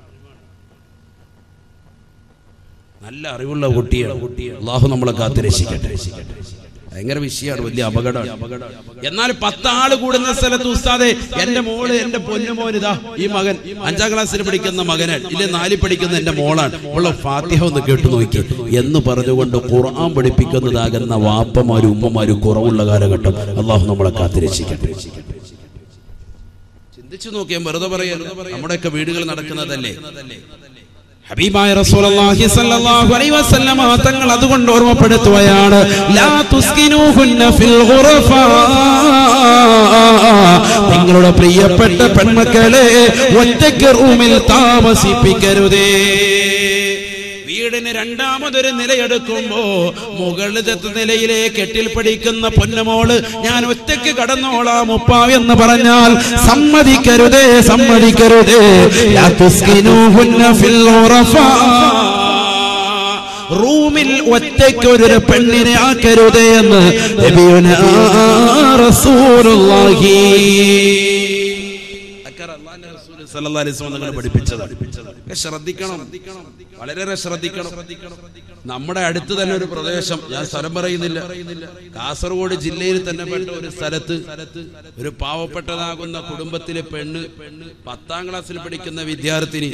നല്ല അറിവുള്ള കുട്ടിയാണ് അള്ളാഹു നമ്മളെ കാത്തിരക്ഷിക്കട്ടെ ഭയങ്കര വിഷയമാണ് വലിയ അപകടമാണ് എന്നാൽ പത്താള് കൂടുന്ന സ്ഥലത്ത് ഉസ്താദെ എന്റെ മോള് എന്റെ പൊന്നുമോൻ ഇതാ ഈ മകൻ അഞ്ചാം ക്ലാസ്സിൽ പഠിക്കുന്ന മകനാണ് ഇല്ല നാലിൽ പഠിക്കുന്ന എന്റെ മോളാണ് ഉള്ള ഫാത്തിഹ ഒന്ന് കേട്ടു നോക്കി എന്ന് പറഞ്ഞുകൊണ്ട് ഖുർആൻ പഠിപ്പിക്കുന്നതാകുന്ന വാപ്പമാരും ഉമ്മമാരും കുറവുള്ള കാലഘട്ടം അള്ളാഹു നമ്മളെ കാത്തിരക്ഷിക്കട്ടെ ചിന്തിച്ചു നോക്കിയാൽ വെറുതെ പറയാൻ നമ്മുടെയൊക്കെ വീടുകൾ നടക്കുന്നതല്ലേ ഹബീബായ റസൂലുള്ളാഹി സ്വല്ലല്ലാഹു അലൈഹി വസല്ലമ തങ്ങൾ അതുകൊണ്ട് ഓർമ്മപ്പെടുത്തുകയാണ് ലാ തുസ്കിനൂഹുന്ന ഫിൽ ഖുറഫ നിങ്ങളുടെ പ്രിയപ്പെട്ട പെൺമക്കളെ ഒറ്റയ്ക്ക് റൂമിൽ താമസിപ്പിക്കരുതേ വീടിന് രണ്ടാമതൊരു നിലയെടുക്കുമ്പോ മുകളിലത്തെ നിലയിലെ കെട്ടിൽ പഠിക്കുന്ന പൊന്നമോള് ഞാൻ ഒറ്റയ്ക്ക് കടന്നോളാം ഉപ്പ എന്ന് പറഞ്ഞാൽ സമ്മതിക്കരുതേ സമ്മതിക്കരുതേ ലാ തുസ്കിനൂഹുന്ന ഫിൽ ഉറഫ. റൂമിൽ ഒറ്റയ്ക്ക് ഒരു പെണ്ണിനെ ആക്കരുതേ എന്ന് നബിയുനാ റസൂലുള്ളാഹി സല്ലല്ലാഹു അലൈഹി വസല്ലം തങ്ങൾ പഠിപ്പിച്ചതാണ് ഒക്കെ ശ്രദ്ധിക്കണം വളരെയേറെ ശ്രദ്ധിക്കണം നമ്മുടെ അടുത്ത് തന്നെ ഒരു പ്രദേശം ഞാൻ സ്ഥലം പറയുന്നില്ല കാസർഗോഡ് ജില്ലയിൽ തന്നെ പെട്ട ഒരു സ്ഥലത്ത് ഒരു പാവപ്പെട്ടതാകുന്ന കുടുംബത്തിലെ പെണ്ണ് പത്താം ക്ലാസ്സിൽ പഠിക്കുന്ന വിദ്യാർത്ഥിനി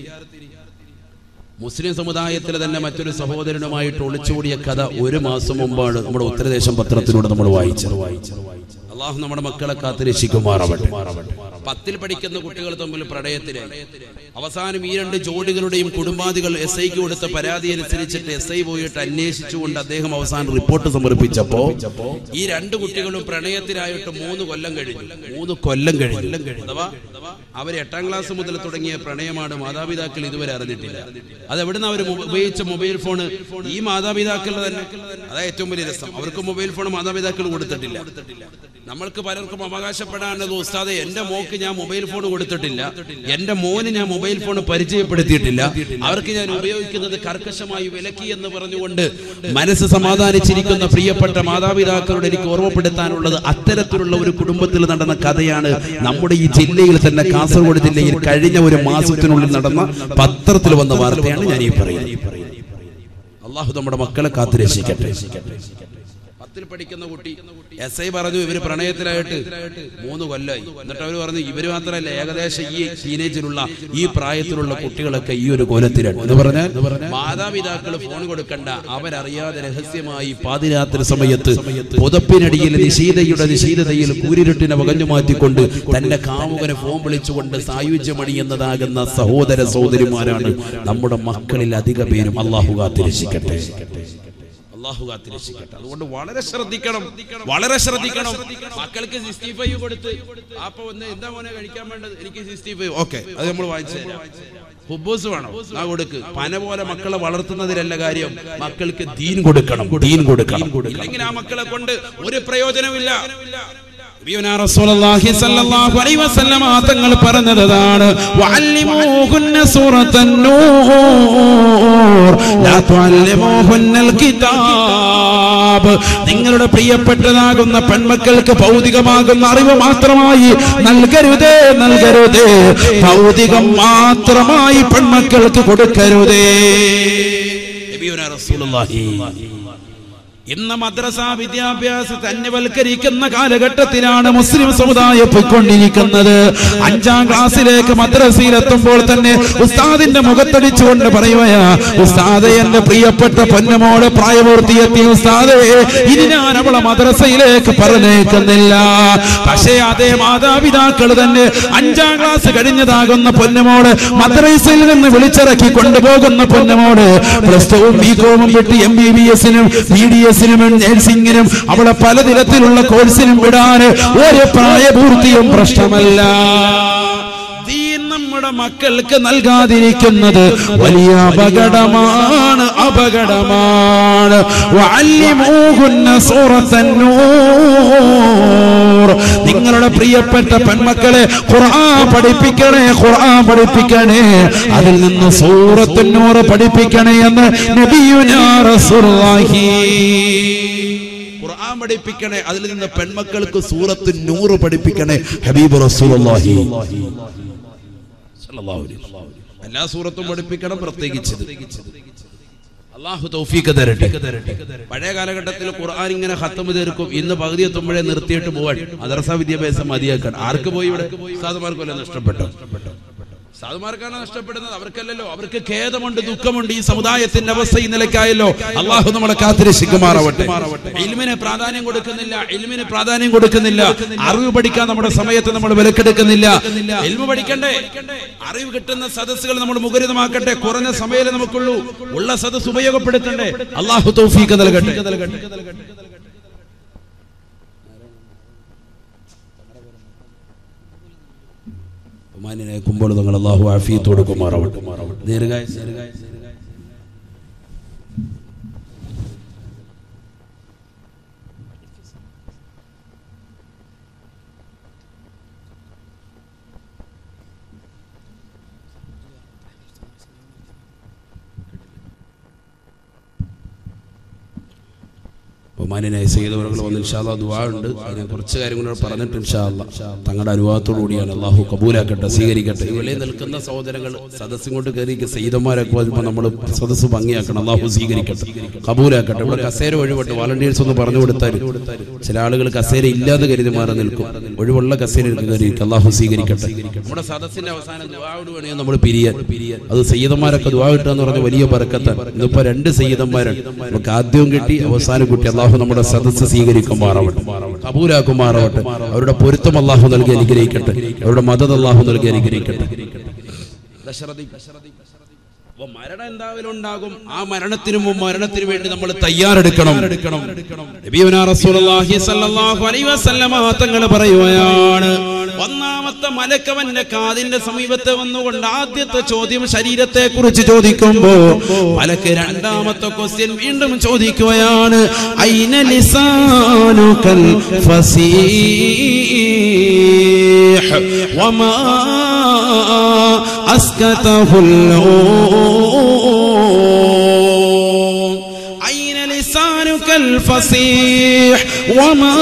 മുസ്ലിം സമുദായത്തിലെ തന്നെ മറ്റൊരു സഹോദരനുമായിട്ട് ഒളിച്ചോടിയ കഥ ഒരു മാസം മുമ്പാണ് നമ്മുടെ ഉത്തരദേശം പത്രത്തിലൂടെ നമ്മൾ വായിച്ചത് അള്ളാഹു നമ്മുടെ മക്കളെ കാത്ത് രക്ഷിക്കുമാറാവട്ടെ പത്തിൽ പഠിക്കുന്ന കുട്ടികൾ തമ്മിൽ പ്രണയത്തിലെ അവസാനം ഈ രണ്ട് ജോഡികളുടെയും കുടുംബാദികൾ എസ് ഐക്ക് കൊടുത്ത പരാതി അനുസരിച്ചിട്ട് എസ് ഐ പോയിട്ട് അന്വേഷിച്ചുകൊണ്ട് അദ്ദേഹം അവസാനം റിപ്പോർട്ട് സമർപ്പിച്ചപ്പോ ഈ രണ്ട് കുട്ടികളും പ്രണയത്തിനായിട്ട് മൂന്ന് കൊല്ലം കഴിഞ്ഞു മൂന്ന് കൊല്ലം കഴിഞ്ഞു അഥവാ അവർ എട്ടാം ക്ലാസ് മുതൽ തുടങ്ങിയ പ്രണയമാണ് മാതാപിതാക്കൾ ഇതുവരെ അറിഞ്ഞിട്ടില്ല അത് എവിടുന്ന് അവർ ഉപയോഗിച്ച മൊബൈൽ ഫോൺ ഈ മാതാപിതാക്കളുടെ തന്നെ അതാ ഏറ്റവും വലിയ രസം അവർക്ക് മൊബൈൽ ഫോൺ മാതാപിതാക്കൾ കൊടുത്തിട്ടില്ല നമ്മൾക്ക് പലർക്കും അവകാശപ്പെടാനുള്ളത് ഉസ്താദെ എന്റെ മോക്ക് ഞാൻ മൊബൈൽ ഫോൺ കൊടുത്തിട്ടില്ല എന്റെ മോന് ഞാൻ മൊബൈൽ ഫോൺ പരിചയപ്പെടുത്തിയിട്ടില്ല അവർക്ക് ഞാൻ ഉപയോഗിക്കുന്നത് കർക്കശമായി വിലക്കി എന്ന് പറഞ്ഞുകൊണ്ട് മനസ്സ് സമാധാനിച്ചിരിക്കുന്ന പ്രിയപ്പെട്ട മാതാപിതാക്കളോട് എനിക്ക് ഓർമ്മപ്പെടുത്താനുള്ളത് അത്തരത്തിലുള്ള ഒരു കുടുംബത്തിൽ നടന്ന കഥയാണ് നമ്മുടെ ഈ ജില്ലയിൽ തന്നെ കാസർഗോഡ് ജില്ലയിൽ കഴിഞ്ഞ ഒരു മാസത്തിനുള്ളിൽ നടന്ന പത്രത്തിൽ വന്ന വാർത്തയാണ് ഞാൻ ഈ പറയുന്നത് അള്ളാഹു നമ്മുടെ മക്കളെ കാത്തുരക്ഷിക്കട്ടെ പത്തിൽ പഠിക്കുന്ന കുട്ടി എസ് ഐ പറഞ്ഞു ഇവര് പ്രണയത്തിലായിട്ട് മൂന്ന് കൊല്ലായി എന്നിട്ട് അവർ പറഞ്ഞു ഇവര് മാത്രമല്ല ഏകദേശം ഈ ടീനേജിലുള്ള ഈ പ്രായത്തിലുള്ള കുട്ടികളൊക്കെ ഈ ഒരു കോലത്തിലാണ് എന്ന് പറഞ്ഞാൽ മാതാപിതാക്കൾ ഫോൺ കൊടുക്കണ്ട അവരറിയാതെ രഹസ്യമായി പാതിരാത്രി സമയത്ത് പുതപ്പിനടിയിൽ നിശീതയുടെ നിശീതതയിൽ കൂരിരുട്ടിനെ വകഞ്ഞു മാറ്റിക്കൊണ്ട് തന്റെ കാമുകനെ ഫോൺ വിളിച്ചുകൊണ്ട് സായുജ്യമണിയുന്നതാകുന്ന സഹോദര സഹോദരിമാരാണ് നമ്മുടെ മക്കളിൽ അധിക പേരും അള്ളാഹു കാത്തിരക്ഷിക്കട്ടെ അള്ളാഹു കാത്തിരക്ഷിക്കട്ടെ അതുകൊണ്ട് വളരെ ശ്രദ്ധിക്കണം വളരെ ശ്രദ്ധിക്കണം മക്കൾക്ക് സിക്സ്റ്റി ഫൈവ് കൊടുത്ത് അപ്പൊ ഒന്ന് എന്താ മോനെ കഴിക്കാൻ വേണ്ടത് എനിക്ക് സിക്സ്റ്റി ഫൈവ് ഓക്കെ അത് നമ്മൾ വായിച്ചു ഹുബൂസ് വേണം ആ കൊടുക്ക് പന പോലെ മക്കളെ വളർത്തുന്നതിലല്ല കാര്യം മക്കൾക്ക് ദീൻ കൊടുക്കണം ദീൻ കൊടുക്കണം ഇല്ലെങ്കിൽ ആ മക്കളെ കൊണ്ട് ഒരു പ്രയോജനമില്ല നബിയുനാ റസൂലുള്ളാഹി സ്വല്ലല്ലാഹു അലൈഹി വസല്ലമ തങ്ങൾ പറഞ്ഞതാണ് വഅല്ലിമൂഹുന്ന സൂറത്തൻ നൂർ ലാ തുഅല്ലിമൂഹുന്നൽ കിതാബ് നിങ്ങളുടെ പ്രിയപ്പെട്ടതാകുന്ന പെൺമക്കൾക്ക് ഭൗതികമാകുന്ന അറിവ് മാത്രമായി നൽകരുതേ നൽകരുതേ ഭൗതികം മാത്രമായി പെൺമക്കൾക്ക് കൊടുക്കരുതേ നബിയുനാ റസൂലുള്ളാഹി ഇന്ന് മദ്രസ വിദ്യാഭ്യാസത്തെ അന്യവൽക്കരിക്കുന്ന കാലഘട്ടത്തിലാണ് മുസ്ലിം സമുദായം പോയിക്കൊണ്ടിരിക്കുന്നത് അഞ്ചാം ക്ലാസ്സിലേക്ക് മദ്രസയിൽ എത്തുമ്പോൾ തന്നെ ഉസ്താദിന്റെ മുഖത്തടിച്ചുകൊണ്ട് പറയുകയാ ഉസ്താദെ എന്റെ പ്രിയപ്പെട്ട പൊന്നമോള് പ്രായപൂർത്തിയെത്തിയ ഉസ്താദെ ഇനി ഞാൻ അവളെ മദ്രസയിലേക്ക് പറഞ്ഞേക്കുന്നില്ല പക്ഷേ അതേ മാതാപിതാക്കൾ തന്നെ അഞ്ചാം ക്ലാസ് കഴിഞ്ഞതാകുന്ന പൊന്നമോള് മദ്രസയിൽ നിന്ന് വിളിച്ചിറക്കി കൊണ്ടുപോകുന്ന പൊന്നമോള് പ്ലസ് ടുവും ബി കോമും വിട്ട് എം ബി ബി എസിനും ബി ഡി എസിനും നഴ്സിംഗിനും അവളെ പലതരത്തിലുള്ള കോഴ്സിനും വിടാൻ ഒരു പ്രായപൂർത്തിയും പ്രശ്നമല്ല ദീൻ നമ്മുടെ മക്കൾക്ക് നൽകാതിരിക്കുന്നത് വലിയ അപകടമാണ് അപകടമാണ് വഅല്ലിമൂഹുന്ന സൂറത്തൻ നൂർ നിങ്ങളുടെ പ്രിയപ്പെട്ട പെൺമക്കളെ ഖുർആൻ പഠിപ്പിക്കണേ ഖുർആൻ പഠിപ്പിക്കണേ അതിൽ നിന്ന് സൂറത്തുൻ നൂർ പഠിപ്പിക്കണേ എന്ന് നബിയുനാ റസൂലുള്ളാഹി ഖുർആൻ പഠിപ്പിക്കണേ അതിൽ നിന്ന് പെൺമക്കൾക്ക് സൂറത്ത് നൂറ് പഠിപ്പിക്കണേ ഹബീബ് റസൂലുള്ളാഹി സ്വല്ലല്ലാഹു അലൈഹി വസല്ലം. എല്ലാ സൂറത്തും പഠിപ്പിക്കണം പ്രത്യേകിച്ചത് അള്ളാഹു തൗഫീഖ് തരട്ടെ പഴയ കാലഘട്ടത്തിൽ ഖുർആൻ ഇങ്ങനെ ഹത്തമ് തീർക്കും ഇന്ന് പകുതി എത്തുമ്പോഴേ നിർത്തിയിട്ട് പോവാൻ മദ്രസ വിദ്യാഭ്യാസം മതിയാക്കാൻ ആർക്ക് പോയി ഇവിടെ ഉസ്താദുമാർക്കൊല്ലം നഷ്ടപ്പെട്ടു സാധുമാർക്കാണ് നഷ്ടപ്പെടുന്നത് അവർക്കല്ലല്ലോ അവർക്ക് ഖേദമുണ്ട് ദുഃഖമുണ്ട് ഈ സമുദായത്തിന്റെ അവസ്ഥ ഈ നിലയ്ക്കായല്ലോ അള്ളാഹു നമ്മളെ കാത്തിരക്ഷിക്കുമാറാവട്ടെ ഇൽമിന് പ്രാധാന്യം കൊടുക്കുന്നില്ല ഇൽമിന് പ്രാധാന്യം കൊടുക്കുന്നില്ല അറിവ് പഠിക്കാൻ നമ്മുടെ സമയത്ത് നമ്മൾ വിലക്കെടുക്കുന്നില്ല ഇൽമ പഠിക്കണ്ടേ അറിവ് കിട്ടുന്ന സദസ്സുകൾ നമ്മൾ മുഖരിതമാക്കട്ടെ കുറഞ്ഞ സമയമേ നമുക്കുള്ളൂ ഉള്ള സദസ് ഉപയോഗപ്പെടുത്തണ്ടേ അള്ളാഹു തൗഫീഖ് നൽകട്ടെ ബഹുമാന്യനായ കുമ്പോൾ നിങ്ങൾ അള്ളാഹു ആഫിയത്ത് കൊടുക്കുമാറാവട്ടെ ദീർഘായുസ് ദീർഘായുസ് ബഹുമാനായ സയ്യിദവറുകൾ വന്ന് ഇൻഷാല്ല ദുആ ഉണ്ട് അതിനെ കുറച്ച് കാര്യങ്ങൾ പറഞ്ഞിട്ട് ഇൻഷാല്ല തങ്ങളുടെ അനുവാദത്തോടു കൂടിയാണ് അള്ളാഹു കബൂലാക്കട്ടെ സ്വീകരിക്കട്ടെ ഇവിടെ നിൽക്കുന്ന സഹോദരങ്ങൾ സദസ്സും കൊണ്ട് കയറി സയ്യിദന്മാരൊക്കെ വരുമ്പോൾ നമ്മൾ സദസ്സ് ഭംഗിയാക്കണം അള്ളാഹു സ്വീകരിക്കട്ടെ കബൂലാക്കട്ടെ ഇവിടെ കസേര ഒഴിവിട്ട് വാളണ്ടിയേഴ്സ് ഒന്ന് പറഞ്ഞു കൊടുത്താൽ ചില ആളുകൾ കസേര ഇല്ലാതെ കരുതി മാറി നിൽക്കും ഒഴിവുള്ള കസേര കയറി അള്ളാഹു സ്വീകരിക്കട്ടെ നമ്മുടെ സദസ്സിന്റെ അവസാനം ദുആയോട് വേണമെങ്കിൽ നമ്മൾ പിരിയാൻ അത് സയ്യിദന്മാരൊക്കെ ദുആ കിട്ടുക എന്ന് പറഞ്ഞ വലിയ ബർക്കത്താണ് ഇന്നിപ്പോ രണ്ട് സയ്യിദന്മാരാണ് നമുക്ക് ആദ്യവും കിട്ടി അവസാനം കിട്ടി അള്ളാഹു നമ്മുടെ സദസ്സ് സ്വീകരിക്കുമാറാവട്ടെ കബൂലാക്കുമാറാവട്ടെ അവരുടെ പൊരുത്തം അള്ളാഹു നൽകി അനുഗ്രഹിക്കട്ടെ അവരുടെ മദത് അള്ളാഹു നൽകി അനുഗ്രഹിക്കട്ടെ അപ്പൊ മരണം എന്തായാലും ഉണ്ടാകും ആ മരണത്തിനും മരണത്തിനു വേണ്ടി നമ്മൾ തയ്യാറെടുക്കണം നബിയുനാ റസൂലുള്ളാഹി സ്വല്ലല്ലാഹു അലൈഹി വസല്ലമ തങ്ങൾ പറയുകയാണ് ഒന്നാമത്തെ മലക്കവന്റെ കാതിന്റെ സമീപത്ത് വന്നുകൊണ്ട് ആദ്യത്തെ ചോദ്യം ശരീരത്തെ കുറിച്ച് ചോദിക്കുമ്പോ മലക്ക് രണ്ടാമത്തെ ക്വസ്റ്റ്യൻ വീണ്ടും ചോദിക്കുകയാണ് ഐന ലിസാനുകൽ ഫസീഹ് വമാ أسكته اللؤم أين لسانك الفصيح وما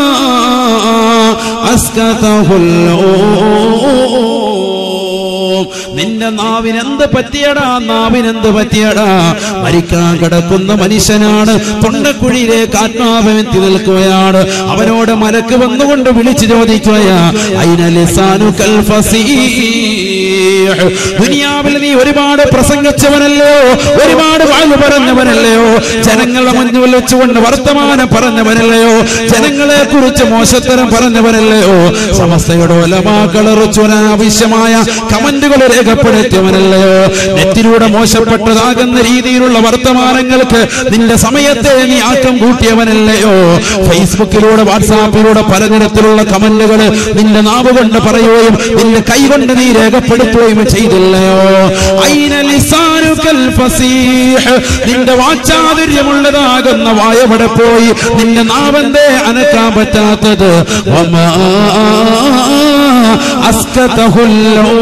أسكته اللؤم നിന്റെ നാവിന് എന്ത് പറ്റിയടാ നാവിന് എന്ത് പറ്റിയടാ മരിക്കാൻ കിടക്കുന്ന മനുഷ്യനാണ് തൊണ്ടക്കുഴിയിലേക്ക് ആത്മാവെത്തി നിൽക്കുകയാണ് അവനോട് മലക്ക് വന്നുകൊണ്ട് വിളിച്ചു ചോദിക്കുകയാ അയിനലിസാനുക്കൽ ഫസീഹ് ദുനിയാവിൽ നീ ഒരുപാട് പ്രസംഗിച്ചവനല്ലയോ ഒരുപാട് വാഴ് പറഞ്ഞവനല്ലയോ ജനങ്ങളെ മുന്നിൽ വെച്ചുകൊണ്ട് വർത്തമാനം പറഞ്ഞവനല്ലയോ ജനങ്ങളെ കുറിച്ച് മോശത്തരം പറഞ്ഞവനല്ലയോ സമസ്തയുടെ ഒലമാക്കളറിച്ചുവൻ ആവശ്യമായ കമന്റുകൾ രേഖപ്പെടുത്തിയവനല്ലയോ നെറ്റിലൂടെ മോശപ്പെട്ടതാകുന്ന രീതിയിലുള്ള വർത്തമാനങ്ങൾക്ക് നിന്റെ സമയത്തെ നീ ആക്കം കൂട്ടിയവനല്ലയോ ഫേസ്ബുക്കിലൂടെ വാട്സാപ്പിലൂടെ പലതരത്തിലുള്ള കമന്റുകൾ നിന്റെ നാവ് കൊണ്ട് പറയുകയും നിന്റെ കൈ കൊണ്ട് നീ രേഖപ്പെടുത്തുകയും ചെയ്തില്ലയോ അയിന ലിസാനുകൽ ഫസീഹ് നിന്റെ വാചാതുര്യമുള്ളതാകുന്ന വായവിടെ പോയി നിന്റെ നാവന്റെ അനക്കാൻ പറ്റാത്തത് വമാ അസ്കതഹുല്ലോ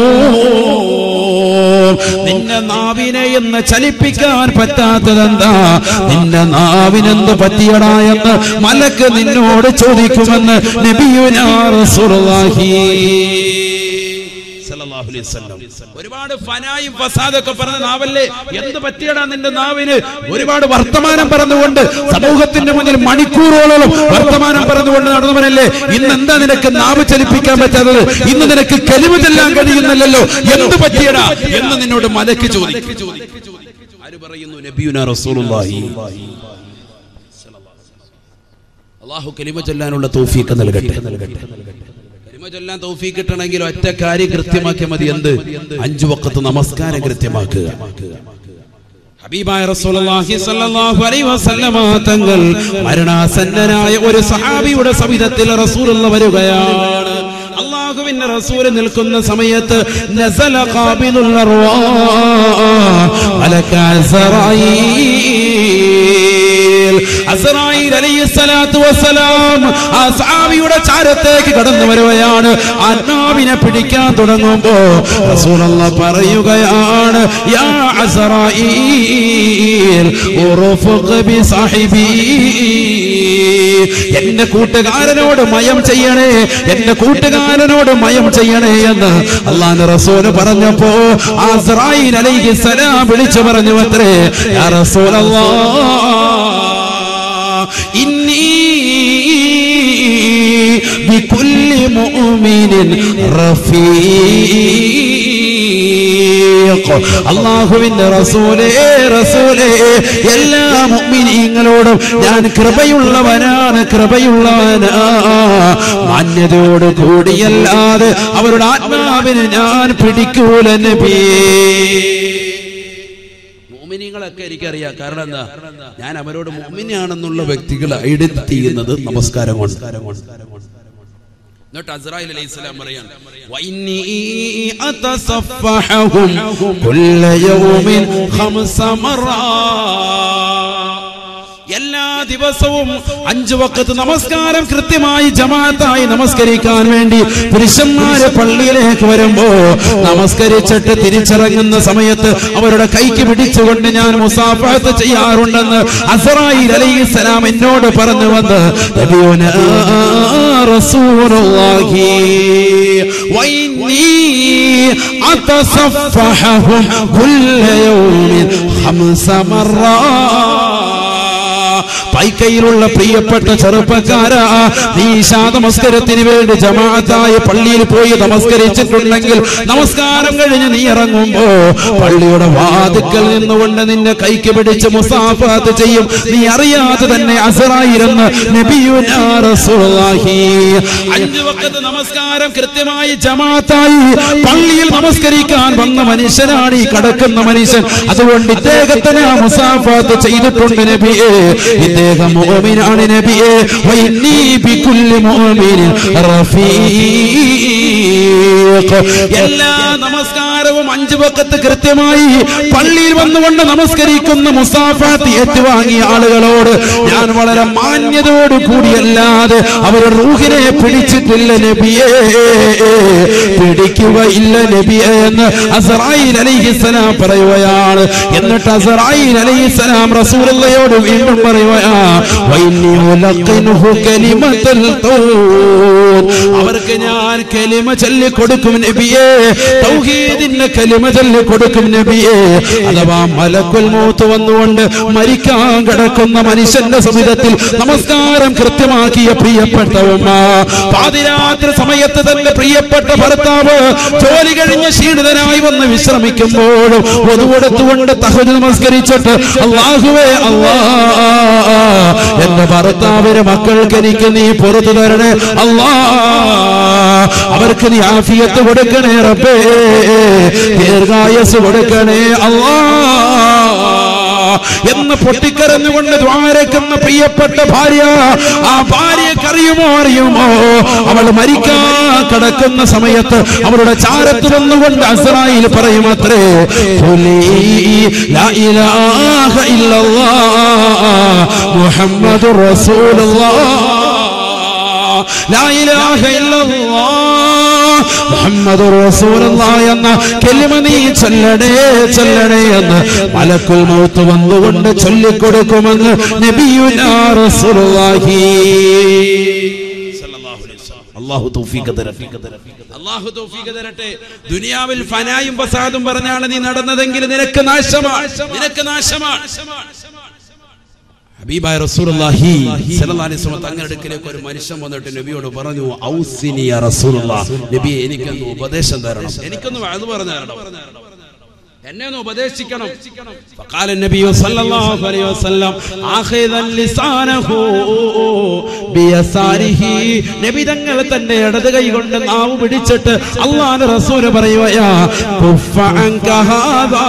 നിന്റെ നാവിനെ എന്ന് ചലിപ്പിക്കാൻ പറ്റാത്തതെന്താ നിന്റെ നാവിനെന്ത് പറ്റിയടാ എന്ന് മലക്ക് നിന്നോട് ചോദിക്കുമെന്ന് നബിയുനാ റസൂലുള്ളാഹി സല്ലല്ലാഹു അലൈഹി വസല്ലം. ഒരുപാട് ഫനായും ഫസാദൊക്കെ പറഞ്ഞ നാവല്ലേ എന്ത് പറ്റിയടാ നിന്റെ നാവിന് ഒരുപാട് വർത്തമാനം പറഞ്ഞുകൊണ്ട് സമൂഹത്തിന്റെ മുന്നിൽ മണിക്കൂറുകളോളം വർത്തമാനം പറഞ്ഞുകൊണ്ട് നടന്നവനല്ലേ ഇന്ന് എന്താ നിനക്ക് നാവ് ചലിപ്പിക്കാൻ പറ്റാത്തത് ഇന്ന് നിനക്ക് കലിമ ചെല്ലാൻ കഴിയുന്നില്ലല്ലോ എന്ത് പറ്റിയടാ എന്ന് നിന്നോട് മലക്ക് ചോദിക്കും ആര് പറയുന്നു നബിയുന റസൂലുള്ളാഹി അള്ളാഹു കലിമ ചൊല്ലാനുള്ള തൗഫീഖ് നൽകട്ടെ കലിമ ചൊല്ലാൻ തൗഫീഖ് കിട്ടണമെങ്കിൽ ഒറ്റ കാര്യം കൃത്യമാക്കിയാൽ മതി എന്ത് അഞ്ചു വക്കത്ത് നമസ്കാരം കൃത്യമാക്കുക ഹബീബായ റസൂലുള്ളാഹി സ്വല്ലല്ലാഹു അലൈഹി വസല്ലമ തങ്ങൾ മരണാസന്നനായ ഒരു സഹാബിയുടെ സവിധത്തിൽ റസൂലുള്ള വരികയാണ് അള്ളാഹുവിന്റെ റസൂൽ നിൽക്കുന്ന സമയത്ത് നസല ഖാബിദുൽ അർവാഹ് മലക അസ്റായീൽ അസ്റായീൽ അലൈഹിസ്സലാത്തു വസ്സലാം ആ സഹാബിയുടെ ചാരത്തേക്ക് കടന്നു വരുകയാണ് ആത്മാവിനെ പിടിക്കാൻ തുടങ്ങുമ്പോ റസൂലുള്ള പറയുകയാണ് യാ അസ്റായീൽ ഉറുഫുഖ് ബിസഹിബി എന്റെ കൂട്ടുകാരനോട് മയം ചെയ്യണേ എന്റെ കൂട്ടുകാരനോട് മയം ചെയ്യണേ എന്ന് അള്ളാഹ് റസൂല് പറഞ്ഞപ്പോ അസ്റായീൽ അലൈഹിസ്സലാം വിളിച്ചു പറഞ്ഞു അത്രേ യാ റസൂലല്ലാഹ് إني بكل مؤمن അള്ളാഹുവിന്റെ റസൂലേ റസൂലേ എല്ലാ മുഅ്മിനീങ്ങളോടും ഞാൻ കൃപയുള്ളവനാണ് കൃപയുള്ളവനാ മാന്യതയോട് കൂടിയല്ലാതെ അവരുടെ ആത്മാവിന് ഞാൻ പിടിക്കൂല നബിയേ മോമിനികളൊക്കെ എനിക്കറിയാം കാരണം എന്താ ഞാൻ അവരോട് മോമിനിയാണെന്നുള്ള വ്യക്തികൾ ഐഡന്റിറ്റി ചെയ്യുന്നത് നമസ്കാരം കൊണ്ട് എന്നിട്ട് അസ്രായിൽ അലൈഹി സ്വലാം പറയാൻ وإني أتصفحهم كل يوم خمس مرات എല്ലാ ദിവസവും അഞ്ചു വക്കത്ത് നമസ്കാരം കൃത്യമായി ജമാഅത്തായി നമസ്കരിക്കാൻ വേണ്ടി പുരുഷന്മാര് പള്ളിയിലേക്ക് വരുമ്പോ നമസ്കരിച്ചിട്ട് തിരിച്ചിറങ്ങുന്ന സമയത്ത് അവരുടെ കൈക്ക് പിടിച്ചുകൊണ്ട് ഞാൻ മുസാഫത്ത് ചെയ്യാറുണ്ടെന്ന് അസറായി അലൈഹിസ്സലാം എന്നോട് പറഞ്ഞു വന്ന് നബിയുനാ റസൂലുള്ളാഹി വഇന്നീ അതസഫഹും കുല്ല യൗമിൻ ഖംസ മറ പൈക്കയിലുള്ള പ്രിയപ്പെട്ട ചെറുപ്പക്കാരാ നീ ഇശാ നമസ്കാരത്തിന് വേണ്ടി ജമാഅത്തായി പള്ളിയിൽ പോയി നമസ്കരിച്ചിട്ടുണ്ടെങ്കിൽ നമസ്കാരം കഴിഞ്ഞ് നീ ഇറങ്ങുമ്പോ പള്ളിയുടെ വാതുക്കൽ നിന്നുകൊണ്ട് നിന്നെ കൈക്ക് പിടിച്ച് മുസാഫാത്ത് ചെയ്യും നീ അറിയാതെ തന്നെ അസറായിരുന്ന് നബിയുനാ റസൂലുള്ളാഹി അഞ്ചു വക്കത്ത് നമസ്കാരം കൃത്യമായി ജമാഅത്തായി പള്ളിയിൽ നമസ്കരിക്കാൻ വന്ന മനുഷ്യനാണ് ഈ കിടക്കുന്ന മനുഷ്യൻ അതുകൊണ്ട് ഇദ്ദേഹത്തിന് ആ മുസാഫാത്ത് ചെയ്തിട്ടുണ്ട് നബിയെ ഇദ്ദേഹം മോമിനാണ് നബിയെ വൈന്നീ ബികുല്ലി മുഅ്മിനിൻ റഫീഖ് എല്ലാ നമസ്കാരവും അഞ്ചു വക്കത്ത് കൃത്യമായി പള്ളിയിൽ വന്നുകൊണ്ട് നമസ്കരിക്കുന്ന മുസാഫാത്ത് ഏറ്റുവാങ്ങിയ ആളുകളോട് ഞാൻ വളരെ മാന്യതയോട് കൂടിയല്ലാതെ അവരുടെ റൂഹിനെ പിടിച്ചിട്ടില്ല നബിയെ പിടിക്കുകയില്ല നബിയെ എന്ന് അസറായിൽ അലൈഹിസ്സലാം പറയുകയാണ് എന്നിട്ട് അസറായിൽ അലൈഹിസ്സലാം റസൂലുള്ളയോട് വീണ്ടും പറയുകയാ വൈന്നി ഉലഖിനുഹു കലിമത്തുൽ ഖൗൽ അവർക്ക് ഞാൻ കലിമ ചൊല്ലി കൊടുക്കും നബിയെ തൗഹീദിന്റെ കലിമ ചൊല്ലി കൊടുക്കും നബിയെ അഥവാ മലക്കുൽ മൗത്ത് വന്നുകൊണ്ട് മരിക്കാൻ കിടക്കുന്ന മനുഷ്യന്റെ സമിതത്തിൽ നമസ്കാരം കൃത്യമാക്കിയ പ്രിയപ്പെട്ട ഉമ്മ പാതിരാത്രി സമയത്ത് തന്റെ പ്രിയപ്പെട്ട ഭർത്താവ് ജോലി കഴിഞ്ഞ് ക്ഷീണിതനായി വന്ന് വിശ്രമിക്കുമ്പോഴും ഒതുകൊടുത്തുകൊണ്ട് തഹജ് നമസ്കരിച്ചിട്ട് അള്ളാഹുവേ അള്ളാ എന്റെ ഭർത്താവിന് മക്കൾക്ക് എനിക്ക് നീ പുറത്തു തരണേ അള്ളാ അവർക്ക് നീ ആഫിയത്ത് കൊടുക്കണേ റബ്ബേ ദീർഘായസ് കൊടുക്കണേ അള്ളാ എന്ന് പൊട്ടിക്കരഞ്ഞുകൊണ്ട് ദ്വാരക്കുന്ന പ്രിയപ്പെട്ട ഭാര്യ ആ ഭാര്യക്ക് അറിയുമോ അറിയുമോ അവൾ മരിക്കാൻ കിടക്കുന്ന സമയത്ത് അവളുടെ ചാരത്ത് വന്നുകൊണ്ട് അസറായിൽ പറയും അത്രേ മുഹമ്മദ് മുഹമ്മദ് എന്ന കെലിമ നീ ചൊല്ലടേ ചൊല്ലടേ എന്ന് മലക്കുൽ മൗത്ത് വന്നുകൊണ്ട് ചൊല്ലിക്കൊടുക്കുമെന്ന് നബിയുനാ റസൂലുള്ളാഹി അള്ളാഹു തൗഫീഖ് തരട്ടെ അള്ളാഹു തൗഫീഖ് തരട്ടെ ദുനിയാവിൽ ഫനായും ഫസാദും പറഞ്ഞാണ് നീ നടന്നതെങ്കിൽ നിനക്ക് നാശമാണ് നിനക്ക് നാശമാണ് ഹബീബായ റസൂലുള്ളാഹി സ്വല്ലല്ലാഹി അലൈഹി വസല്ലം തങ്ങളുടെ അടുക്കലേക്ക് ഒരു മനുഷ്യൻ വന്നിട്ട് നബിയോട് പറഞ്ഞു ഔസിനി യാ റസൂലുള്ളാഹ് നബി എനിക്കൊന്ന് ഉപദേശം തരണം എനിക്കൊന്ന് അത് പറഞ്ഞു തരണം എന്നെ ഒന്ന് ഉപദേശിക്കണം فقال النبي صلى الله عليه وسلم ആഖിദൻ ലിസാനഹു ബിയസാരിഹി നബി തങ്ങൾ തന്റെ ഇടത് കൈ കൊണ്ട് നാവ് പിടിച്ചിട്ട് അള്ളാഹുവിന്റെ റസൂൽ പറയുകയാ കുഫ അൻക ഹാദാ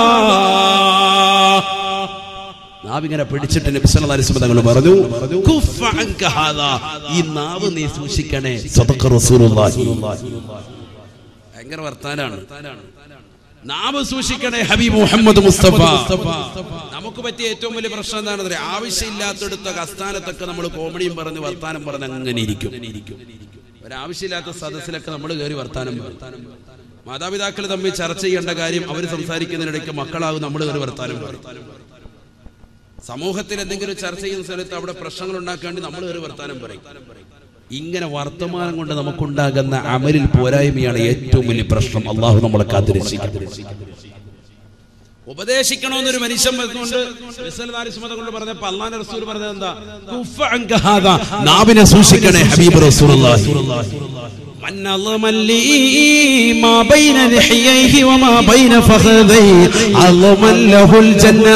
നാവിങ്ങനെ പിടിച്ചിട്ട് നബി സല്ലല്ലാഹു അലൈഹി വസല്ലം തങ്ങൾ പറഞ്ഞു കുഫ അൻക ഹാദാ ഈ നാവ് നീ സൂക്ഷിക്കണേ സദഖ റസൂലുള്ളാഹി ഭയങ്കര വർത്താനാണ് നാവ് സൂക്ഷിക്കണേ ഹബീബ് മുഹമ്മദ് മുസ്തഫ നമുക്ക് പറ്റിയ ഏറ്റവും വലിയ പ്രശ്നം എന്താണെന്ന് അറിയാം ആവശ്യമില്ലാത്തടുത്ത അസ്ഥാനത്തൊക്കെ നമ്മൾ കോമഡിയും പറഞ്ഞ് വർത്താനം പറഞ്ഞ് അങ്ങനെ ഇരിക്കും ഒരാവശ്യമില്ലാത്ത സദസ്സിലൊക്കെ നമ്മൾ കയറി വർത്താനം പറയും മാതാപിതാക്കൾ തമ്മിൽ ചർച്ച ചെയ്യേണ്ട കാര്യം അവർ സംസാരിക്കുന്നതിനിടയ്ക്ക് മക്കളാകും നമ്മൾ കയറി വർത്താനം പറയും സമൂഹത്തിൽ എന്തെങ്കിലും ചർച്ച ചെയ്യുന്ന സ്ഥലത്ത് അവിടെ പ്രശ്നങ്ങൾ ഉണ്ടാക്കാൻ വേണ്ടി നമ്മൾ കയറി വർത്താനം പറയും ഇങ്ങനെ വർത്തമാനം കൊണ്ട് നമുക്കുണ്ടാകുന്ന അമലിൽ പോരായ്മയാണ് ഏറ്റവും വലിയ പ്രശ്നം അള്ളാഹു നമ്മളെ കാത്തിരക്ഷിക്കും ഉപദേശിക്കണമെന്നൊരു മനുഷ്യൻ വരുന്നുണ്ട് വിസലതാരിസ്മത കൊണ്ട് പറഞ്ഞപ്പോ അള്ളാന്റെ റസൂൽ പറഞ്ഞത് എന്താ കുഫ അൻക ഹാദാ. നാവിനെ സൂക്ഷിക്കണേ ഹബീബ് റസൂലുള്ളാഹി من أظلم لي ما بين لحييه وما بين فخذيه أظلم له الجنة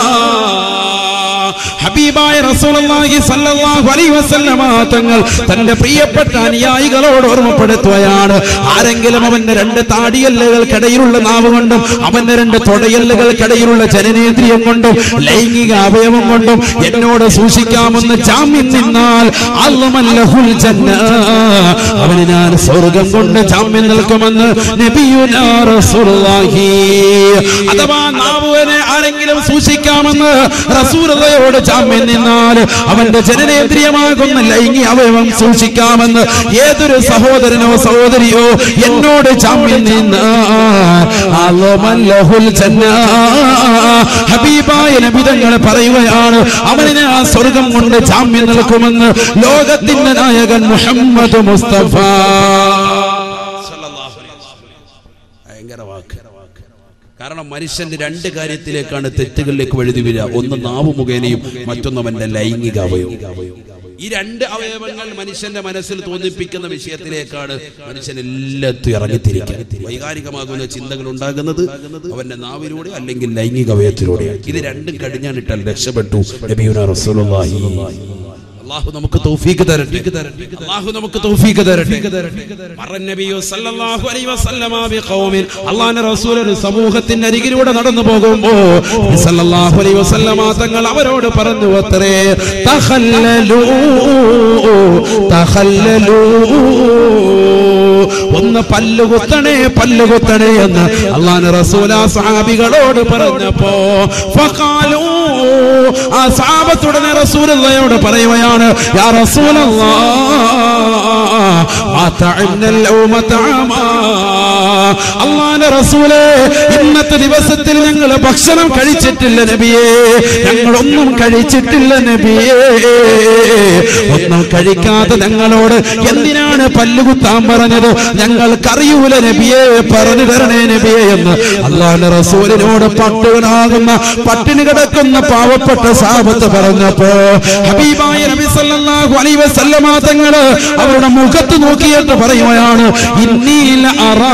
ഹബീബായ റസൂലുള്ളാഹി സ്വല്ലല്ലാഹു അലൈഹി വസല്ലമ തങ്ങൾ തന്റെ പ്രിയപ്പെട്ട അനുയായികളോട് ഓർമ്മപ്പെടുത്തുകയാണ് ആരെങ്കിലും അവന്റെ രണ്ട് താടിയല്ലുകൾക്കിടയിലുള്ള നാവ് കൊണ്ടും അവന്റെ രണ്ട് തൊടയല്ലുകൾക്കിടയിലുള്ള ജനനേന്ദ്രിയം കൊണ്ടും ലൈംഗിക അവയവം കൊണ്ടും എന്നോട് സൂക്ഷിക്കാമെന്ന് ജാമ്യം നിന്നാൽ അള്ളമല്ലഹുൽ ജന്ന അവന് ഞാൻ സ്വർഗം കൊണ്ട് ജാമ്യം നിൽക്കുമെന്ന് നബിയുനാ റസൂലുള്ളാഹി അഥവാ നാവുവിനെ ആരെങ്കിലും സൂക്ഷിക്കാമെന്ന് റസൂലതയോട് ജാമ്യം നിന്നാൽ അവന്റെ ജനനേന്ദ്രിയമാകുന്ന ലൈംഗിക അവയവം സൂക്ഷിക്കാമെന്ന് ഏതൊരു സഹോദരനോ സഹോദരിയോ എന്നോട് ജാമ്യം നിന്നാൽ അള്ളമല്ലഹുൽ ജന്ന ഹബീബായ നബിതങ്ങൾ പറയുകയാണ് അവന് ആ സ്വർഗം കൊണ്ട് ജാമ്യം നിൽക്കുമെന്ന് ലോകത്തിന്റെ നായകൻ മുഹമ്മദ് മുസ്തഫ ഭയങ്കര വാക്ക് കാരണം മനുഷ്യന്റെ രണ്ട് കാര്യത്തിലേക്കാണ് തെറ്റുകളിലേക്ക് വഴുതി വരിക ഒന്ന് നാവ് മുഖേനയും മറ്റൊന്ന് അവന്റെ ലൈംഗിക അവയവം ഈ രണ്ട് അവയവങ്ങൾ മനുഷ്യന്റെ മനസ്സിൽ തോന്നിപ്പിക്കുന്ന വിഷയത്തിലേക്കാണ് മനുഷ്യൻ എല്ലാത്തും ഇറങ്ങിത്തിരിക്കുക വൈകാരികമാകുന്ന ചിന്തകൾ ഉണ്ടാകുന്നത് അവന്റെ നാവിലൂടെ അല്ലെങ്കിൽ ലൈംഗിക അവയവത്തിലൂടെ ഇത് രണ്ടും കടിഞ്ഞാണിട്ടാൽ രക്ഷപ്പെട്ടു നബിയുന റസൂലുള്ളാഹി അള്ളാഹു നമുക്ക് തൗഫീക്ക് തരട്ടെ അള്ളാഹു നമുക്ക് തൗഫീക്ക് തരട്ടെ മറൻ നബിയു സല്ലല്ലാഹു അലൈഹി വസല്ലമ ബിഖൗമിൻ അല്ലാഹുവിന്റെ റസൂൽ ഒരു സമൂഹത്തിന്റെ അരികിലൂടെ നടന്നു പോകുമ്പോ നബി സല്ലല്ലാഹു അലൈഹി വസല്ലമ തങ്ങൾ അവരോട് പറഞ്ഞു അത്രേ തഖല്ലലൂ തഖല്ലലൂ ഒന്ന് പല്ലുകുത്തണേ പല്ലുകുത്തണേ എന്ന് അള്ളാഹുവിന്റെ റസൂൽ ആ സഹാബികളോട് പറഞ്ഞപ്പോ ഫഖാലൂ ആ സഹാബത്തുടനെ റസൂലുള്ളയോട് പറയുകയാണ് യാ അള്ളാന്റെ റസൂലേ ഇന്നത്തെ ദിവസത്തിൽ ഞങ്ങൾ ഭക്ഷണം കഴിച്ചിട്ടില്ല നബിയേ ഞങ്ങളൊന്നും കഴിച്ചിട്ടില്ല നബിയേ ഒന്നും കഴിക്കാതെ ഞങ്ങളോട് എന്തിനാണ് പല്ലുകുത്താൻ പറഞ്ഞത് ഞങ്ങൾക്കറിയൂല നബിയെ പറഞ്ഞു തരണേ നബിയെ എന്ന് അള്ളാന്റെ റസൂലിനോട് പട്ടുകളാകുന്ന പട്ടിണി കിടക്കുന്ന പാവപ്പെട്ട സാപത്ത് പറഞ്ഞപ്പോ ഹബീബായ നബി സല്ലല്ലാഹു അലൈഹി വസല്ലമ തങ്ങള് അവരുടെ മുഖത്ത് നോക്കിയിട്ട് പറയുകയാണ് ഇന്നീല അറാ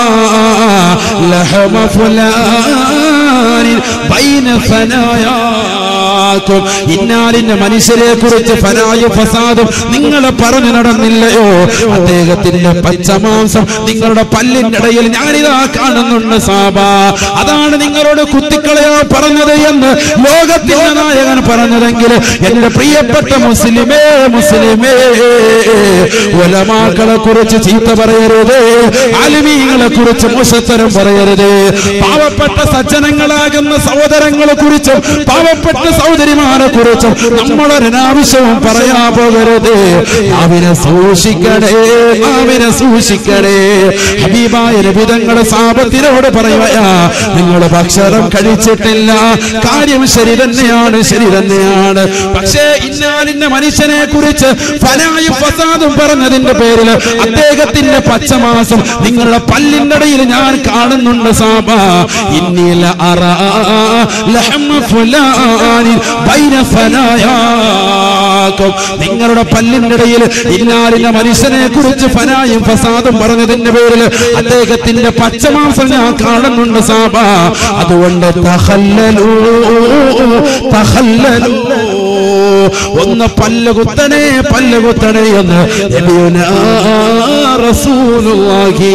ലഹമ ഫുലാനിൻ ബൈന ഫനായാക്കും ഇന്നാലിന്റെ മനുഷ്യരെ കുറിച്ച് ഫനായ ഫസാദും നിങ്ങൾ പറഞ്ഞു നടന്നില്ലയോ അദ്ദേഹത്തിന്റെ പച്ചമാംസം നിങ്ങളുടെ പല്ലിന്റെ ഇടയിൽ ഞാനിതാ കാണുന്നുണ്ട് സാബ അതാണ് നിങ്ങളോട് കുത്തിക്കളയാ പറഞ്ഞത് എന്ന് ലോകത്തിന്റെ നായകൻ പറഞ്ഞതെങ്കിൽ എന്റെ പ്രിയപ്പെട്ട മുസ്ലിമേ മുസ്ലിമേ ഉലമാക്കളെ കുറിച്ച് ചീത്ത പറയരുത് ആലിമീങ്ങളെ കുറിച്ച് മോശത്തരം പറയരുത് പാവപ്പെട്ട സജ്ജനങ്ങളാകുന്ന സഹോദരങ്ങളെ കുറിച്ചും പാവപ്പെട്ട സഹോദരിമാരെ കുറിച്ചും നമ്മളൊരനാവശ്യവും പറയാ പോകരുത് അവനെ സൂക്ഷിക്കണേ അവനെ സൂക്ഷിക്കണേ ഹബീബായ രവിതങ്ങളെ സാപത്തിനോട് പറയുകയാ നിങ്ങൾ ഭക്ഷണം കഴിച്ചിട്ടില്ല കാര്യം ശരി തന്നെയാണ് ശരി തന്നെയാണ് പക്ഷേ ഇന്നാലിന്റെ മനുഷ്യനെ കുറിച്ച് ഫലായും ഫസാദും പറഞ്ഞതിന്റെ പേരിൽ അദ്ദേഹത്തിന്റെ പച്ചമാസം നിങ്ങളുടെ പല്ലിന്റെ ഇടയിൽ ഞാൻ കാണുന്നുണ്ട് സാബ ഇന്നീല അറ ലഹമ ഫുലാനിൻ ബൈന ഫനായാക്കും നിങ്ങളുടെ പല്ലിന്റെ ഇടയിൽ ഇന്നാലിന്റെ മനുഷ്യനെ കുറിച്ച് ഫനായും ഫസാദും പറഞ്ഞതിന്റെ പേരിൽ അദ്ദേഹത്തിന്റെ പച്ചമാംസം ഞാൻ കാണുന്നുണ്ട് സാബ അതുകൊണ്ട് തഹല്ലലൂ തഹല്ലലൂ ഒന്ന് പല്ല് കുത്തണേ പല്ല് കുത്തണേ എന്ന് നബിയുനാ റസൂലുള്ളാഹി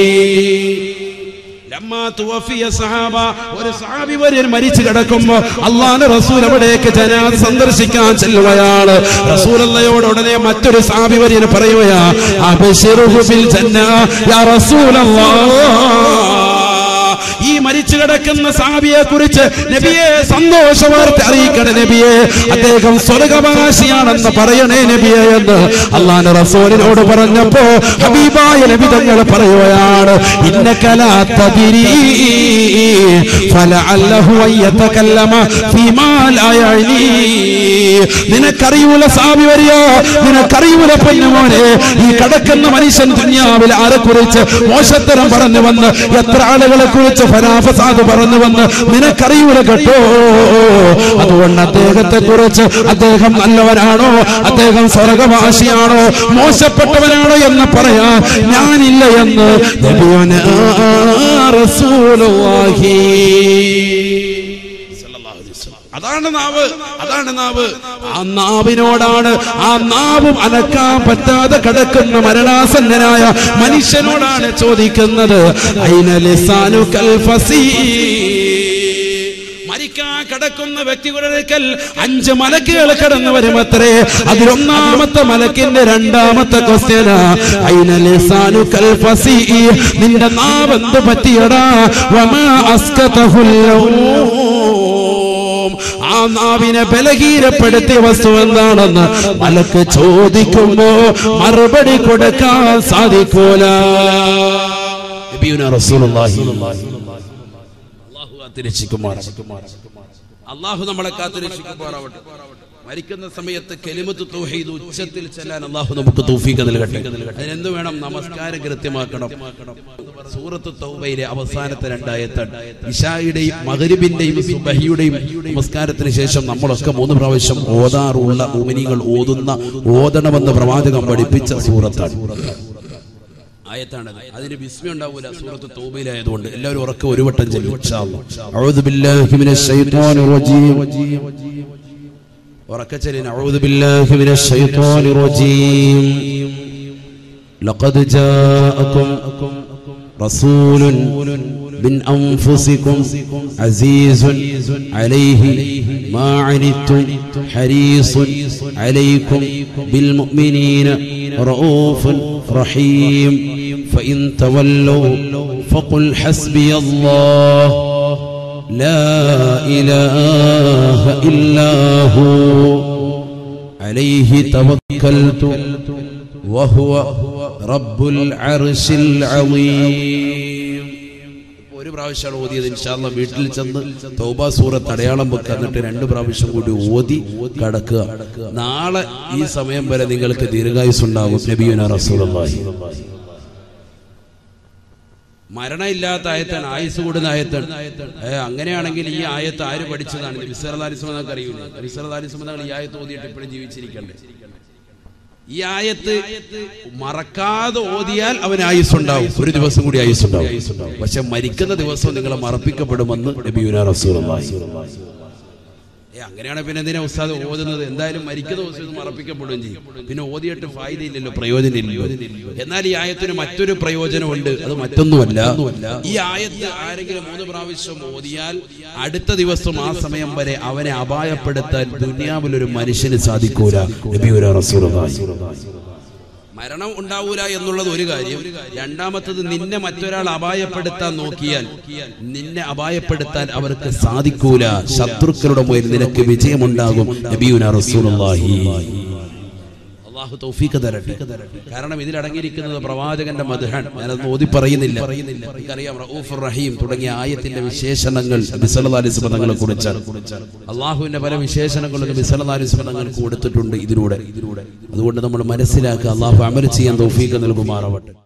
ലമ്മാ തുവഫിയ സഹാബ ഒരു സഹാബി വര്യൻ മരിച്ചു കിടക്കുമ്പോ അള്ളാന്റെ റസൂൽ അവിടേക്ക് ജനാദ സന്ദർശിക്കാൻ ചെല്ലുകയാണ് റസൂലയോട് ഉടനെ മറ്റൊരു സഹാബി വര്യന് പറയുകയാ അബ്ശിറുഹു ബിൽ ജന്ന യാ റസൂലല്ലാഹ് ഈ മരിച്ചു കിടക്കുന്ന സാബിയെ കുറിച്ച് നബിയെ സന്തോഷ വാർത്ത അറിയിക്കണേ നബിയെ അദ്ദേഹം സ്വർഗവകാശിയാണെന്ന് പറയണേ നബിയെ എന്ന് അള്ളാന്റെ റസൂലിനോട് പറഞ്ഞപ്പോ ഹബീബായ നബി തങ്ങൾ പറയുകയാണ് ഇന്നക്കലാത്തതിരി നിനക്കറിയൂല സാബി വരിയോ നിനക്കറിയൂല പൊന്നുമോനെ ഈ കിടക്കുന്ന മനുഷ്യൻ ദുന്യാവിൽ ആരെ കുറിച്ച് മോശത്തരം പറഞ്ഞു വന്ന് എത്ര ആളുകളെ കുറിച്ച് ഫലാഫസാദ് പറഞ്ഞു വന്ന് നിനക്കറിയൂല കേട്ടോ അതുകൊണ്ട് അദ്ദേഹത്തെ കുറിച്ച് അദ്ദേഹം നല്ലവനാണോ അദ്ദേഹം സ്വർഗവാസിയാണോ മോശപ്പെട്ടവനാണോ എന്ന് പറയാൻ ഞാനില്ല എന്ന് നബിയുനാ റസൂലുള്ളാഹി അതാണ് നാവ് അതാണ് നാവ് ആ നാവിനോടാണ് ആ നാവും അനക്കാൻ പറ്റാതെ കിടക്കുന്ന മരണാസന്നനായ മനുഷ്യനോടാണ് ചോദിക്കുന്നത് അയിന ലിസാനു കൽ ഫസീ മരിക്കാൻ കിടക്കുന്ന വ്യക്തികളുടെ അടുക്കൽ അഞ്ച് മലക്കുകൾ കടന്നു വരുമത്രേ അതിലൊന്നാമത്തെ മലക്കിന്റെ രണ്ടാമത്തെ ക്വസ്റ്റ്യന ലിസാനു കൽ ഫസീ നിന്റെ നാവ് എന്ത് പറ്റിയടാ വമാ അസ്കതഹുൽ ലൗം. ആ നാവിനെ ബലഹീനപ്പെടുത്തിയ വസ്തു എന്താണെന്ന് മലക്ക് ചോദിക്കുമ്പോ മറുപടി കൊടുക്കാൻ സാധിക്കൂല നബിയുനാ റസൂലുള്ളാഹി അള്ളാഹു കാത്തിരക്ഷിക്കുമാറാവട്ടെ അള്ളാഹു നമ്മളെ കാത്തിരക്ഷിക്കുമാറാവട്ടെ മരിക്കുന്ന സമയത്ത് കെലിമത്ത് തൗഹീദ് ഉച്ചത്തിൽ ചെല്ലാൻ അള്ളാഹു നമുക്ക് തൗഫീഖ് നൽകട്ടെ അതിനെന്ത് വേണം നമസ്കാരം കൃത്യമാക്കണം സൂറത്ത് തൗബയിലെ അവസാനത്തെ രണ്ടായത്താണ് ഇഷായുടെയും മകരിബിന്റെയും സുബഹിയുടെയും നമസ്കാരത്തിന് ശേഷം നമ്മളൊക്കെ മൂന്ന് പ്രാവശ്യം ഓതാറുള്ള ഉമിനികൾ ഓതുന്ന ഓതണമെന്ന് പ്രവാചകം പഠിപ്പിച്ച സൂറത്താണ് ആയത്താണ് അതിന് വിസ്മയം ഉണ്ടാവൂല സൂറത്ത് തൗബയിലായതുകൊണ്ട് എല്ലാവരും ഉറക്കെ ഒരു വട്ടം ചെല്ലും ഇൻഷാ അല്ലാഹ്. أعوذ بالله من الشيطان الرجيم ഉറക്കെ ചെല്ലിന് أعوذ بالله من الشيطان الرجيم لقد جاءكم رسول من أنفسكم عزيز عليه ما عنتم حريص عليكم بالمؤمنين رؤوف رحيم فإن تولوا فقل حسبي الله لا إله إلا هو عليه توكلت وهو رب العرش العظيم ഒരു പ്രാവശ്യമാണ് ഓതിയത് ഇൻഷാല്ല വീട്ടിൽ ചെന്ന് തൗബ സൂറത്ത് അടയാളം വെക്കുക എന്നിട്ട് രണ്ട് പ്രാവശ്യം കൂടി ഓതി കടക്കുക നാളെ ഈ സമയം വരെ നിങ്ങൾക്ക് ദീർഘായുസ് ഉണ്ടാകും നബിയുന റസൂലുള്ളാഹി മരണമില്ലാത്ത ആയത്താണ് ആയുസ് കൂടുന്ന ആയത്താണ് ഏ, അങ്ങനെയാണെങ്കിൽ ഈ ആയത്ത് ആര് പഠിച്ചതാണ് നബിസലാലിസ്മ എന്നൊക്കെ അറിയൂലേ നബിസലാലിസ്മ തങ്ങൾ ഈ ആയത്ത് ഓതിയിട്ട് ഇപ്പോഴും ജീവിച്ചിരിക്കണ്ടേ ഈ ആയത്ത് മറക്കാതെ ഓതിയാൽ അവന് ആയുസ് ഉണ്ടാവും ഒരു ദിവസം കൂടി ആയുസ് ഉണ്ടാവും പക്ഷെ മരിക്കുന്ന ദിവസം നിങ്ങളെ മറപ്പിക്കപ്പെടുമെന്ന് നബിയുന റസൂലുള്ളാഹി ഏ അങ്ങനെയാണ് പിന്നെ എന്തിനാ ഉസ്താദ് ഓതുന്നത് എന്തായാലും മരിക്കുന്ന ദിവസം ഇത് മറപ്പിക്കപ്പെടുകയും ചെയ്യും പിന്നെ ഓതിയിട്ട് ഫായതയില്ലല്ലോ പ്രയോജനമില്ലല്ലോ എന്നാൽ ഈ ആയത്തിന് മറ്റൊരു പ്രയോജനമുണ്ട് അത് മറ്റൊന്നുമല്ല ഈ ആയത്ത് ആരെങ്കിലും മൂന്ന് പ്രാവശ്യം ഓതിയാൽ അടുത്ത ദിവസം ആ സമയം വരെ അവനെ അപായപ്പെടുത്താൻ ദുനിയാവിൽ ഒരു മനുഷ്യന് സാധിക്കൂല നബിയുന റസൂലുള്ളാഹി മരണം ഉണ്ടാവൂല എന്നുള്ളത് ഒരു കാര്യം രണ്ടാമത്തത് നിന്നെ മറ്റൊരാൾ അപായപ്പെടുത്താൻ നോക്കിയാൽ നിന്നെ അപായപ്പെടുത്താൻ അവർക്ക് സാധിക്കൂല ശത്രുക്കളുടെ മുന്നിൽ നിനക്ക് വിജയമുണ്ടാകും നബിയുന റസൂലുള്ളാഹി അള്ളാഹു തൗഫീഖ് തരട്ടെ കാരണം ഇതിൽ അടങ്ങിയിരിക്കുന്നത് പ്രവാചകന്റെ മദ്ഹൻ ഞാനത് ഓതി പറയുന്നില്ല എനിക്കറിയാം റഊഫുർ റഹീം തുടങ്ങിയ ആയത്തിന്റെ വിശേഷണങ്ങൾ നബി സല്ലല്ലാഹു അലൈഹി വസല്ലം തങ്ങളെ കുറിച്ചാണ് അള്ളാഹുവിന്റെ പല വിശേഷണങ്ങളും നബി സല്ലല്ലാഹു അലൈഹി വസല്ലം തങ്ങൾക്ക് കൊടുത്തിട്ടുണ്ട് ഇതിലൂടെ അതുകൊണ്ട് നമ്മൾ മനസ്സിലാക്കുക അള്ളാഹു അമൽ ചെയ്യാൻ തൗഫീഖ് നൽകുമാറാവട്ടെ